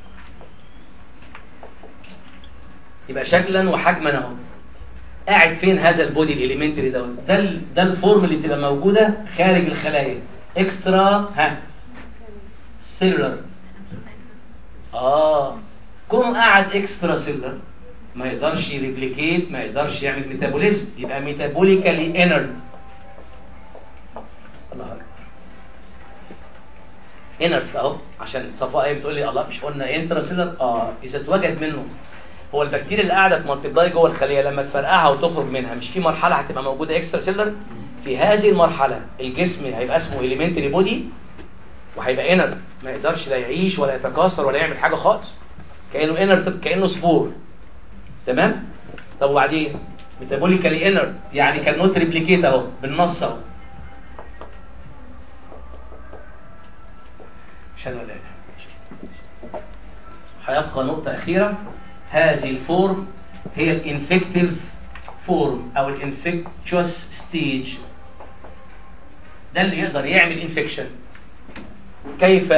Speaker 1: يبقى شكلا وحجما اهو قاعد فين هذا البودي الاليمنتري دوت ده ال- ده الفورم اللي بتبقى موجوده خارج الخلايا اكسترا ها سيلولر اه كون قاعد اكسترا سيلولر ما يقدرش يريبليكيت ما يقدرش يعمل ميتابوليزم يبقى ميتابوليكالي انرد الله اكبر انرد اهو عشان صفاء ايه بتقول لي الله مش قلنا انترا سيلولر اه اذا اتوجد منه هو البكتيريا اللي قاعده في مالتيبلاي جوه الخليه لما تفرقعها وتخرج منها مش في مرحله هتبقى موجوده اكسترا سيلولر في هذه المرحله الجسم هيبقى اسمه اليمنتري بودي وهيبقى انر ما يقدرش لا يعيش ولا يتكاثر ولا يعمل حاجه خالص كانه انر كانه سبور تمام طب وبعدين ميتابوليكالي انر يعني كان نوت ريبليكيت اهو بالنص اهو مش هذا ولا إيه؟ هيبقى نقطة أخيرة هذه الفورم هي الانفكتيف فورم أو الانفكتشوس ستيج ده اللي يقدر يعمل انفكشن كيف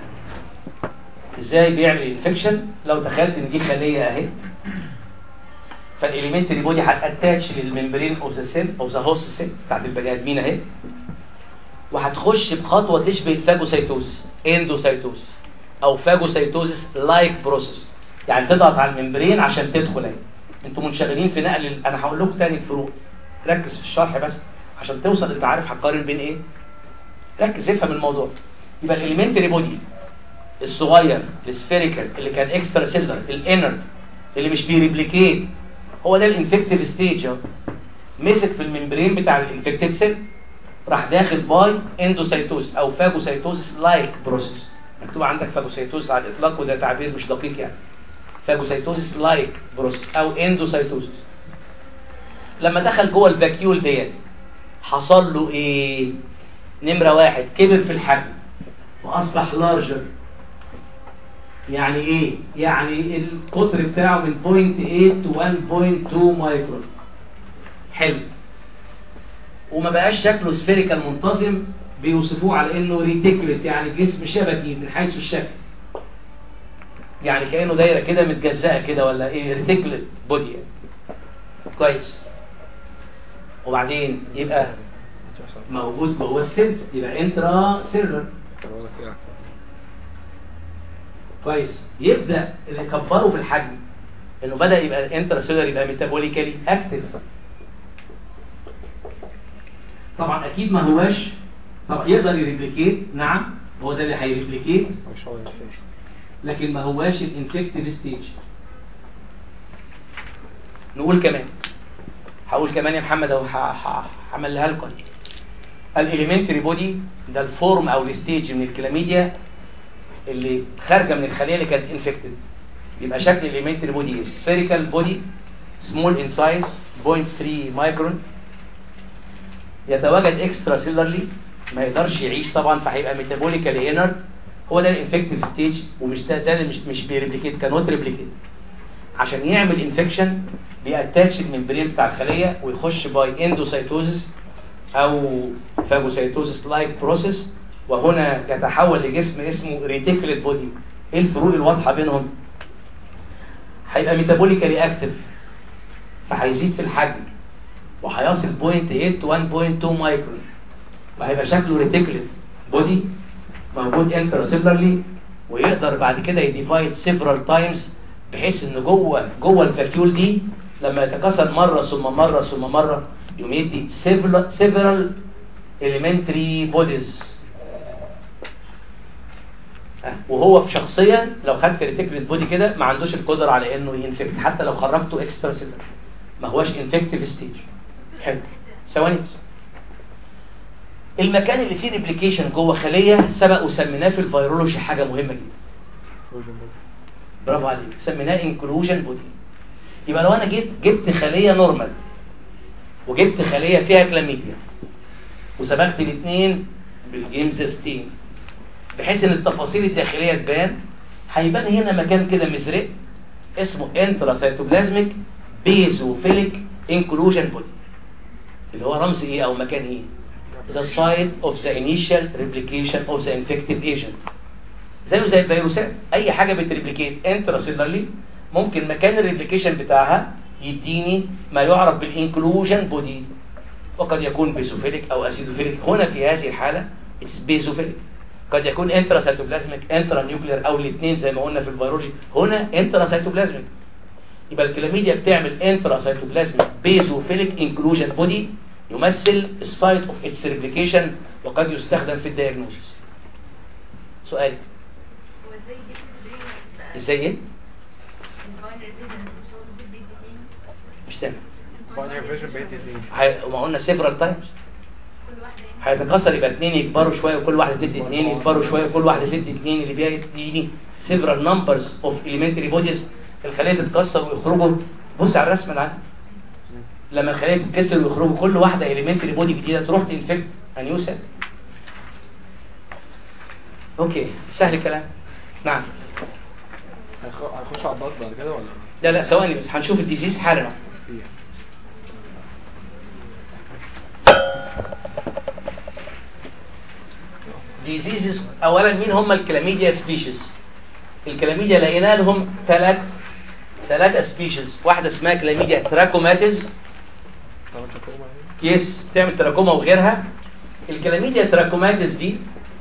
Speaker 1: ازاي بيعمل انفكشن لو تخيلت ان دي خلية اهي فالاليمنتري بودي هتاتاتش للممبرين اوف ذا سيل اوف ذا هوست سيل بتاعت البني ادمين اهي وهتخش بخطوه تشبه الفاجوسيتوز اندوسيتوز او فاجوسيتوزس لايك بروسيس يعني تضغط على الممبرين عشان تدخل اهي انتوا منشغلين في نقل ال- انا هقول لكم تاني الفروق ركز في الشرح بس عشان توصل انت عارف هتقارن بين ايه ركز افهم الموضوع يبقى الاليمنتري بودي الصغير السفيريكال اللي كان اكسترا سيلر الانر اللي مش بيريبليكيت هو ده الانفكتيف ستيج اهو مسك في الممبرين بتاع الانفكتيف سيل راح داخل باي اندوسيتوز او فاجوسيتوز لايك بروسيس مكتوب عندك فاجوسيتوز على الاطلاق وده تعبير مش دقيق يعني فاجوسيتوز لايك بروسيس او اندوسيتوز لما دخل جوه الفاكيول ديت حصل له ايه نمره واحد كبر في الحجم واصبح لارجر يعني ايه يعني القطر بتاعه من 0.8 to 1.2 مايكرون حلو وما بقاش شكله سفيريكال منتظم بيوصفوه على انه ريتيكوليت يعني جسم شبكي من حيث الشكل يعني كانه دايره كده متجزأه كده ولا ايه ريتيكوليت بودي يعني. كويس وبعدين يبقى موجود جوه السيلز يبقى انترا سيلر كويس يبدا اللي كبره في الحجم انه بدا يبقى انترا سيلر يبقى ميتابوليكالي اكتف طبعا اكيد ما هواش طب يقدر يريبليكيت نعم هو ده اللي هيريبليكيت
Speaker 2: مش هو يفيش
Speaker 1: لكن ما هواش الانفكتيف ستيج نقول كمان هقول كمان يا محمد اهو ه- ه- هعملها لكم الاليمنتري بودي ده الفورم او الستيج من الكلاميديا اللي خارجه من الخليه اللي كانت انفكتد يبقى شكل الاليمنتري بودي سفيريكال بودي سمول ان سايز 0.3 مايكرون يتواجد اكسترا سيلرلي ما يقدرش يعيش طبعا فهيبقى ميتابوليكالي انرت هو ده الانفكتيف ستيج ومش ده ده مش مش بيريبليكيت كانوت ريبليكيت عشان يعمل انفكشن بيأتاتش الممبرين بتاع الخليه ويخش باي اندوسايتوزس او فاجوسايتوزس لايك بروسيس وهنا يتحول لجسم اسمه ريتيكوليت بودي ايه الفروق الواضحه بينهم هيبقى ميتابوليكالي اكتف فهيزيد في الحجم وهيصل 0.8 to 1.2 مايكرون وهيبقى شكله ريتيكوليت بودي موجود انتراسيلرلي ويقدر بعد كده يديفايد سيفرال تايمز بحيث ان جوه جوه الفاكيول دي لما يتكاثر مره ثم مره ثم مره يقوم يدي سيفرال elementary بوديز وهو في شخصيا لو خدت ريتيكوليت بودي كده ما عندوش القدره على انه ينفكت حتى لو خرجته اكسترا سيلر ما هواش انفكتيف ستيج حلو ثواني بس. المكان اللي فيه ريبليكيشن جوه خليه سبق وسميناه في الفيرولوجي حاجه مهمه جدا برافو عليك سميناه انكلوجن بودي يبقى لو انا جيت جبت خليه نورمال وجبت خليه فيها كلاميديا وسبقت الاثنين بالجيمزستين بحيث ان التفاصيل الداخليه تبان هيبان هنا مكان كده مزرق اسمه انتراسيتوبلازميك بيزوفيليك انكلوجن بودي اللي هو رمز ايه او مكان ايه the site of the initial replication of the infective agent زيه زي الفيروسات اي حاجه بتريبليكيت انتراسيلرلي ممكن مكان الريبليكيشن بتاعها يديني ما يعرف بالانكلوجن بودي وقد يكون بيزوفيليك او اسيدوفيليك هنا في هذه الحاله بيزوفيليك قد يكون انتراسيتوبلازميك انترا نيوكلير او الاثنين زي ما قلنا في الفيروجي هنا انتراسيتوبلازميك يبقى الكلاميديا بتعمل انتراسيتوبلازميك بيزوفيليك انكلوجن بودي يمثل السايت اوف اتس ريبليكيشن وقد يستخدم في الدياجنوستس سؤال ازاي ايه مش سامع
Speaker 2: باينري فيجن بقيت اتنين
Speaker 1: هي- ما قلنا سيفرال تايمز هيتكسر يبقى اتنين يكبروا شويه وكل واحده تدي اتنين يكبروا شويه وكل واحده تدي اتنين اللي بيديني سيفرال نمبرز اوف elementary بوديز الخليه تتكسر ويخرجوا بص على الرسم اللي عندي لما الخليه تتكسر ويخرجوا كل واحده elementary بودي جديده تروح تنفكت انيو سيل اوكي سهل الكلام نعم
Speaker 2: هيخ- هيخش على الضغط بعد كده ولا
Speaker 1: لا لا ثواني بس هنشوف الديزيز حالا
Speaker 2: فيه
Speaker 1: ديزيزز اولا مين هم الكلاميديا سبيشيز الكلاميديا لقينا لهم ثلاث ثلاثة سبيشيز واحدة اسمها كلاميديا تراكوماتيز
Speaker 2: طبعا تكوما يعني
Speaker 1: يس بتعمل تراكوما وغيرها الكلاميديا تراكوماتيز دي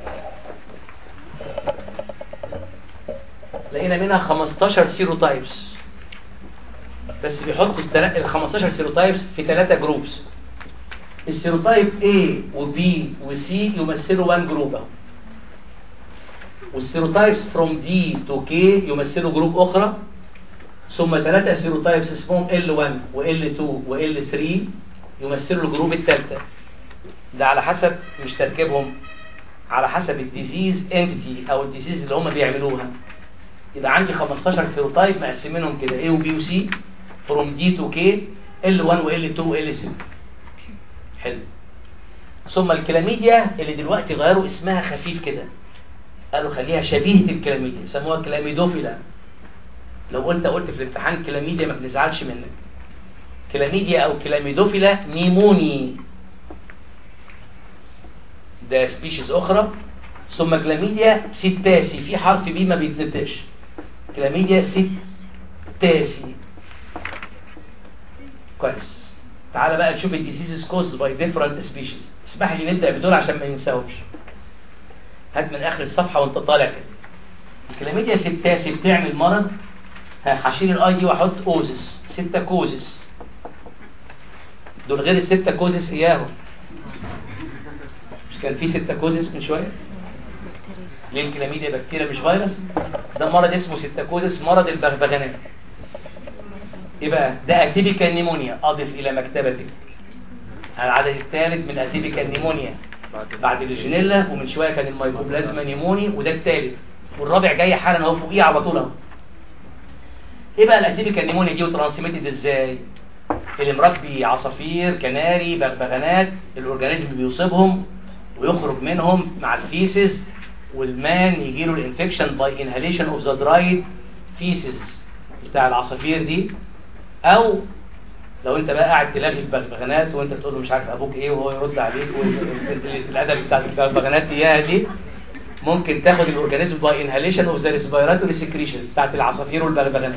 Speaker 1: لقينا منها 15 سيروتايبس بس بيحطوا التلا- ال 15 سيروتايبس في ثلاثة جروبس السيروتايب A و B و C يمثلوا 1 جروب اهو والسيروتايبس from D to K يمثلوا جروب اخرى ثم ثلاثة سيروتايبس اسمهم L1 و L2 و L3 يمثلوا الجروب الثالثة ده على حسب مش تركيبهم على حسب الديزيز انتيتي او الديزيز اللي هم بيعملوها يبقى عندي 15 سيروتايب مقسمينهم كده A و B و C from D to K L1 و L2 و L3 حلو ثم الكلاميديا اللي دلوقتي غيروا اسمها خفيف كده قالوا خليها شبيهة الكلاميديا سموها كلاميدوفيلا لو قلت قلت في الامتحان كلاميديا ما بنزعلش منك كلاميديا او كلاميدوفيلا نيموني ده سبيشيز اخرى ثم كلاميديا ستاسي في حرف بي ما بيتنطقش كلاميديا ستاسي كويس تعالى بقى نشوف الديزيزز كوز باي ديفرنت سبيشيز اسمح لي نبدا بدول عشان ما ننساهمش هات من اخر الصفحه وانت طالع كده الكلاميديا ستاسي بتعمل مرض ها، هشيل الاي دي واحط اوزس ستة كوزس دول غير الستة كوزس اياهم مش كان في ستاكوزس من شويه ليه الكلاميديا بكتيريا مش فيروس ده مرض اسمه ستاكوزس مرض البغبغانات يبقى ده اتيبيكال نيمونيا اضف الى مكتبتك العدد الثالث من اتيبيكال نيمونيا بعد الجينيلا ومن شويه كان الميكوبلازما نيموني وده الثالث والرابع جاي حالا اهو فوقيه على طول اهو ايه بقى الاتيبيكال نيمونيا دي وترانسميتد ازاي اللي مربي عصافير كناري بغبغانات الاورجانيزم بيصيبهم ويخرج منهم مع الفيسز والمان يجي له الانفكشن باي انهاليشن اوف ذا درايد فيسز بتاع العصافير دي او لو انت بقى قاعد تلاغي البغبغانات وانت تقول له مش عارف ابوك ايه وهو يرد عليك والادب بتاع البغبغانات اياها دي ممكن تاخد الاورجانيزم باي انهاليشن اوف ذا ريسبيراتوري سكريشنز بتاعت العصافير والبغبغانات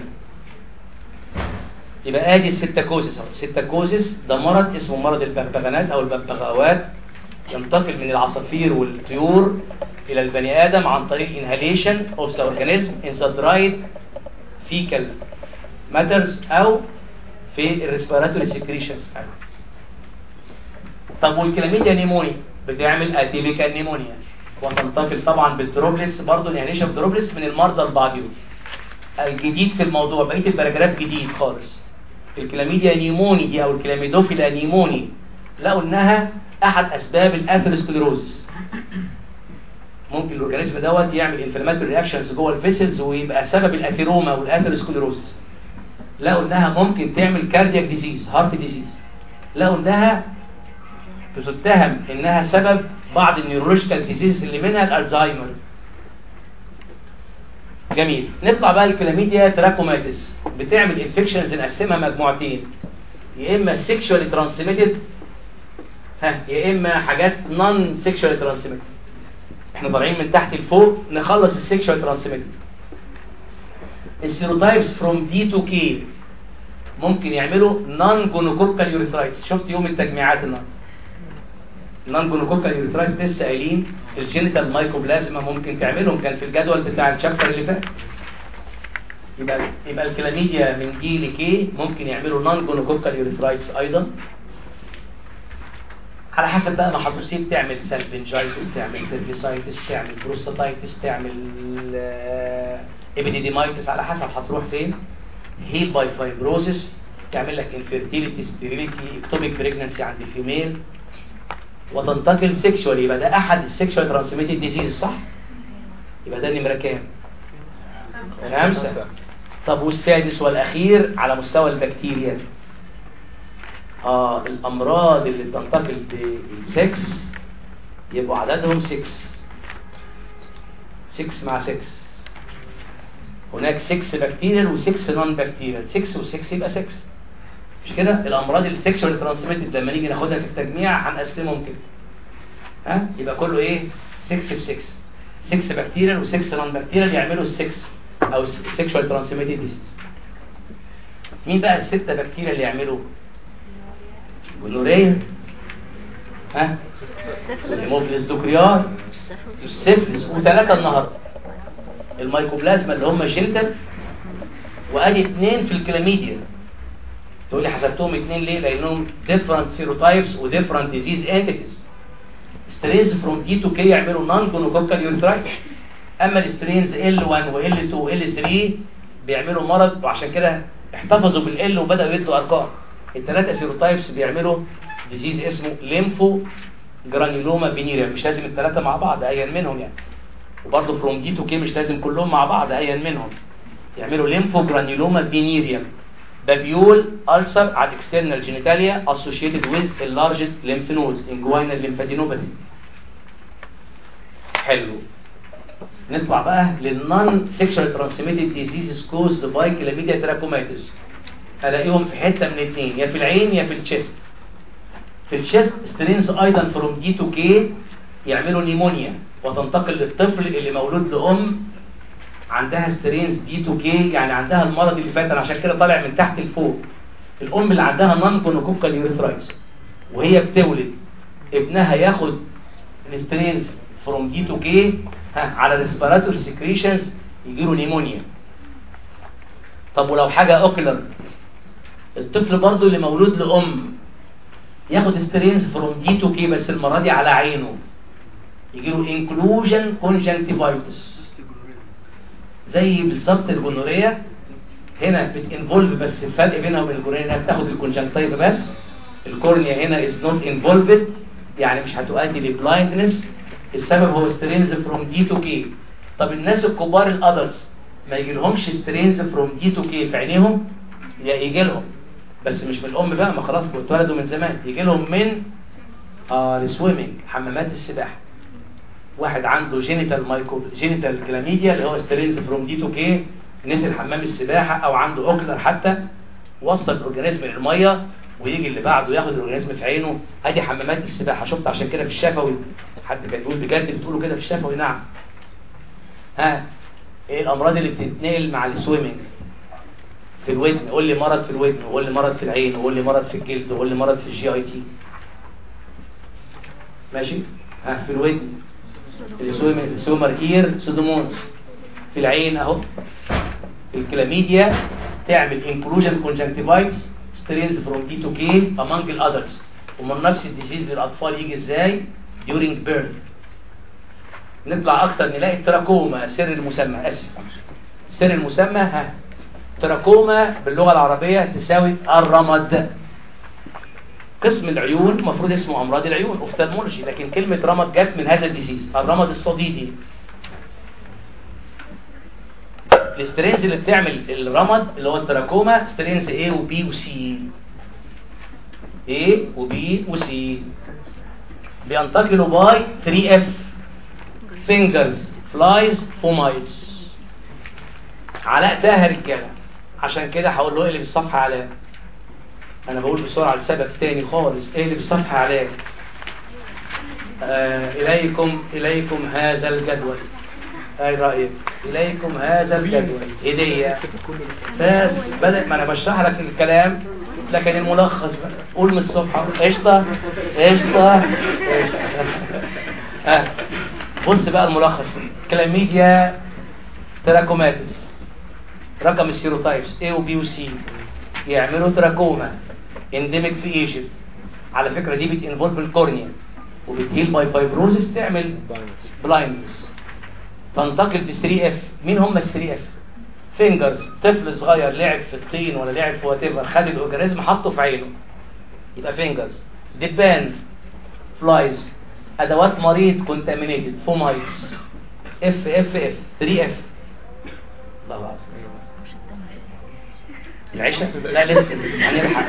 Speaker 1: يبقى ادي الستاكوزيس اهو الستاكوزيس ده مرض اسمه مرض البغبغانات او الببغاوات ينتقل من العصافير والطيور الى البني ادم عن طريق inhalation of the organism in the dried fecal matters او في الريسبيراتوري سكريشنز طب والكلاميديا نيمونيا بتعمل اتيبيكال نيمونيا وتنتقل طبعا بالدروبلس برضه الانيشن دروبلس من المرضى لبعضهم الجديد في الموضوع بقيه الباراجراف جديد خالص الكلاميديا نيموني دي او الكلاميدوفيلا نيموني لقوا انها احد اسباب الاثيروسكليروزس ممكن الاورجانيزم دوت يعمل انفلاماتوري رياكشنز جوه الفيسلز ويبقى سبب الاثيروما والاثيروسكليروزس لقوا انها ممكن تعمل كاردياك ديزيز هارت ديزيز لقوا انها تتهم انها سبب بعض النيورولوجيكال ديزيز اللي منها الالزهايمر جميل نطلع بقى الكلاميديا تراكوماتيس بتعمل انفكشنز نقسمها مجموعتين يا اما سيكشوالي ترانسميتد ها يا اما حاجات نون سيكشوالي ترانسميتد احنا طالعين من تحت لفوق نخلص السيكشوال ترانسميتد السيروتايبس فروم دي تو كي ممكن يعملوا نون جونوكوكال يوريثرايتس شفت يوم التجميعات النهارده نون جونوكوكال يوريثرايتس لسه قايلين الجينيتال مايكوبلازما ممكن تعملهم كان في الجدول بتاع الشابتر اللي فات يبقى يبقى الكلاميديا من دي لكي ممكن يعملوا نون جونوكوكال يوريثرايتس ايضا على حسب بقى ما حضرتك تعمل سالفنجايتس تعمل سيرفيسايتس تعمل بروستاتايتس تعمل ابيديديمايتس على حسب هتروح فين هيل باي فايبروسيس تعمل لك انفيرتيليتي ستيريليتي اكتوبيك بريجنسي عند الفيميل وتنتقل سيكشوال يبقى ده احد السيكشوال ترانسميتد ديزيز صح يبقى ده نمره كام خمسة طب والسادس والاخير على مستوى البكتيريا اه الامراض اللي بتنتقل بالسكس يبقوا عددهم 6 6 مع 6 هناك 6 بكتيريال و6 نون بكتيريال 6 و6 يبقى 6 مش كده الامراض السكشوال ترانسميتد لما نيجي ناخدها في التجميع هنقسمهم كده ها يبقى كله ايه 6 في 6 6 بكتيريال و6 نون بكتيريال يعملوا ال 6 او سكشوال ترانسميتد ديزيز مين بقى الستة بكتيريا اللي يعملوا جونوريا ها الهيموفيلس دوكريار السيفلس وثلاثة النهارده الميكوبلازما اللي هم جلدل وادي اثنين في الكلاميديا تقول لي حسبتهم اثنين ليه لانهم different serotypes و different disease entities strains from D to K يعملوا non gonococcal urethritis اما السترينز L1 و L2 و L3 بيعملوا مرض وعشان كده احتفظوا بالال وبداوا يدوا ارقام الثلاثه سيروتايبس بيعملوا ديزيز اسمه ليمفو جرانيولوما بينيريا مش لازم الثلاثه مع بعض ايا منهم يعني وبرضه فروم دي تو كي مش لازم كلهم مع بعض ايا منهم يعملوا ليمفو جرانيولوما بينيريا بابيول ألسر على الاكسترنال جينيتاليا associated with enlarged lymph nodes inguinal lymphadenopathy حلو نطلع بقى للنون سيكشوال ترانسميتد ديزيزز كوزد باي كلاميديا تراكوماتيس الاقيهم في حته من اثنين يا في العين يا في الشيست في الشيست سترينز ايضا فروم دي تو كي يعملوا نيمونيا وتنتقل للطفل اللي مولود لام عندها سترينز دي تو كي يعني عندها المرض اللي فات انا عشان كده طالع من تحت لفوق الام اللي عندها نون كونوكوكال يوريثرايتس وهي بتولد ابنها ياخد السترينز فروم دي تو كي على الريسبيراتوري سكريشنز يجيله نيمونيا طب ولو حاجه اوكلر الطفل برضو اللي مولود لام ياخد سترينز فروم دي تو كي بس المره دي على عينه يجي له انكلوجن كونجنتيفايتس زي بالظبط الجونوريا هنا بتنفولف بس الفرق بينها وبين الجونوريا انها بتاخد الكونجنتيفا بس الكورنيا هنا از نوت انفولفد يعني مش هتؤدي لبلايندنس السبب هو سترينز فروم دي تو كي طب الناس الكبار الادلتس ما يجيلهمش سترينز فروم دي تو كي في عينيهم يجي لهم بس مش من الام بقى ما خلاص اتولدوا من زمان يجي لهم من اه السويمنج حمامات السباحه واحد عنده جينيتال مايكرو جينيتال كلاميديا اللي هو سترينز فروم دي تو كي نزل حمام السباحه او عنده اوكلر حتى وصل الاورجانيزم للميه ويجي اللي بعده ياخد الاورجانيزم في عينه ادي حمامات السباحه شفت عشان كده في الشفوي حد كان بيقول بجد بتقولوا كده في الشفوي نعم ها ايه الامراض اللي بتتنقل مع السويمنج في الودن قول لي مرض في الودن وقول لي مرض في العين وقول لي مرض في الجلد وقول لي مرض في الجي اي تي ماشي ها في الودن السويمر السويمر اير سودومونس في العين اهو الكلاميديا تعمل انكلوجن كونجنكتيفايتس سترينز فروم دي تو كي امونج الادلتس ومن نفس الديزيز للاطفال يجي ازاي during birth نطلع اكتر نلاقي التراكوما سر المسمى اسف سر المسمى ها تراكوما باللغة العربية تساوي الرمد قسم العيون المفروض اسمه امراض العيون اوفتالمولوجي لكن كلمة رمد جت من هذا الديزيز الرمد الصديدي السترينز اللي بتعمل الرمد اللي هو التراكوما سترينز A و B و C A و B و C بينتقلوا باي 3F fingers flies fomites علاء تاهر رجاله عشان كده هقول له اقلب الصفحه علاء انا بقول بسرعه لسبب تاني خالص اقلب الصفحه علاء آه اليكم اليكم هذا الجدول اي رايك اليكم هذا الجدول هديه بس بدأ ما انا بشرح لك الكلام لكن الملخص بقى قول من الصفحه قشطه قشطه قشطه آه. بص بقى الملخص كلاميديا تراكوماتس رقم السيروتايبس A و B و C يعملوا تراكوما انديميك في ايجيبت على فكرة دي بتنفولف الكورنيا وبتهيل باي فايبروزس تعمل بلايندنس تنتقل ب 3 اف مين هم ال 3 اف فينجرز طفل صغير لعب في الطين ولا لعب في وات ايفر خد الاورجانيزم حطه في عينه يبقى فينجرز دبان فلايز ادوات مريض كونتامينيتد فومايتس اف اف اف 3 اف الله العظيم العشاء لا لسه هنلحق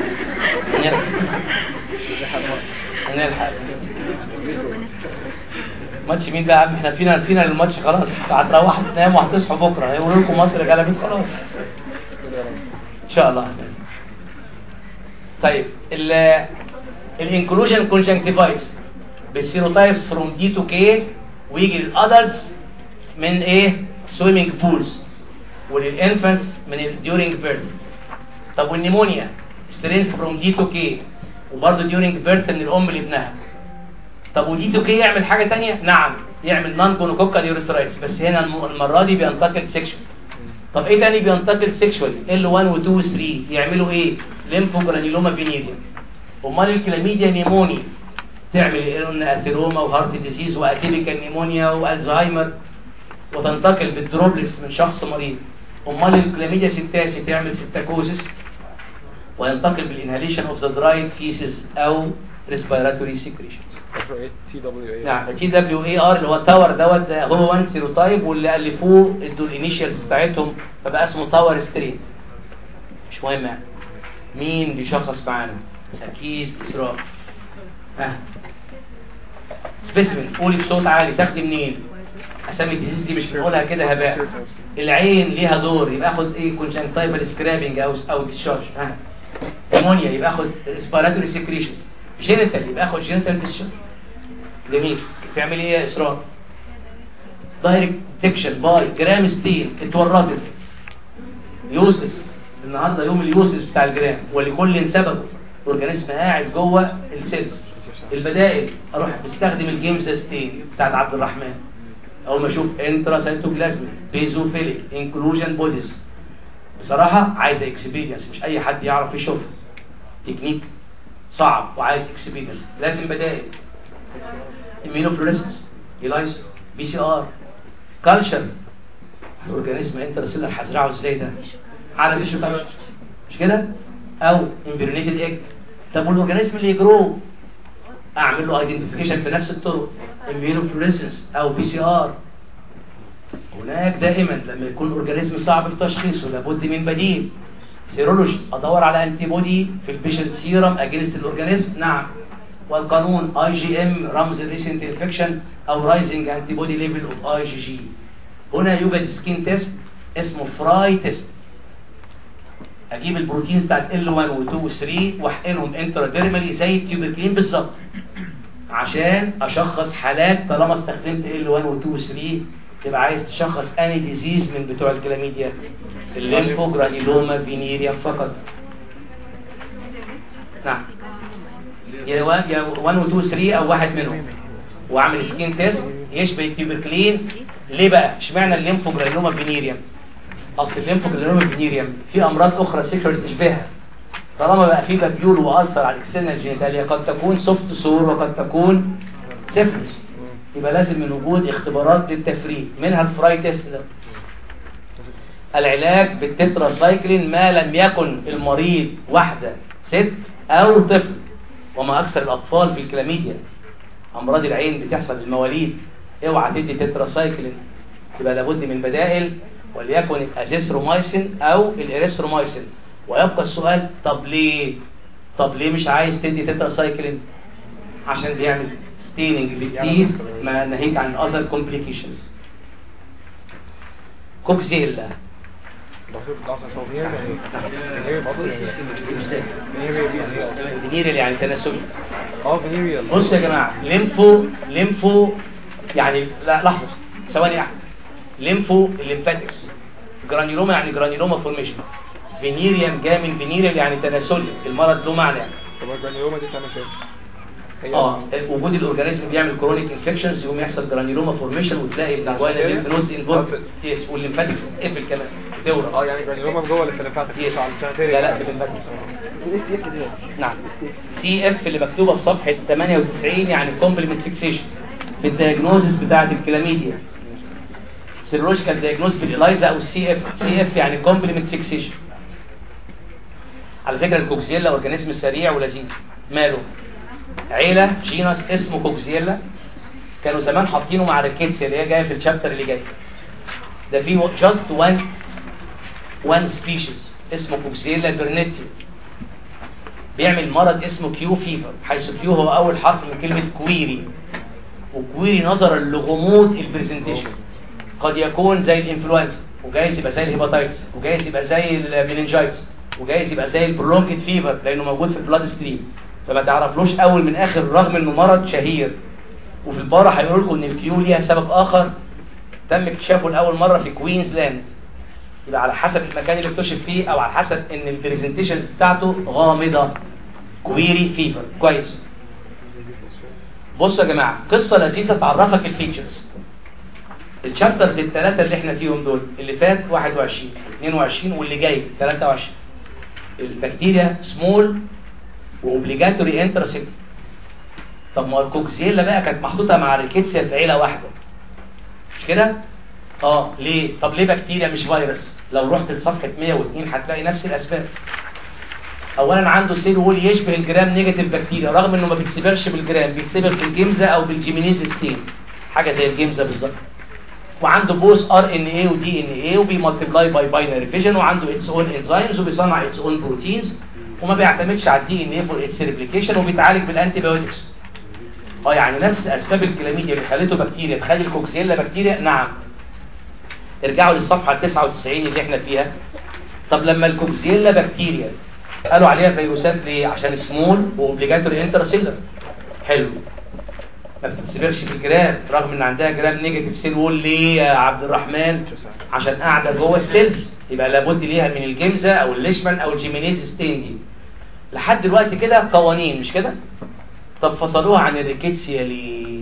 Speaker 1: هنلحق هنلحق ماتش مين بقى يا عم احنا فينا فينا الماتش خلاص هتروحوا تناموا وهتصحوا بكره هيقولوا لكم مصر غلبت خلاص ان شاء الله طيب ال الانكلوجن كونجنكتيفايتس بالسيروتايبس فروم دي تو كي ويجي للادلتس من ايه سويمنج بولز وللانفانتس من during birth طب والنيمونيا سترينز فروم دي تو كي وبرضه during birth من الام لابنها طب ودي تو كي يعمل حاجه ثانيه نعم يعمل نون كونوكوكال يوريثرايتس بس هنا الم- المره دي بينتقل سيكشوال طب ايه تاني بينتقل سيكشوال ال 1 و 2 و 3 يعملوا ايه ليمفوجرانيلوما فينيريا امال الكلاميديا نيموني تعمل ايه قلنا اثيروما وهارت ديزيز واتيبيكال نيمونيا والزهايمر وتنتقل بالدروبلس من شخص مريض امال الكلاميديا سيتاسي تعمل سيتاكوزس وينتقل بالانهاليشن اوف ذا درايد فيسز او ريسبيراتوري سيكريشنز
Speaker 2: تي دبليو اي
Speaker 1: نعم تي دبليو اي ار اللي هو التاور دوت ده هو وان سيروتايب واللي الفوه ادوا الانيشالز بتاعتهم فبقى اسمه تاور سترين مش مهم يعني مين بيشخص معانا اكيد اسراء ها سبيسمن قولي بصوت عالي تاخدي منين اسامي الديزيز دي مش بنقولها كده هباء العين ليها دور يبقى اخد ايه كونجنكتيفال سكرابنج او او ديسشارج ها نيمونيا يبقى اخد ريسبيراتوري سكريشن جينيتال يبقى اخد جينيتال ديسشارج جميل تعمل ايه يا اسراء دايركت ديكشن باي جرام ستيل اتورطت يوسف النهارده يوم اليوسف بتاع الجرام ولكل سبب الاورجانيزم قاعد جوه السيلز البدائل اروح استخدم الجيمز ستين بتاعت عبد الرحمن اول ما اشوف انترا سيتوبلازميك بيزوفيليك انكلوجن بوديز بصراحه عايزه اكسبيرينس مش اي حد يعرف يشوفها تكنيك صعب وعايز اكسبيرينس لازم بدائل immunofluorescence إلايزا بي سي ار كالشر الاورجانيزم انترسيلر هزرعه ازاي ده على تيشو كالشر مش كده او امبريونيتد ايج طب والاورجانيزم اللي يجرو اعمل له ايدنتيفيكيشن بنفس الطرق اميونوفلوريسنس او بي سي ار هناك دائما لما يكون اورجانيزم صعب في تشخيصه لابد من بديل سيرولوجي ادور على انتي بودي في البيشنت سيرم اجينست الاورجانيزم نعم والقانون اي جي ام رمز الريسنت انفكشن او رايزنج انتي بودي ليفل اوف اي جي جي هنا يوجد سكين تيست اسمه فراي تيست اجيب البروتينز بتاعت ال 1 و 2 و 3 واحقنهم انتراديرمالي زي التيوبركلين بالظبط عشان اشخص حالات طالما استخدمت ال 1 و 2 و 3 تبقى عايز تشخص اني ديزيز من بتوع الكلاميديا الليمفوجرانيلوما فينيريا فقط نعم يا 1 يا 1 و 2 و 3 او واحد منهم واعمل سكين تيست يشبه التيوبركلين ليه بقى اشمعنى الليمفوجرانيلوما فينيريا اصل الليمفوجرانيلوما فينيريا في امراض اخرى سيكولر تشبهها طالما بقى في بابيول والسر على الاكسترنال جينيتاليا قد تكون سوفت سور وقد تكون سيفلس يبقى لازم من وجود اختبارات للتفريق منها الفراي تيست ده العلاج بالتتراسايكلين ما لم يكن المريض واحدة ست او طفل وما اكثر الاطفال في الكلاميديا امراض العين بتحصل للمواليد اوعى تدي تتراسايكلين يبقى لابد من بدائل وليكن الازيثرومايسين او الاريثرومايسين ويبقى السؤال طب ليه طب ليه مش عايز تدي تتراسايكلين عشان بيعمل ستيننج للتيز ما ناهيك عن اذر كومبليكيشنز كوكزيلا فينيريال يعني تناسلي
Speaker 2: اه فينيريال
Speaker 1: بص يا جماعه ليمفو ليمفو يعني لا لحظه ثواني واحده ليمفو الليمفاتكس جرانيولوما يعني جرانيولوما فورميشن فينيريان جاي من فينيريال يعني تناسلي المرض له معنى يعني
Speaker 2: طب الجرانيوما دي تعمل فين؟ هي
Speaker 1: اه وجود الاورجانيزم بيعمل كرونيك انفكشنز يقوم يحصل جرانيولوما فورميشن وتلاقي الجوانب الليمف نودز انفولد يس والليمفاتكس تقفل كمان تورم
Speaker 2: اه يعني جرانيوما جوه اللي في الليمفاتكس
Speaker 1: يس
Speaker 2: مش على السنتين
Speaker 1: لا لا في الليمفاتكس نعم سي اف اللي مكتوبه في صفحه 98 يعني كومبلمنت فيكسيشن في الدياجنوزس بتاعه الكلاميديا سيرولوجيكال دياجنوز بالالايزا او السي اف سي اف يعني كومبلمنت فيكسيشن على فكره الكوكسيلا اورجانيزم سريع ولذيذ ماله عيله جينس اسمه كوكسيلا كانوا زمان حاطينه مع الريكيتسيا اللي هي جايه في الشابتر اللي جاي ده في جاست وان وان سبيشيز اسمه كوكسيلا برنيتي بيعمل مرض اسمه كيو فيفر حيث كيو هو اول حرف من كلمه كويري وكويري نظرا لغموض البرزنتيشن قد يكون زي الانفلونزا وجايز يبقى زي الهيباتايتس وجايز يبقى زي المينينجايتس وجايز يبقى زي البرونكيت فيفر لانه موجود في البلاد ستريم فما تعرفلوش اول من اخر رغم انه مرض شهير وفي البارة هيقول لكم ان الكيو ليها سبب اخر تم اكتشافه لاول مره في كوينزلاند يبقى على حسب المكان اللي اكتشف فيه او على حسب ان البرزنتيشن بتاعته غامضه كويري فيفر كويس بصوا يا جماعه قصه لذيذه تعرفك الفيتشرز الشابترز الثلاثه اللي احنا فيهم دول اللي فات 21 22 واللي جاي 23 البكتيريا سمول واوبليجاتوري انترسيبت طب ما الكوكسيلا بقى كانت محطوطه مع الريكيتسيا في عيله واحده مش كده اه ليه طب ليه بكتيريا مش فيروس لو رحت لصفحه 102 هتلاقي نفس الاسباب اولا عنده سيل وول يشبه الجرام نيجاتيف بكتيريا رغم انه ما بيتسبرش بالجرام بيتسبر في الجمزه او بالجيمينيز ستين حاجه زي الجمزه بالظبط وعنده بوث ار ان اي ودي ان اي وبيمالتيبلاي باي باينري فيجن وعنده اتس اون انزيمز وبيصنع اتس اون بروتينز وما بيعتمدش على الدي ان اي فور اتس ريبليكيشن وبيتعالج بالانتي بايوتكس اه يعني نفس اسباب الكلاميديا اللي خلته بكتيريا تخلي الكوكسيلا بكتيريا نعم ارجعوا للصفحه 99 اللي احنا فيها طب لما الكوكسيلا بكتيريا قالوا عليها فيروسات ليه عشان سمول واوبليجاتوري انترسيلر حلو ما بتتسبرش في الجرام رغم ان عندها جرام نيجاتيف سيل وول ليه يا عبد الرحمن عشان قاعده جوه السيلز يبقى لابد ليها من الجمزه او الليشمان او الجيمينيز ستين دي لحد دلوقتي كده قوانين مش كده طب فصلوها عن الريكيتسيا ليه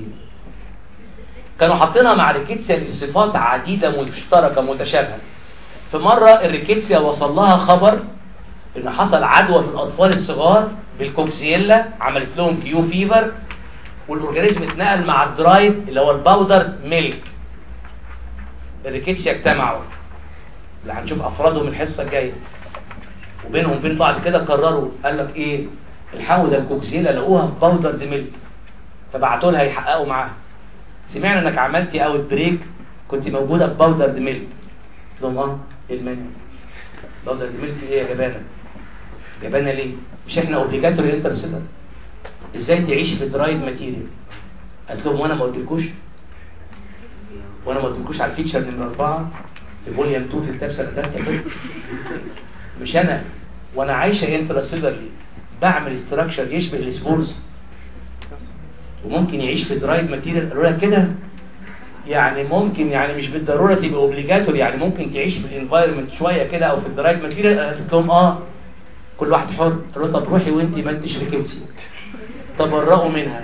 Speaker 1: كانوا حاطينها مع الريكيتسيا لصفات عديده مشتركه متشابهه في مره الريكيتسيا وصل لها خبر ان حصل عدوى في الاطفال الصغار بالكوكسيلا عملت لهم كيو فيفر والاورجانيزم اتنقل مع الدرايد اللي هو الباودر ميلك الريكيتسيا اجتمعوا اللي هنشوف افرادهم الحصه الجايه وبينهم وبين بعض كده قرروا قال لك ايه الحقوا ده الكوكسيلا لقوها في باودر دي ميلك فبعتوا لها يحققوا معاها سمعنا انك عملتي اوت بريك كنت موجوده في باودر دي ميلك قلت لهم اه ايه المانع باودر دي ميلك ايه يا جبانه جبانه ليه مش احنا اوبليجاتوري انترسيلر ازاي تعيش في درايد ماتيريال قالت لهم وانا ما قلتلكوش وانا ما قلتلكوش على الفيتشر نمره 4 في فوليوم 2 في الكتاب سنه ثالثه مش انا وانا عايشه انترسيلرلي بعمل استراكشر يشبه السبورز وممكن يعيش في درايد ماتيريال قالوا لها كده يعني ممكن يعني مش بالضروره تبقى اوبليجاتوري يعني ممكن تعيش في الانفايرمنت شويه كده او في الدرايد ماتيريال قالت لهم اه كل واحد حر قالوا طب روحي وانت ما انتش ركبتي تبرأوا منها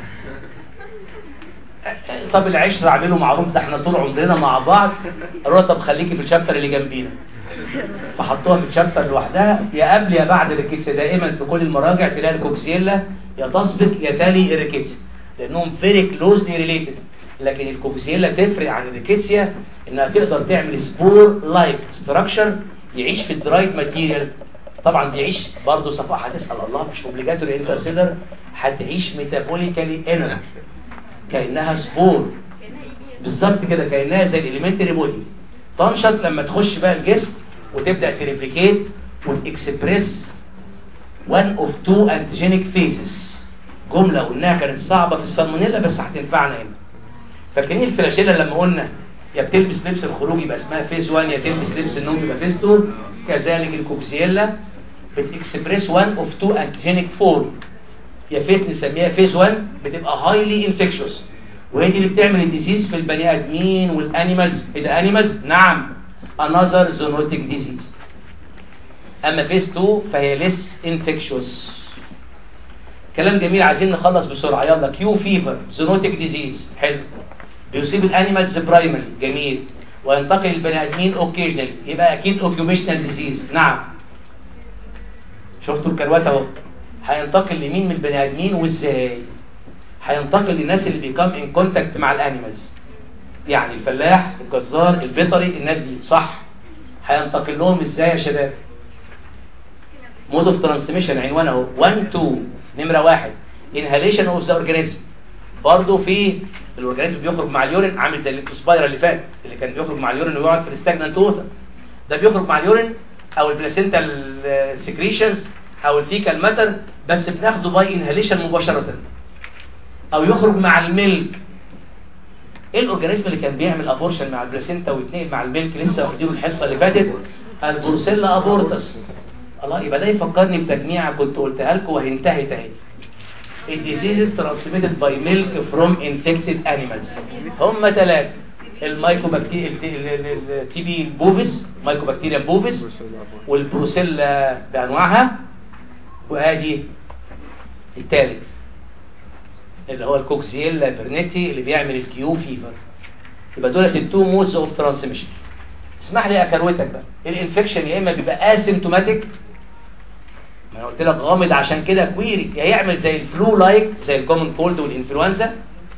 Speaker 1: طب العشرة اعملوا معروف ده احنا طول عمرنا مع بعض قالوا لها طب خليكي في الشابتر اللي جنبينا فحطوها في الشابتر لوحدها يا قبل يا بعد الريكيتس دائما في كل المراجع تلاقي الكوكسيلا يا تسبق يا تالي الريكيتس لانهم فيري كلوزلي ريليتد لكن الكوكسيلا تفرق عن الريكيتسيا انها تقدر تعمل سبور لايك ستراكشر يعيش في الدرايد ماتيريال طبعا بيعيش برضه صفاء هتسال الله مش اوبليجاتوري انترسيلر هتعيش ميتابوليكالي انر كانها سبور بالظبط كده كانها زي الاليمنتري بودي تنشط لما تخش بقى الجسم وتبدا تريبليكيت وتكسبريس one of two antigenic phases جمله قلناها كانت صعبه في السالمونيلا بس هتنفعنا هنا فاكرين الفلاشيلا لما قلنا يا بتلبس لبس الخروج يبقى اسمها فيز 1 يا تلبس لبس النوم يبقى فيز 2 كذلك الكوكسيلا بتكسبريس 1 اوف 2 انتيجينيك فورم يا فيز نسميها فيز 1 بتبقى هايلي انفكشوس وهي دي اللي بتعمل الديزيز في البني ادمين والانيمالز ايه ده انيمالز نعم انذر زونوتيك ديزيز اما فيز 2 فهي ليس انفكشوس كلام جميل عايزين نخلص بسرعه يلا كيو فيفر زونوتيك ديزيز حلو بيصيب الانيمالز برايمري جميل وينتقل للبني ادمين اوكيجنال يبقى اكيد اوكيوبيشنال ديزيز نعم شفتوا الكروات اهو هينتقل لمين من البني ادمين وازاي هينتقل للناس اللي بيكم ان كونتاكت مع الانيمالز يعني الفلاح الجزار البيطري الناس دي صح هينتقل لهم ازاي يا شباب مود اوف ترانسميشن عنوان اهو 1 2 نمره واحد انهاليشن اوف ذا اورجانيزم برضه في الاورجانيزم بيخرج مع اليورين عامل زي الاسبايرال اللي فات اللي كان بيخرج مع اليورين ويقعد في الستاجنانت ووتر ده بيخرج مع اليورين او البلاسينتال سكريشنز او الفيكال ماتر بس بناخده باي انهاليشن مباشره او يخرج مع الميلك ايه الاورجانيزم اللي كان بيعمل ابورشن مع البلاسينتا ويتنقل مع الميلك لسه واخدينه الحصه اللي فاتت البورسيلا ابورتس الله يبقى ده يفكرني بتجميعه كنت قلتها لكم وهنتهت اهي الديزيزز ترانسميتد باي ميلك فروم انفكتد انيمالز هم ثلاثه المايكوبكتيريا التي بي بوفيس مايكوبكتيريا بوفيس والبروسيلا بانواعها وادي الثالث اللي هو الكوكسيلا برنيتي اللي بيعمل الكيو فيفر يبقى دولت التو مودز اوف ترانسميشن اسمح لي اكروتك بقى الانفكشن يا اما بيبقى اسيمتوماتيك ما انا قلت لك غامض عشان كده كويري يا يعمل زي الفلو لايك زي الكومن كولد والانفلونزا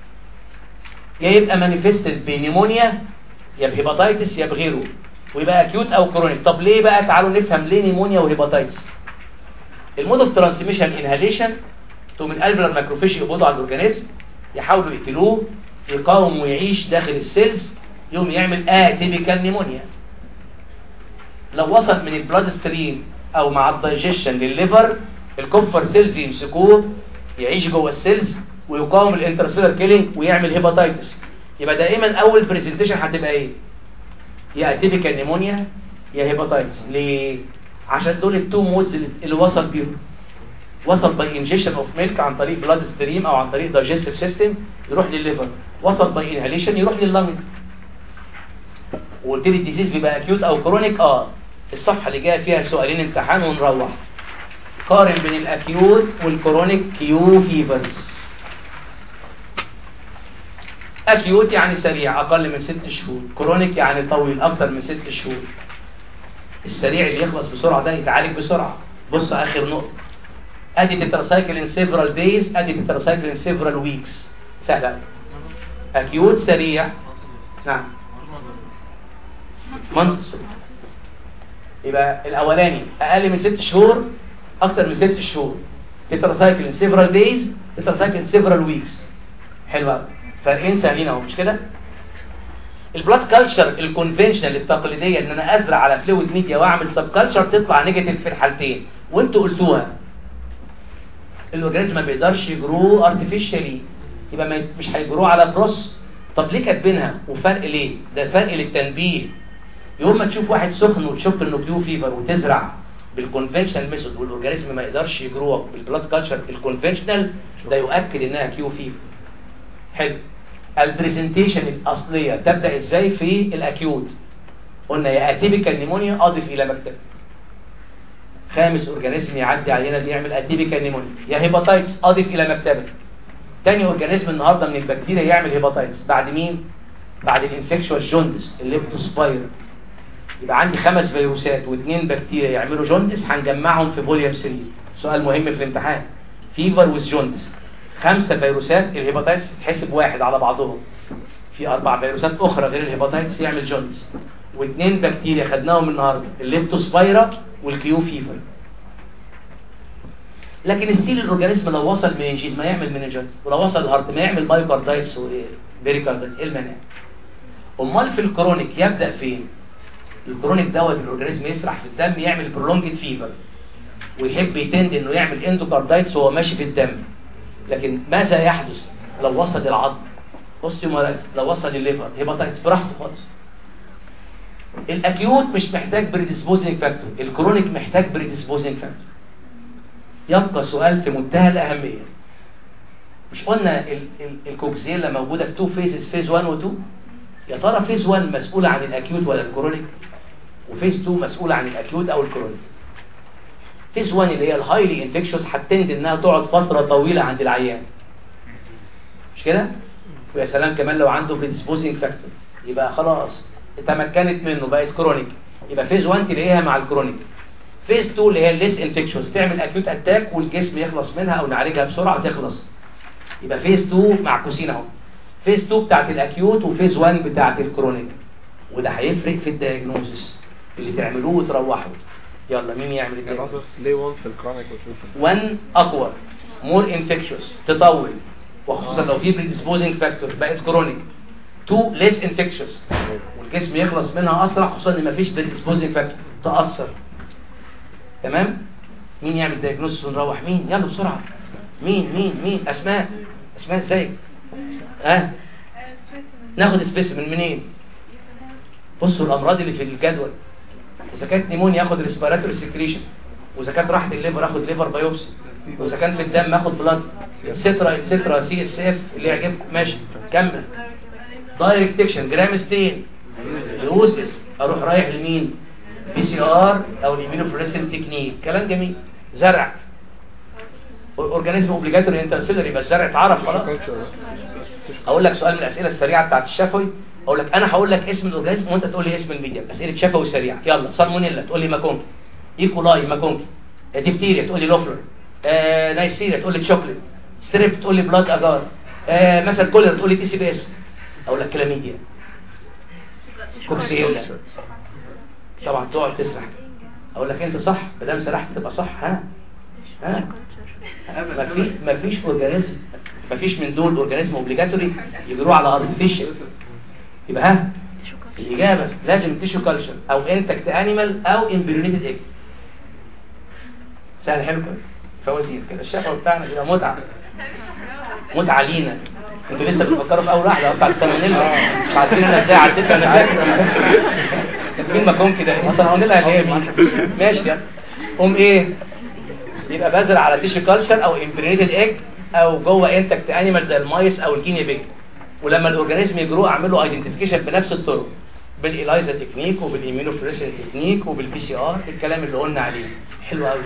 Speaker 1: يا يبقى مانيفستد بنيمونيا يا بهيباتايتس يا بغيره ويبقى اكيوت او كرونيك طب ليه بقى تعالوا نفهم ليه نيمونيا وهيباتايتس المود اوف ترانسميشن انهاليشن تقوم الالفلر ماكروفيش يقبضوا على الاورجانيزم يحاولوا يقتلوه يقاوم ويعيش داخل السيلز يقوم يعمل اتيبيكال نيمونيا لو وصل من البلاد ستريم او مع الدايجيشن للليفر الكومفر سيلز يمسكوه يعيش جوه السيلز ويقاوم الانترسيلر كيلينج ويعمل هيباتايتس يبقى دائما اول برزنتيشن هتبقى ايه يا اتيبيكال نيمونيا يا هيباتايتس ليه عشان دول التو مودز اللي وصل بيهم وصل باي انجيشن اوف ميلك عن طريق بلاد ستريم او عن طريق دايجستيف سيستم يروح للليفر وصل باي انهاليشن يروح لللنج وقلت لي الديزيز بيبقى اكيوت او كرونيك اه الصفحه اللي جايه فيها سؤالين امتحان ونروح قارن بين الاكيوت والكرونيك كيو فيفرز اكيوت يعني سريع اقل من ست شهور كرونيك يعني طويل اكتر من ست شهور السريع اللي يخلص بسرعه ده يتعالج بسرعه بص اخر نقطه ادي تترسايكل ان سيفرال دايز ادي تترسايكل ان سيفرال ويكس سهله اكيوت سريع نعم منص يبقى الاولاني اقل من ست شهور اكتر من ست شهور تترسايكل سيفرال دايز تترسايكل سيفرال ويكس حلو قوي فرقين سهلين اهو مش كده البلاد كلتشر الكونفنشنال التقليديه ان انا ازرع على فلويد ميديا واعمل سب كلتشر تطلع نيجاتيف في الحالتين وانتوا قلتوها الاورجانيزم ما بيقدرش يجرو ارتفيشالي يبقى ما مش هيجروه على بروس طب ليه كاتبينها وفرق ليه ده فرق للتنبيه يوم ما تشوف واحد سخن وتشوف انه كيو فيفر وتزرع بالكونفنشنال ميثود والاورجانيزم ما يقدرش يجروه بالبلاد كلتشر الكونفنشنال ده يؤكد انها كيو فيفر حلو البرزنتيشن الاصليه تبدا ازاي في الاكيوت قلنا يا اتيبيكال نيمونيا اضف الى مكتب خامس اورجانيزم يعدي علينا بيعمل اتيبيكال نيمونيا يا هيباتايتس اضف الى مكتبك تاني اورجانيزم النهارده من البكتيريا يعمل هيباتايتس بعد مين بعد الانفكشوال جوندس الليبتوسباير يبقى عندي خمس فيروسات واثنين بكتيريا يعملوا جوندس هنجمعهم في فوليوم 3 سؤال مهم في الامتحان فيفر ويز جوندس خمسة فيروسات الهيباتايتس تتحسب واحد على بعضهم في اربع فيروسات اخرى غير الهيباتايتس يعمل جوندس واثنين بكتيريا خدناهم النهارده الليبتوسبايرا والكيو فيفر لكن ستيل الاورجانيزم لو وصل مننجيز ما يعمل مننجيز ولو وصل الهارت ما يعمل بايوكاردايتس وبيريكاردايتس ايه المانع امال في الكرونيك يبدا فين الكرونيك دوت الاورجانيزم يسرح في الدم يعمل برولونجد فيفر ويحب يتند انه يعمل اندوكاردايتس وهو ماشي في الدم لكن ماذا يحدث لو وصل العظم اوستيومالايتس لو وصل الليفر هيباتايتس براحته خالص الاكيوت مش محتاج بريديسبوزنج فاكتور الكرونيك محتاج بريديسبوزنج فاكتور يبقى سؤال في منتهى الأهمية مش قلنا ال- ال- الكوكسيلا موجودة في تو فيزز فيز 1 و 2 يا ترى فيز 1 مسؤولة عن الأكيوت ولا الكرونيك وفيز 2 مسؤولة عن الأكيوت أو الكرونيك فيز 1 اللي هي الهايلي انفكشوس هتند انها تقعد فترة طويلة عند العيان مش كده ويا سلام كمان لو عنده بريديسبوزنج فاكتور يبقى خلاص تمكنت منه بقت كرونيك يبقى فيز 1 تلاقيها مع الكرونيك فيز 2 اللي هي الليس انفكشوس تعمل اكيوت اتاك والجسم يخلص منها او نعالجها بسرعه وتخلص يبقى فيز 2 معكوسين اهو فيز 2 بتاعت الاكيوت وفيز 1 بتاعت الكرونيك وده هيفرق في الدايجنوزس اللي تعملوه وتروحوا يلا مين يعمل الدايجنوزس
Speaker 2: النظر ليه 1 في الكرونيك و2 في
Speaker 1: 1 اقوى مور انفكشوس تطول وخصوصا لو في بريديسبوزنج فاكتور بقت كرونيك 2 ليس انفكشوس والجسم يخلص منها اسرع خصوصا ان مفيش بريديسبوزنج فاكتور تاثر تمام مين يعمل دايجنوستس ونروح مين يلا بسرعه مين مين مين اسماء اسماء ازاي ها أه؟ ناخد سبيسمن منين بصوا الامراض اللي في الجدول اذا كانت نيمونيا ياخد ريسبيراتوري سكريشن واذا كانت راحت الليفر اخد ليفر بايوبسي واذا كان في الدم اخد بلاد سترا سترا سي اس اف اللي يعجبكم ماشي كمل دايركت اكشن جرام ستين يوسس اروح رايح لمين بي سي ار او الامينوفلوريسنت تكنيك كلام جميل زرع اورجانيزم اوبليجاتوري انترسيلر يبقى الزرع اتعرف خلاص اقول لك سؤال من الاسئله السريعه بتاعت الشفوي اقول لك انا هقول لك اسم الاورجانيزم وانت تقول لي اسم الميديا اسئله شفوي سريعه يلا سالمونيلا تقول لي ماكونكي ايكولاي ماكونكي ديفتيريا تقول لي لوفلر آه نايسيريا تقول لي شوكليت ستريب تقول لي بلاد اجار آه مثلا كولر تقول لي تي سي بي اس اقول لك كلاميديا كوكسيلا طبعا تقعد تسرح اقول لك انت صح ما دام سرحت تبقى صح ها ها ما في ما فيش اورجانيزم ما فيش من دول اورجانيزم اوبليجاتوري يجروه على ارتفيشال يبقى ها الاجابه لازم تيشو كلتشر او انتكت انيمال او امبريونيتد ايج سهل حلو كده فوازير كده الشفا بتاعنا كده متعه متعه لينا انتوا لسه بتفكروا في اول واحده بتاعت السالمونيلا مش عارفين انا ازاي عديتها انا فاكر كاتبين مكون كده اصلا هقول لها اللي هي مين ماشي ده قوم ايه يبقى بزرع على تيشو كلتشر او امبرينيتد ايج او جوه انتكت انيمال زي المايس او الكيني بيج ولما الاورجانيزم يجرو اعمل له ايدنتيفيكيشن بنفس الطرق بالايلايزا تكنيك وبالاميونوفلوريسنت تكنيك وبالبي سي ار الكلام اللي قلنا عليه حلو قوي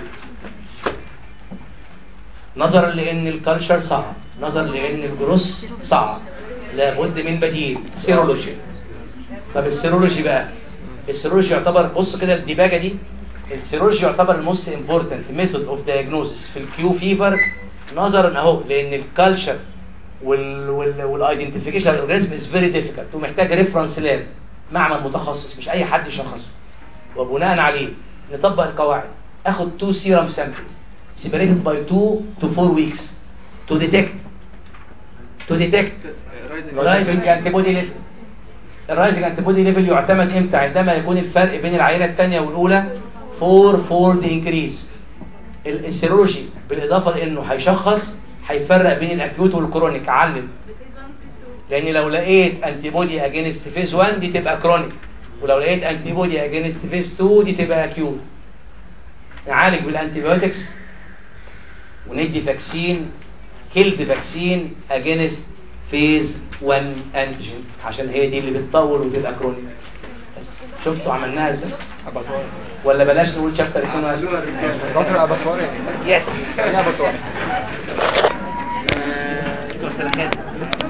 Speaker 1: نظرا لان الكالتشر صعب نظرا لان الجروس صعب لابد من بديل سيرولوجي طب السيرولوجي بقى السيرولوجي يعتبر بص كده الديباجه دي السيرولوجي يعتبر الموست امبورتنت ميثود اوف دايجنوزس في الكيو فيفر نظرا اهو لان الكالتشر وال وال والايدنتيفيكيشن الاورجانيزم از فيري ديفيكالت ومحتاج ريفرنس لاب معمل متخصص مش اي حد يشخصه وبناء عليه نطبق القواعد اخد 2 سيرم سامبلز separated by 2 to 4 weeks to detect to detect rising antibody level الرايزنج antibody level يعتمد امتى عندما يكون الفرق بين العينة الثانية والأولى 4 fold increase ال- السيرولوجي بالإضافة لأنه هيشخص هيفرق بين الأكيوت والكرونيك علم لأن لو لقيت انتيبودي اجينست فيز 1 دي تبقى كرونيك ولو لقيت انتيبودي اجينست فيز 2 دي تبقى اكيوت نعالج بالانتيبيوتكس وندي فاكسين كيلد فاكسين اجينست فيز 1 انتيجين عشان هي دي اللي بتطول وتبقى كرونيك بس شفتوا عملناها ازاي ولا بلاش نقول شابتر 2
Speaker 2: دكتور اباطواري
Speaker 1: يس
Speaker 2: ايه اباطواري
Speaker 1: دكتور سلامات